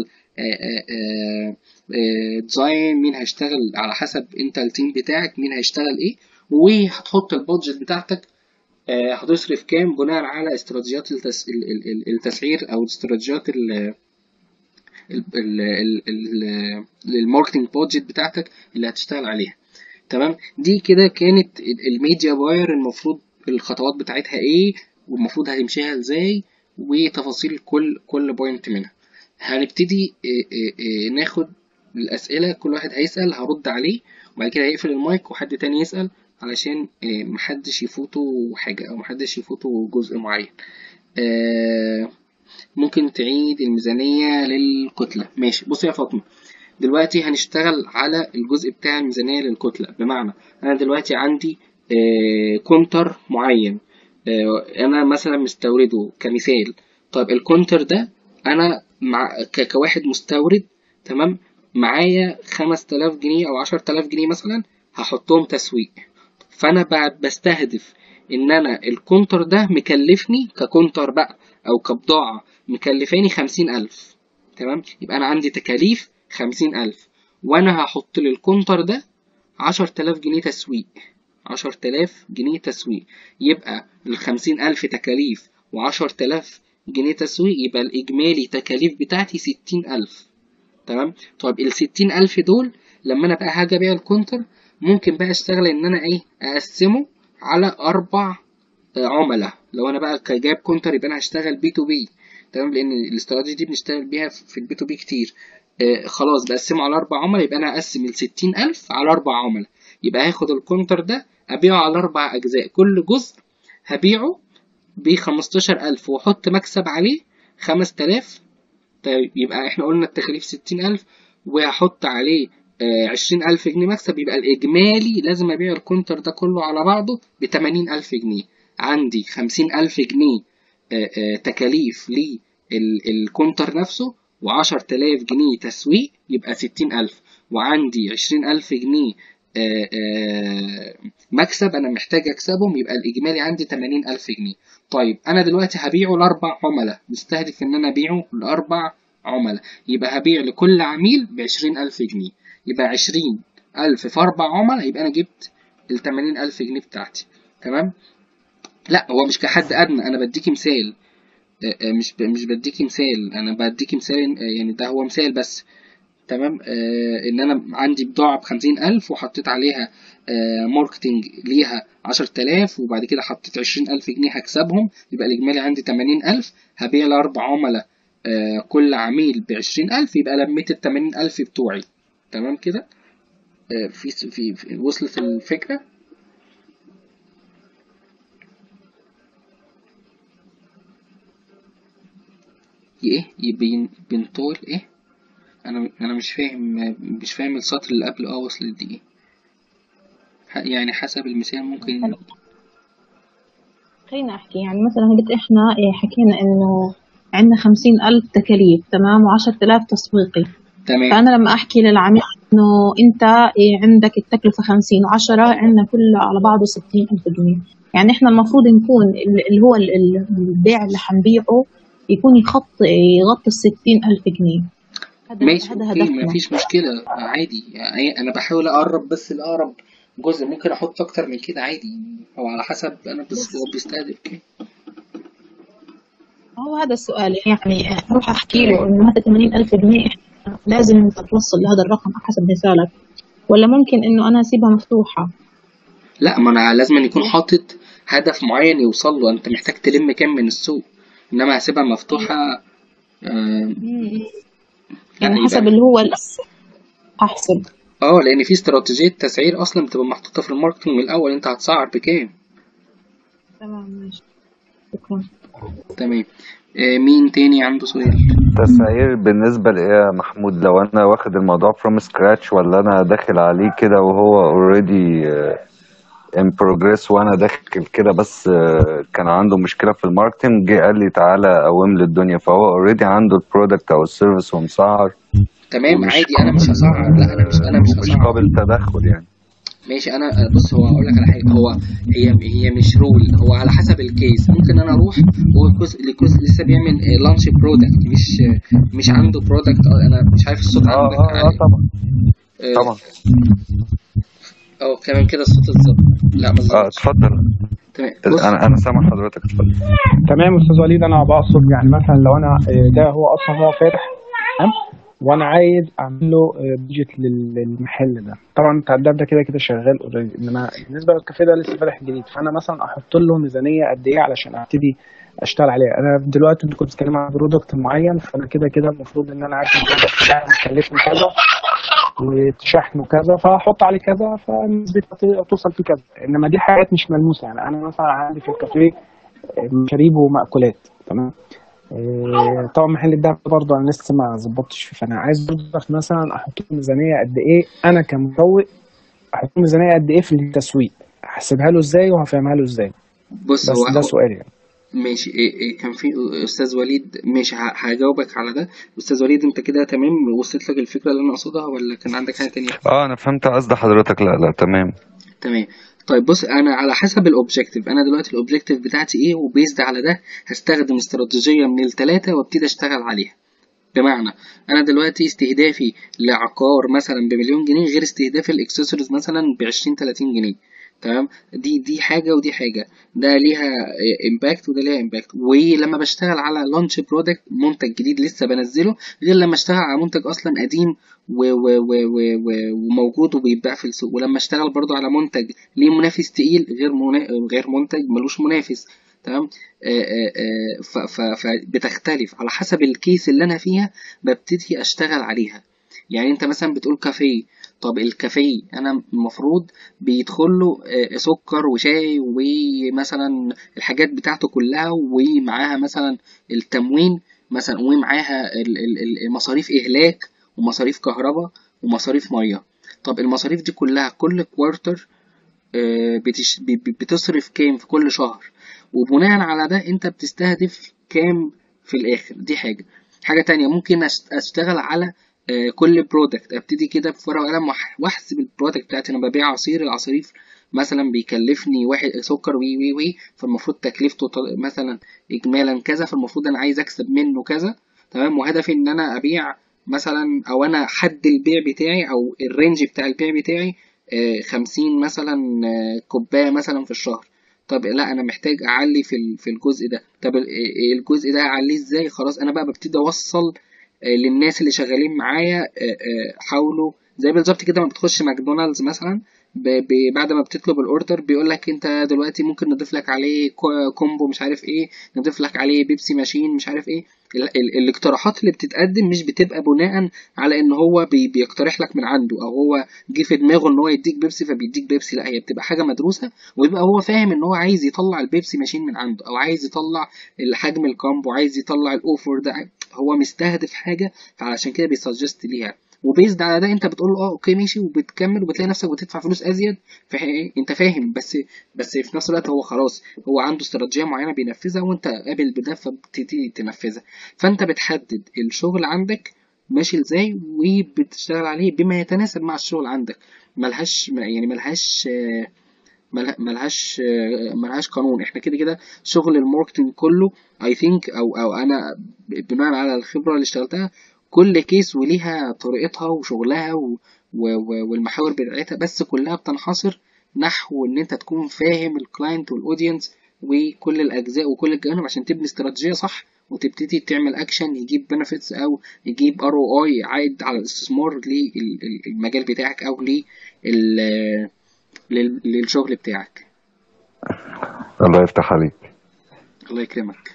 ديزاين مين هيشتغل على حسب انت التيم بتاعك مين هيشتغل ايه وهتحط البادجت بتاعتك آه، هتصرف كام بناء على استراتيجيات التس... ال- ال- ال- التسعير او استراتيجيات ال... ال- ال- ال- ال- الماركتنج بادجت بتاعتك اللي هتشتغل عليها تمام دي كده كانت ال- الميديا باير المفروض الخطوات بتاعتها ايه والمفروض هتمشيها ازاي وتفاصيل كل كل بوينت منها هنبتدي إيه إيه إيه ناخد الأسئلة كل واحد هيسأل هرد عليه وبعد كده هيقفل المايك وحد تاني يسأل علشان إيه، محدش يفوته حاجة أو محدش يفوته جزء معين آه، ممكن تعيد الميزانية للكتلة ماشي بص يا فاطمة دلوقتي هنشتغل على الجزء بتاع الميزانية للكتلة بمعنى أنا دلوقتي عندي آه، كونتر معين آه، أنا مثلا مستورده كمثال طيب الكونتر ده أنا مع ك- كواحد مستورد تمام معايا 5000 جنيه أو 10000 جنيه مثلا هحطهم تسويق فأنا بعد بستهدف إن أنا الكونتر ده مكلفني ككونتر بقى أو كبضاعة مكلفاني 50000 تمام يبقى أنا عندي تكاليف 50000 وأنا هحط للكونتر ده 10000 جنيه تسويق 10000 جنيه تسويق يبقى ال 50000 تكاليف و10000 جنيه تسويق يبقى الإجمالي تكاليف بتاعتي 60000 تمام طيب ال 60000 دول لما أنا بقى هاجي أبيع الكونتر ممكن بقى أشتغل إن أنا إيه أقسمه على أربع آه، عملاء لو أنا بقى كجاب كونتر يبقى أنا هشتغل بي تو بي تمام لأن الاستراتيجي دي بنشتغل بيها في البي تو بي كتير آه خلاص بقسمه على أربع عملاء يبقى أنا هقسم ال 60000 على أربع عملاء يبقى هاخد الكونتر ده أبيعه على أربع أجزاء كل جزء هبيعه ب 15000 وأحط مكسب عليه 5000 طيب يبقى احنا قلنا التكاليف 60000 وهحط عليه عشرين ألف جنيه مكسب يبقى الإجمالي لازم أبيع الكونتر ده كله على بعضه بتمانين ألف جنيه عندي خمسين ألف جنيه آه، آه، تكاليف للكونتر نفسه وعشر تلاف جنيه تسويق يبقى ستين ألف وعندي عشرين ألف جنيه آه، آه، مكسب أنا محتاج أكسبهم يبقى الإجمالي عندي تمانين ألف جنيه طيب أنا دلوقتي هبيعه لأربع عملاء مستهدف إن أنا أبيعه لأربع عملاء يبقى هبيع لكل عميل بعشرين ألف جنيه يبقى عشرين ألف في أربع عملاء يبقى أنا جبت التمانين ألف جنيه بتاعتي تمام لا هو مش كحد أدنى أنا بديكي مثال آه، آه، مش ب- مش بديكي مثال أنا بديكي مثال آه، يعني ده هو مثال بس تمام آه ان انا عندي بضاعة بخمسين الف وحطيت عليها آه ماركتينج ليها عشر تلاف وبعد كده حطيت عشرين الف جنيه هكسبهم يبقى الاجمالي عندي تمانين الف هبيع لاربع عملاء آه كل عميل بعشرين الف يبقى لميت التمانين الف بتوعي تمام كده آه في, في, في وصلت الفكرة ايه يبين بنطول ايه انا انا مش فاهم مش فاهم السطر اللي قبل اه وصلت دي ايه ح- يعني حسب المثال ممكن خلينا أحكي يعني مثلا قلت إحنا إيه، حكينا إنه عندنا خمسين ألف تكاليف تمام وعشرة آلاف تسويقي تمام فأنا لما أحكي للعميل إنه أنت إيه، عندك التكلفة خمسين وعشرة عندنا كلها على بعضه ستين ألف جنيه يعني إحنا المفروض نكون ال- اللي هو ال- ال- البيع اللي حنبيعه يكون يخط يغطي الستين ألف جنيه هذا ماشي هذا اوكي هدفنا مفيش مشكلة عادي يعني انا بحاول اقرب بس الاقرب جزء ممكن احط اكتر من كده عادي او على حسب انا بس هو بيستهدف كده هو هذا السؤال يعني أروح أحكي له إنه هذا 80 ألف جنيه إحنا لازم أنت توصل لهذا الرقم حسب مثالك ولا ممكن إنه أنا أسيبها مفتوحة لا ما انا لازم يكون حاطط هدف معين يوصل له انت محتاج تلم كام من السوق انما هسيبها مفتوحة آه لا يعني يبقى حسب اللي هو الأس- هحسب اه لان في استراتيجيه تسعير اصلا بتبقى محطوطه في الماركتنج من الاول انت هتسعر بكام تمام ماشي شكرا تمام آه مين تاني عنده سؤال تسعير بالنسبة لإيه يا محمود لو أنا واخد الموضوع from scratch ولا أنا داخل عليه كده وهو already uh, in progress وأنا داخل كده بس uh, كان عنده مشكلة في الماركتنج جه قال لي تعالى قوم لي الدنيا فهو already عنده البرودكت أو السيرفيس ومسعر تمام ومش عادي انا مش هسعر لا انا مش انا مش مش هسعر قابل تدخل يعني ماشي انا بص هو اقول لك على حاجه هو هي هي مش رول هو على حسب الكيس ممكن انا اروح هو الكوز الكوز لسه بيعمل لانش برودكت مش مش عنده برودكت انا مش عارف الصوت اه عندك اه اه عالي طبعا آه، طبعا اه كمان كده الصوت اتظبط لا ما اه اتظبطش اتفضل تمام بص انا انا سامع حضرتك اتفضل تمام استاذ وليد انا بقصد يعني مثلا لو انا آه، ده هو اصلا هو فاتح تمام وانا عايز اعمل له بيجت للمحل ده طبعا التعداد ده كده كده شغال اوريدي انما بالنسبه للكافيه ده لسه فاتح جديد فانا مثلا احط له ميزانيه قد ايه علشان ابتدي اشتغل عليها انا دلوقتي انت كنت بتتكلم عن برودكت معين فانا كده كده المفروض ان انا عارف البرودكت ده مكلفني كذا وشحنه كذا فهحط عليه كذا فنسبة توصل فيه كذا انما دي حاجات مش ملموسه يعني انا مثلا عندي في الكافيه مشاريب ومأكولات تمام إيه، طبعا محل الدهب برضه انا لسه ما ظبطتش فيه فانا عايز برضه مثلا احط له ميزانيه قد ايه انا كمسوق احط له ميزانيه قد ايه في التسويق هحسبها له ازاي وهفهمها له ازاي بص بس هو ده هو سؤالي يعني ماشي إيه إيه كان في استاذ وليد ماشي ه- هجاوبك على ده استاذ وليد انت كده تمام وصلت لك الفكره اللي انا اقصدها ولا كان عندك حاجه تانية اه انا فهمت قصد حضرتك لا لا تمام تمام طيب بص انا على حسب الاوبجيكتيف انا دلوقتي الاوبجيكتيف بتاعتي ايه وبيزد على ده هستخدم استراتيجيه من الثلاثه وابتدي اشتغل عليها بمعنى انا دلوقتي استهدافي لعقار مثلا بمليون جنيه غير استهداف الاكسسوارز مثلا ب 20 30 جنيه تمام دي دي حاجه ودي حاجه ده ليها امباكت وده ليها امباكت ولما بشتغل على لانش برودكت منتج جديد لسه بنزله غير لما اشتغل على منتج اصلا قديم و و و و و وموجود وبيتباع في السوق ولما اشتغل برضو على منتج ليه منافس تقيل غير منا... غير منتج ملوش منافس تمام آه، آه، آه، ف- ف- فبتختلف على حسب الكيس اللي انا فيها ببتدي اشتغل عليها يعني انت مثلا بتقول كافيه طب الكافيه انا المفروض بيدخل له آه، سكر وشاي ومثلا الحاجات بتاعته كلها ومعاها مثلا التموين مثلا ومعاها ال- ال- ال- مصاريف اهلاك ومصاريف كهرباء ومصاريف ميه طب المصاريف دي كلها كل كوارتر بتش... ب- ب- بتصرف كام في كل شهر وبناء على ده انت بتستهدف كام في الاخر دي حاجة حاجة تانية ممكن أشت- اشتغل على آه، كل برودكت ابتدي كده بورقة وقلم وأح- واحسب البرودكت بتاعتي انا ببيع عصير العصير مثلا بيكلفني واحد سكر وي وي وي فالمفروض تكلفته طل- مثلا اجمالا كذا فالمفروض انا عايز اكسب منه كذا تمام وهدفي ان انا ابيع مثلا او انا حد البيع بتاعي او الرينج بتاع البيع بتاعي آه، خمسين مثلا آه، كوباية مثلا في الشهر طب لا انا محتاج اعلي في ال- في الجزء ده طب ال- آه، الجزء ده اعليه ازاي خلاص انا بقى ببتدي اوصل آه، للناس اللي شغالين معايا آه، آه، حاولوا زي بالظبط كده ما بتخش ماكدونالدز مثلا ب- ب- بعد ما بتطلب الاوردر بيقول لك انت دلوقتي ممكن نضيف لك عليه كو- كومبو مش عارف ايه نضيف لك عليه بيبسي ماشين مش عارف ايه ال- ال- الاقتراحات اللي بتتقدم مش بتبقى بناء على ان هو بي- بيقترح لك من عنده او هو جه في دماغه ان هو يديك بيبسي فبيديك بيبسي لا هي بتبقى حاجه مدروسه ويبقى هو فاهم ان هو عايز يطلع البيبسي ماشين من عنده او عايز يطلع الحجم الكامبو عايز يطلع الاوفر ده هو مستهدف حاجه فعلشان كده بيسجست ليها وبيزد على ده انت بتقول له اه اوكي ماشي وبتكمل وبتلاقي نفسك بتدفع فلوس ازيد فا- انت فاهم بس بس في نفس الوقت هو خلاص هو عنده استراتيجيه معينه بينفذها وانت قابل بده فبتبتدي تنفذها فانت بتحدد الشغل عندك ماشي ازاي وبتشتغل عليه بما يتناسب مع الشغل عندك ملهاش يعني ملهاش آه، مل- ملهاش آه، ملهاش قانون احنا كده كده شغل الماركتنج كله اي ثينك او او انا بناء على الخبره اللي اشتغلتها كل كيس وليها طريقتها وشغلها و و و والمحاور بتاعتها بس كلها بتنحصر نحو ان انت تكون فاهم الكلاينت والاودينس وكل الاجزاء وكل الجوانب عشان تبني استراتيجيه صح وتبتدي تعمل اكشن يجيب بنفيتس او يجيب ار او اي عائد على الاستثمار للمجال بتاعك او لل- لل- للشغل بتاعك الله يفتح عليك الله يكرمك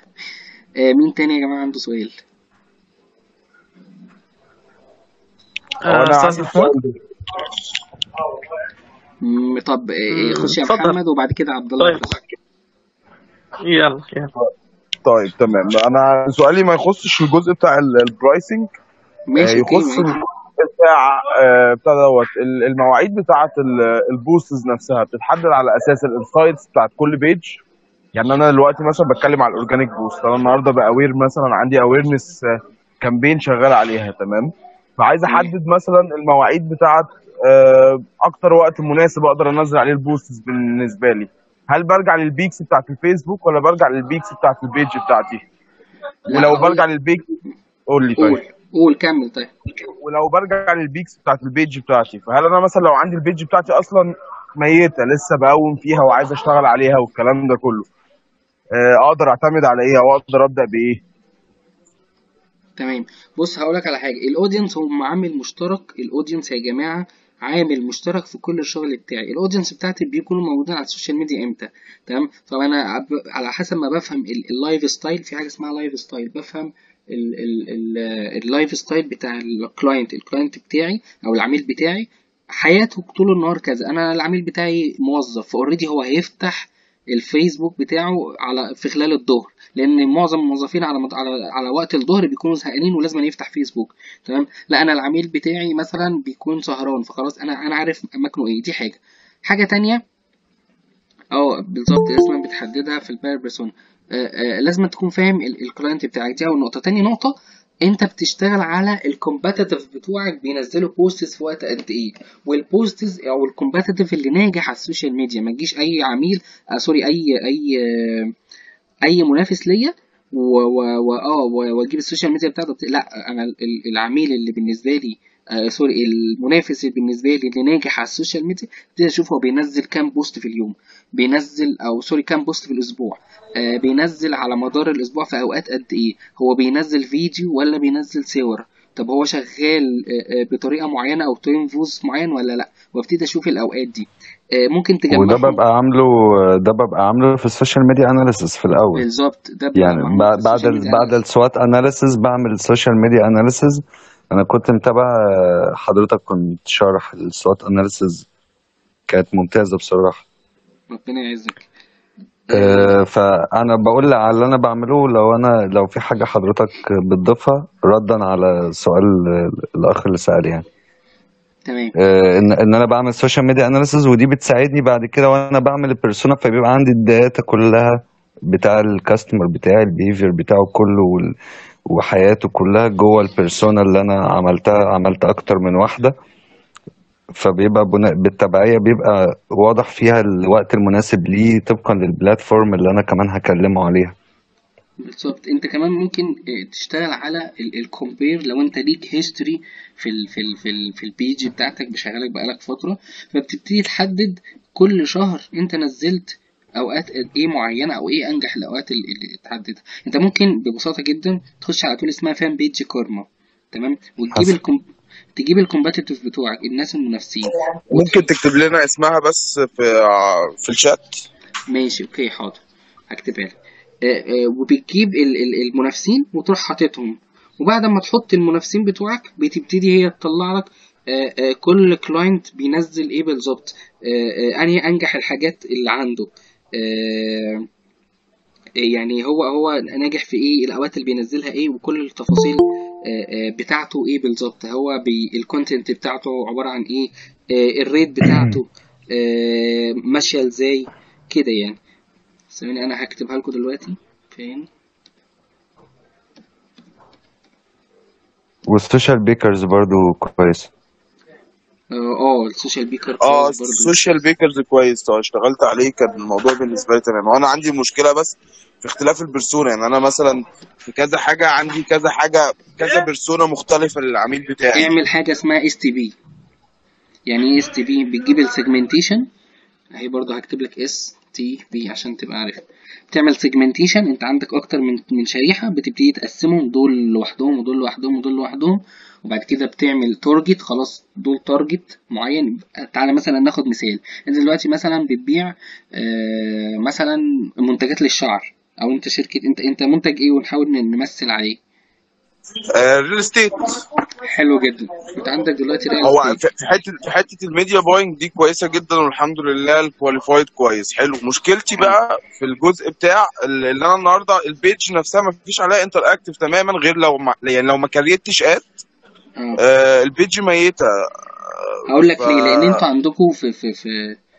آه، مين تاني يا جماعة عنده سؤال هو آه، انا استاذ عندي محمود سؤال مم، طب إيه، خش يا اتفضل محمد وبعد كده عبد الله طيب يخش يلا يلا طيب تمام انا سؤالي ما يخصش الجزء بتاع البرايسنج ماشي اوكي يخص ماشي الجزء بتاع آه، بتاع دوت ال- المواعيد بتاعه البوستز نفسها بتتحدد على اساس الانسايتس بتاعت كل بيج يعني انا دلوقتي مثلا بتكلم على الاورجانيك بوست انا النهارده باوير مثلا عندي اويرنس كامبين شغال عليها تمام فعايز تمام احدد مثلا المواعيد بتاعت آه، اكتر وقت مناسب اقدر انزل عليه البوستس بالنسبه لي هل برجع للبيكس بتاعت الفيسبوك ولا برجع للبيكس بتاعت البيج بتاعتي لا ولو هقول برجع لك للبيك قول لي قول طيب قول كمل طيب ولو برجع للبيكس بتاعت البيج بتاعتي فهل انا مثلا لو عندي البيج بتاعتي اصلا ميته لسه بقوم فيها وعايز اشتغل عليها والكلام ده كله آه، اقدر اعتمد على ايه او اقدر ابدا بايه تمام بص هقول لك على حاجه الاودينس هم عامل مشترك الاودينس يا جماعه عامل مشترك في كل الشغل بتاعي الاودينس بتاعتي بيكونوا موجودين على السوشيال ميديا امتى تمام طب انا عب- على حسب ما بفهم ال- اللايف ستايل في حاجه اسمها لايف ستايل بفهم ال- ال- ال- اللايف ستايل بتاع الكلاينت الكلاينت بتاعي او العميل بتاعي حياته طول النهار كذا انا العميل بتاعي موظف فاوريدي هو هيفتح الفيسبوك بتاعه على في خلال الظهر لان معظم الموظفين على مد... على على وقت الظهر بيكونوا زهقانين ولازم يفتح فيسبوك تمام لا انا العميل بتاعي مثلا بيكون سهران فخلاص انا انا عارف اماكنه ايه دي حاجه حاجه تانية اه بالظبط لازم بتحددها في الباير بيرسون لازم تكون فاهم ال- الكلاينت بتاعك دي اول نقطه تاني نقطه انت بتشتغل على الكومباتيتيف بتوعك بينزلوا بوستس في وقت قد ايه والبوستس او الكومباتيتيف اللي ناجح على السوشيال ميديا ما تجيش اي عميل آه سوري اي اي آه اي منافس ليا و و و اه و- واجيب السوشيال ميديا بتاعته بت... لا انا ال- العميل اللي بالنسبه لي آه سوري المنافس اللي بالنسبه لي اللي ناجح على السوشيال ميديا ابتدي اشوف هو بينزل كام بوست في اليوم بينزل او سوري كام بوست في الاسبوع آه بينزل على مدار الاسبوع في اوقات قد ايه هو بينزل فيديو ولا بينزل صور طب هو شغال آه، آه، بطريقه معينه او تايم فوز معين ولا لا وابتدي اشوف الاوقات دي آه، ممكن وده تجمعهم ببقى عامله ده ببقى عامله في السوشيال ميديا اناليسيس في الاول بالظبط ده بيبقى يعني معمول بعد في بعد السوشيال ال- ميديا بعد السوات اناليسيس بعمل السوشيال ميديا اناليسيس انا كنت متابع آه، حضرتك كنت شارح السوات اناليسيس كانت ممتازة بصراحة ربنا يعزك آه، فانا بقول على اللي انا بعمله لو انا لو في حاجة حضرتك بتضيفها ردا على سؤال الاخ اللي سأل يعني تمام آه، ان ان انا بعمل سوشيال ميديا اناليسيز ودي بتساعدني بعد كده وانا بعمل البيرسونا فبيبقى عندي الداتا كلها بتاع الكاستمر بتاعي البيهيفير بتاعه كله وال- وحياته كلها جوه البيرسونا اللي انا عملتها عملت اكتر من واحده فبيبقى بناء بالتبعيه بيبقى واضح فيها الوقت المناسب ليه طبقا للبلاتفورم اللي انا كمان هكلمه عليها بالظبط انت كمان ممكن اه، تشتغل على الكومبير لو انت ليك هيستوري في ال في ال في, ال في البيج بتاعتك بشغالك بقالك فتره فبتبتدي تحدد كل شهر انت نزلت اوقات ايه معينه او ايه انجح الاوقات اللي اللي اتحددت انت ممكن ببساطه جدا تخش على طول اسمها فان بيج كارما تمام وتجيب حصل. الكم تجيب الكومباتيتيف بتوعك الناس المنافسين ممكن تكتب لنا اسمها بس في في الشات ماشي اوكي حاضر هكتبها لك آه، آه، وبتجيب ال- ال- المنافسين وتروح حاططهم وبعد ما تحط المنافسين بتوعك بتبتدي هي تطلع لك آه، آه، كل كلاينت بينزل ايه بالظبط آه، آه، انهي انجح الحاجات اللي عنده آه، يعني هو هو ناجح في ايه الاوقات اللي بينزلها ايه وكل التفاصيل آه، آه، بتاعته ايه بالظبط هو بي الكونتنت بتاعته عبارة عن ايه آه، الريت بتاعته آه، ماشية ازاي كده يعني ثواني انا هكتبها لكم دلوقتي فين والسوشيال بيكرز برضو كويس اه آه، السوشيال بيكر اه كويس برضو السوشيال بيكرز كويس اه اشتغلت عليه كان الموضوع بالنسبه لي تمام وانا عندي مشكله بس في اختلاف البرسونا يعني انا مثلا في كذا حاجه عندي كذا حاجه كذا برسونا مختلفه للعميل بتاعي اعمل حاجة اسمها اس تي بي يعني ايه اس تي بي بتجيب السيجمنتيشن اهي برضو هكتب لك اس تي بي عشان تبقى عارف بتعمل سيجمنتيشن انت عندك اكتر من من شريحة بتبتدي تقسمهم دول لوحدهم ودول لوحدهم ودول لوحدهم وبعد كده بتعمل تارجت خلاص دول تارجت معين تعالى مثلا ناخد مثال انت دلوقتي مثلا بتبيع آه مثلا منتجات للشعر او انت شركة انت انت منتج ايه ونحاول نمثل عليه ريل استيت حلو جدا انت عندك دلوقتي ريال هو استيت في في حته في حته الميديا باينج دي كويسه جدا والحمد لله الكواليفايد كويس حلو مشكلتي بقى في الجزء بتاع ال- اللي انا النهارده البيج نفسها ما فيش عليها انتر اكتف تماما غير لو ما يعني لو ما كريتش اد اه آه البيج ميته هقول لك ف ليه لان انتوا عندكم في في في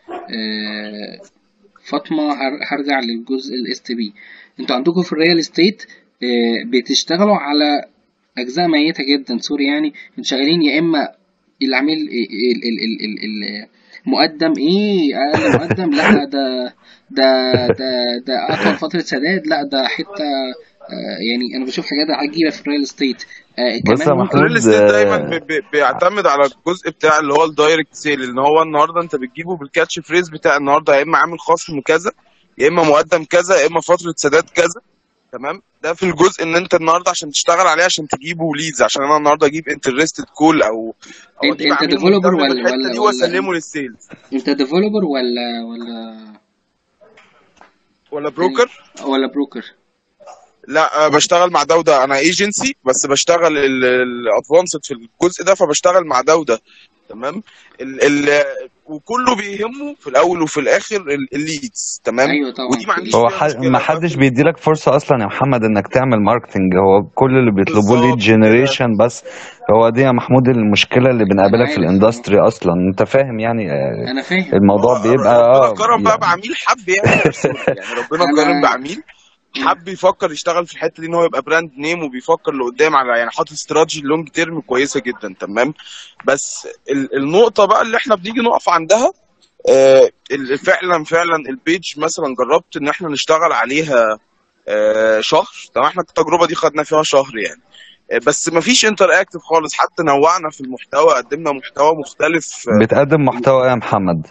آه فاطمه هر- هرجع للجزء الاس تي بي انتوا عندكم في الريال استيت آه بتشتغلوا على اجزاء ميته جدا سوري يعني انتوا شغالين يا اما العميل ال- ال- ال- ال- ال- مقدم ايه اقل مقدم لا ده ده ده ده اطول فتره سداد لا ده حته آه يعني انا بشوف حاجات عجيبه في الريال استيت آه بص يا كمان ممكن الريل محمود استيت دايما آه، بي- بي- بيعتمد على الجزء بتاع اللي هو الدايركت سيل ان هو النهارده انت بتجيبه بالكاتش فريز بتاع النهارده يا اما عامل خصم كذا يا اما مقدم كذا يا اما فتره سداد كذا تمام ده في الجزء ان انت النهارده عشان تشتغل عليه عشان تجيبه ليدز عشان انا النهارده اجيب انترستد كول او او انت اجيب انت عميل ديفلوبر مهتم ولا بالحته ولا دي ولا واسلمه للسيلز انت ديفلوبر ولا ولا ولا يعني بروكر ولا بروكر لا آه، بشتغل مع ده وده انا ايجنسي بس بشتغل الادفانسد في الجزء ده فبشتغل مع ده وده تمام ال ال وكله بيهمه في الاول وفي الاخر ال- الليدز تمام ايوه طبعا ودي ما عنديش هو فيها ح... مشكله ما ده حدش في بيديلك فرصة أصلا يا محمد إنك تعمل ماركتنج هو كل اللي بيطلبوه ليد بالظبط كده جنريشن بس هو دي يا محمود المشكلة اللي انا بنقابلها في عارف اه الاندستري أصلا أنت فاهم يعني آه، انا فاهم الموضوع هو بيبقى ربنا اه كرم بقى يعني بعميل حب يعمل بيرسونا يعني ربنا كرم انا بعميل حب يفكر يشتغل في الحته دي ان هو يبقى براند نيم وبيفكر لقدام على يعني حاطط استراتيجي لونج تيرم كويسه جدا تمام بس ال- النقطه بقى اللي احنا بنيجي نقف عندها آه، ال- فعلا فعلا البيج مثلا جربت ان احنا نشتغل عليها آه، شهر طبعا احنا التجربه دي خدنا فيها شهر يعني آه، بس مفيش انتر اكتف خالص حتى نوعنا في المحتوى قدمنا محتوى مختلف آه، بتقدم محتوى إيه يا محمد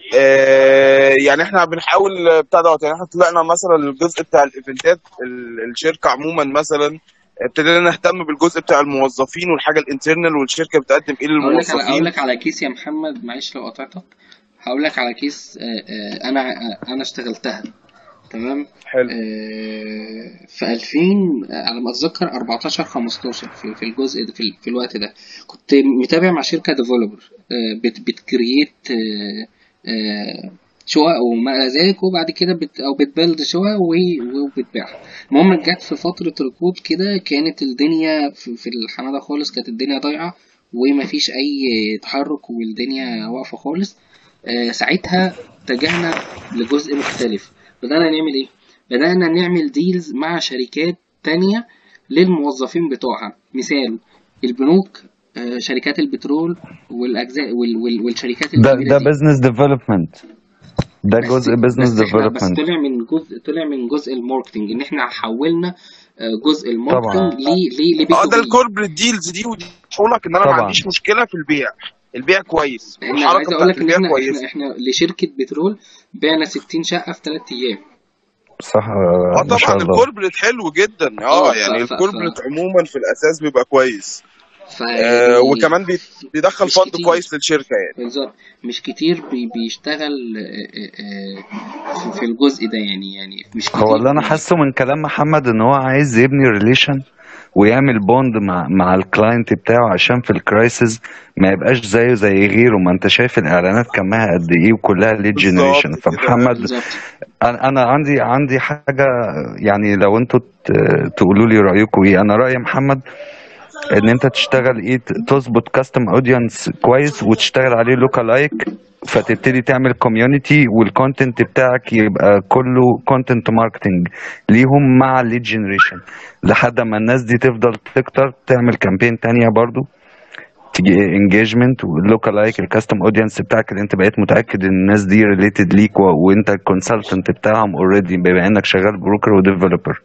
آه، يعني احنا بنحاول آه، بتاع دوت يعني احنا طلعنا مثلا الجزء بتاع الايفنتات ال- الشركه عموما مثلا ابتدينا نهتم بالجزء بتاع الموظفين والحاجه الانترنال والشركه بتقدم ايه هقول لك على هقول للموظفين لك على كيس يا محمد معلش لو قطعتك هقول لك على كيس آه، آه، انا آه، انا اشتغلتها تمام حلو آه، في 2000 آه، على ما اتذكر 14 15 في في الجزء ده في, ال- في الوقت ده كنت متابع مع شركه ديفلوبر بت بتكريت آه، آه، شقق وما الى ذلك وبعد كده بت او بتبلد شقق و- وبتبيعها المهم جت في فتره ركود كده كانت الدنيا في, في الحماده خالص كانت الدنيا ضايعه ومفيش اي تحرك والدنيا واقفه خالص آه، ساعتها اتجهنا لجزء مختلف بدأنا نعمل ايه بدأنا نعمل ديلز مع شركات تانية للموظفين بتوعها مثال البنوك آه، شركات البترول والأجزاء وال- وال- والشركات ده الكبيرة ده دي بزنس ديفلوبمنت ده بس جزء بزنس بس احنا بس ديفلوبمنت طلع من جزء طلع من جزء الماركتنج ان احنا حولنا آه، جزء الماركتنج طبعا ل ل لبي اه تو ده بي الكوربريت ديلز دي ودي بقول لك ان انا ما طبعا عنديش مشكله في البيع البيع كويس احنا عايز والحركه اقول بتاعت لك ان البيع احنا احنا كويسه احنا لشركة بترول بعنا 60 شقة في 3 ايام صح اه آه، ما شاء طبعا الله الكوربريت حلو جدا اه اه ف يعني ف ف الكوربريت عموما في الاساس بيبقى كويس آه فيعني وكمان بي- بيدخل مش فند كتير كويس للشركه يعني بالظبط مش كتير بي بيشتغل آه، آه، آه، في في الجزء ده يعني يعني مش هو كتير اللي انا بي حاسه من كلام محمد ان هو عايز يبني ريليشن ويعمل بوند مع مع الكلاينت بتاعه عشان في الكرايسيس ما يبقاش زيه زي غيره ما انت شايف الاعلانات كمها قد ايه وكلها ليد جنريشن بالظبط كده فمحمد بالظبط انا أنا عندي عندي حاجه يعني لو انتوا ت- تقولوا لي رايكم ايه انا رايي محمد ان انت تشتغل ايه ت- تظبط كاستم اودينس كويس وتشتغل عليه لوكالايك فتبتدي تعمل كوميونتي والكونتنت بتاعك يبقى كله كونتنت ماركتنج ليهم مع الليد جنريشن لحد ما الناس دي تفضل تكتر تعمل كامبين تانية برضو تيجي انجيجمنت واللوكالايك الكاستم اودينس بتاعك اللي انت بقيت متاكد ان الناس دي ريليتد ليك و... وانت الكونسلتنت بتاعهم اوريدي بما انك شغال بروكر وديفلوبر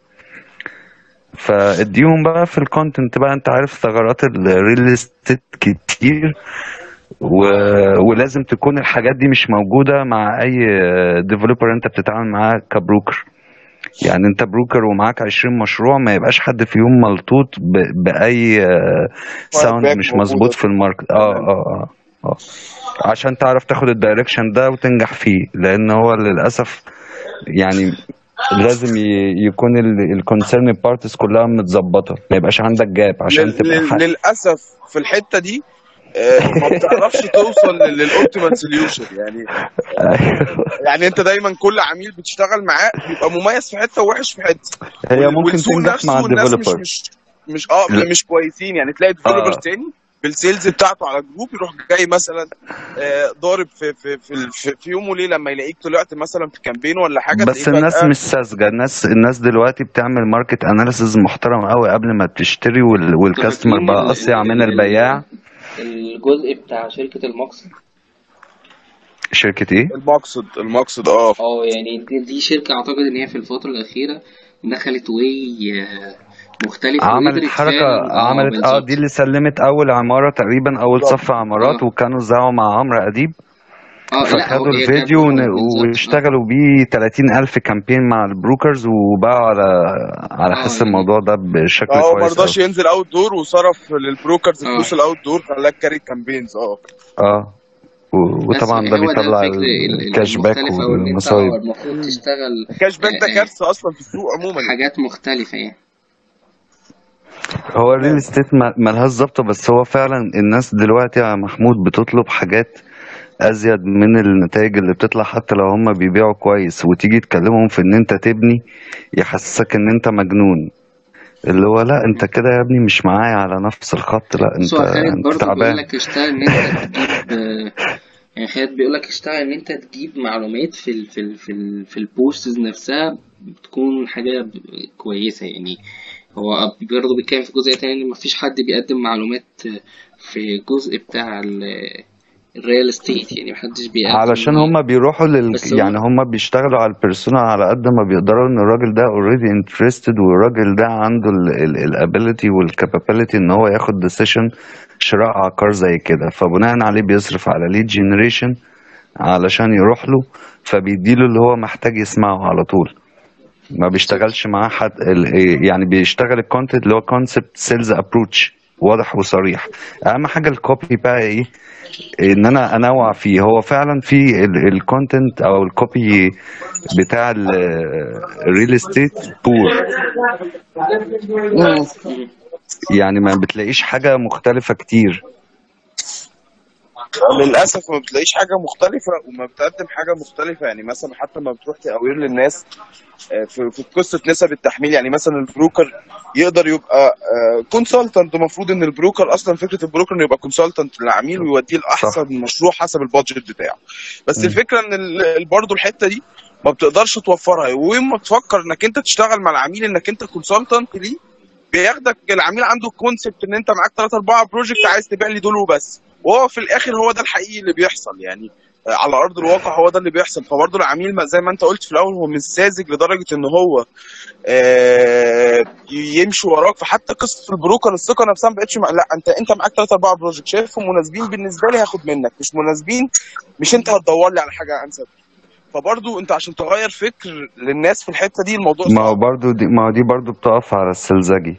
فاديهم بقى في الكونتنت بقى انت عارف ثغرات الريل استيت كتير و... ولازم تكون الحاجات دي مش موجوده مع اي ديفلوبر انت بتتعامل معاه كبروكر يعني انت بروكر ومعاك 20 مشروع ما يبقاش حد فيهم ملطوط ب... باي ساوند باك مش موجوده مظبوط في الماركت اه تمام اه اه اه عشان تعرف تاخد الدايركشن ده وتنجح فيه لان هو للاسف يعني لازم ي- يكون الكونسيرن بارتس كلها متظبطه ما يبقاش عندك جاب عشان لل- تبقى لل- حق. للاسف في الحته دي آه، ما بتعرفش توصل للاوبتيمال سوليوشن يعني يعني انت دايما كل عميل بتشتغل معاه بيبقى مميز في حته ووحش في حته هي وال- ممكن والسوق تنجح نفسه مع والناس مش الديفلوبر مش مش اه لا. مش كويسين يعني تلاقي ديفلوبر اه تاني بالسيلز بتاعته على الجروب يروح جاي مثلا آه، ضارب في في في, في, في يوم وليله لما يلاقيك طلعت مثلا في كامبين ولا حاجه بس تلاقيه الناس فجاه مش ساذجه الناس الناس دلوقتي بتعمل ماركت اناليسز محترم قوي قبل ما تشتري وال- والكاستمر فاكرين بقى ال- اصيع ال- من ال- البياع الجزء بتاع شركة المقصد شركه ايه المقصد المقصد اه اه يعني دي, دي شركة أعتقد إن هي في الفترة الأخيرة دخلت واي آه، مختلفة عملت وقدرت حركة فعلا اه عملت اه بالظبط دي اللي سلمت أول عمارة تقريبا أول بالظبط صف عمارات اه وكانوا زعوا مع عمرو أديب اه لا هو فخدوا هي كانت الفيديو اه ون- بالظبط اه واشتغلوا بيه 30 ألف كامبين مع البروكرز وباعوا على على اه حس يعني الموضوع ده بشكل اه هو ما كويس رضاش أوي ينزل اوت دور وصرف للبروكرز اه فلوس الاوت دور خلاها كاري كامبينز اه اه و- بس وطبعا ده هو ده بيطلع الفكر ال- ال- الكاش باك المختلف أو إن أنت اه والمصايب المفروض تشتغل الكاش باك ده آه، آه، كارثه اصلا في السوق عموما يعني حاجات مختلفة يعني هو الريل استيت ما- ملهاش ظابطة بس هو فعلا الناس دلوقتي يا محمود بتطلب حاجات ازيد من النتائج اللي بتطلع حتى لو هم بيبيعوا كويس وتيجي تكلمهم في ان انت تبني يحسسك ان انت مجنون اللي هو لا انت كده يا ابني مش معايا على نفس الخط لا بص انت هو خالد انت برضه بيقول تعبان لك اشتغل ان انت تجيب آه، يعني خالد بيقول لك اشتغل ان انت تجيب معلومات في ال في ال في ال في البوستز نفسها بتكون حاجة ب- كويسة يعني هو برضه بيتكلم في جزء تاني ان مفيش حد بيقدم معلومات آه، في الجزء بتاع الريال استيت يعني محدش بيقدم علشان هم بيروحوا لل بس هو يعني هم بيشتغلوا على البيرسونا على قد ما بيقدروا ان الراجل ده اوريدي انترستد والراجل ده عنده الابيليتي والكابابيلتي ان هو ياخد ديسيشن شراء عقار زي كده فبناء عليه بيصرف على ليد جنريشن علشان يروح له فبيديله اللي هو محتاج يسمعه على طول ما بيشتغلش معاه حد ال- يعني بيشتغل الكونتنت اللي هو كونسبت سيلز ابروتش واضح وصريح اهم حاجه الكوبي بقى ايه ان انا انوع فيه هو فعلا في الكونتنت او الكوبي بتاع الريل استيت بور يعني ما بتلاقيش حاجه مختلفه كتير للاسف ما بتلاقيش حاجه مختلفه وما بتقدم حاجه مختلفه يعني مثلا حتى ما بتروح تأوير للناس آه، في في قصه نسب التحميل يعني مثلا البروكر يقدر يبقى كونسلتنت المفروض ان البروكر اصلا فكره البروكر انه يبقى كونسلتنت للعميل ويوديه صح لاحسن مشروع حسب البادجت بتاعه بس مم. الفكره ان ال- برضه الحته دي ما بتقدرش توفرها ويوم تفكر انك انت تشتغل مع العميل انك انت كونسلتنت ليه بياخدك العميل عنده كونسبت ان انت معاك 3 4 بروجكت عايز تبيع لي دول وبس وهو في الاخر هو ده الحقيقي اللي بيحصل يعني آه، على ارض الواقع هو ده اللي بيحصل فبرضه العميل ما- زي ما انت قلت في الاول هو مش ساذج لدرجه ان هو آه، يمشي وراك فحتى قصه البروكر الثقه نفسها ما بقتش مع... لا انت انت معاك 3 4 بروجكت شايفهم مناسبين بالنسبه لي هاخد منك مش مناسبين مش انت هتدور لي على حاجه انسب فبرضه انت عشان تغير فكر للناس في الحته دي الموضوع ما هو صعب برضو دي ما هو دي برضو بتقف على السلزجي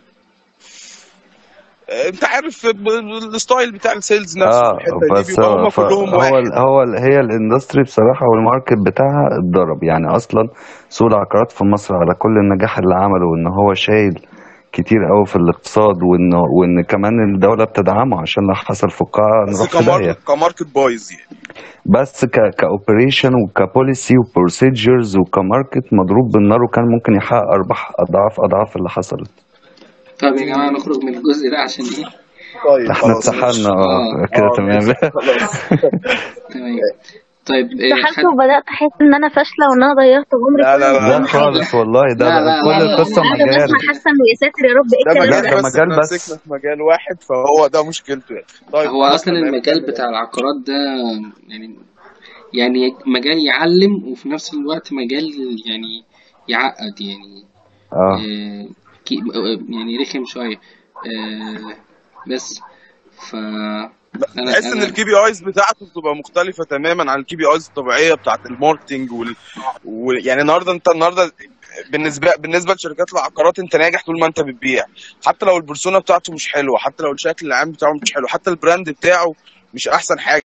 آه، انت عارف ب- ب- الستايل بتاع السيلز نفسه في اه الحته دي بس بيبقى هم ف- كلهم هو واحد ال هو ال هي الاندستري بصراحه والماركت بتاعها اتضرب يعني اصلا سوق العقارات في مصر على كل النجاح اللي عمله وان هو شايل كتير قوي في الاقتصاد وان وان كمان الدوله بتدعمه عشان لو حصل فقاعه بس نروح في داهيه كماركت كماركت بايظ يعني بس ك كاوبريشن وكبوليسي وبروسيجرز وكماركت مضروب بالنار وكان ممكن يحقق ارباح اضعاف اضعاف اللي حصلت طب يا جماعة نخرج من الجزء ده عشان ايه طيب احنا خلاص ماشي اتسحلنا اه اه كده اه تمام ماشي خلاص تمام طيب إيه اتسحلت حد وبدأت أحس إن أنا فاشلة وإن أنا ضيعت عمري لا لا كله في لا لا كل حاجة خالص والله ده لا بقى لا كل لا لا القصه قاعدة مجال بسمع حاسة إنه يا ساتر يا رب إيه ده الكلام مجال لا ده ده بس مجال احنا بس مسكنا في مجال واحد فهو ده مشكلته يعني طيب هو خلاص اصلا تمام المجال كمل بتاع العقارات ده يعني يعني مجال يعلم وفي نفس الوقت مجال يعني يعقد يعني اه آه كي- آه، يعني رخم شوية آه بس ف انا تحس ان انا الكي بي ايز بتاعته بتبقى مختلفه تماما عن الكي بي ايز الطبيعيه بتاعت الماركتنج وال... وال... يعني النهارده انت النهارده بالنسبه بالنسبه لشركات العقارات انت ناجح طول ما انت بتبيع حتى لو البرسونا بتاعته مش حلوه حتى لو الشكل العام بتاعه مش حلو حتى البراند بتاعه مش احسن حاجه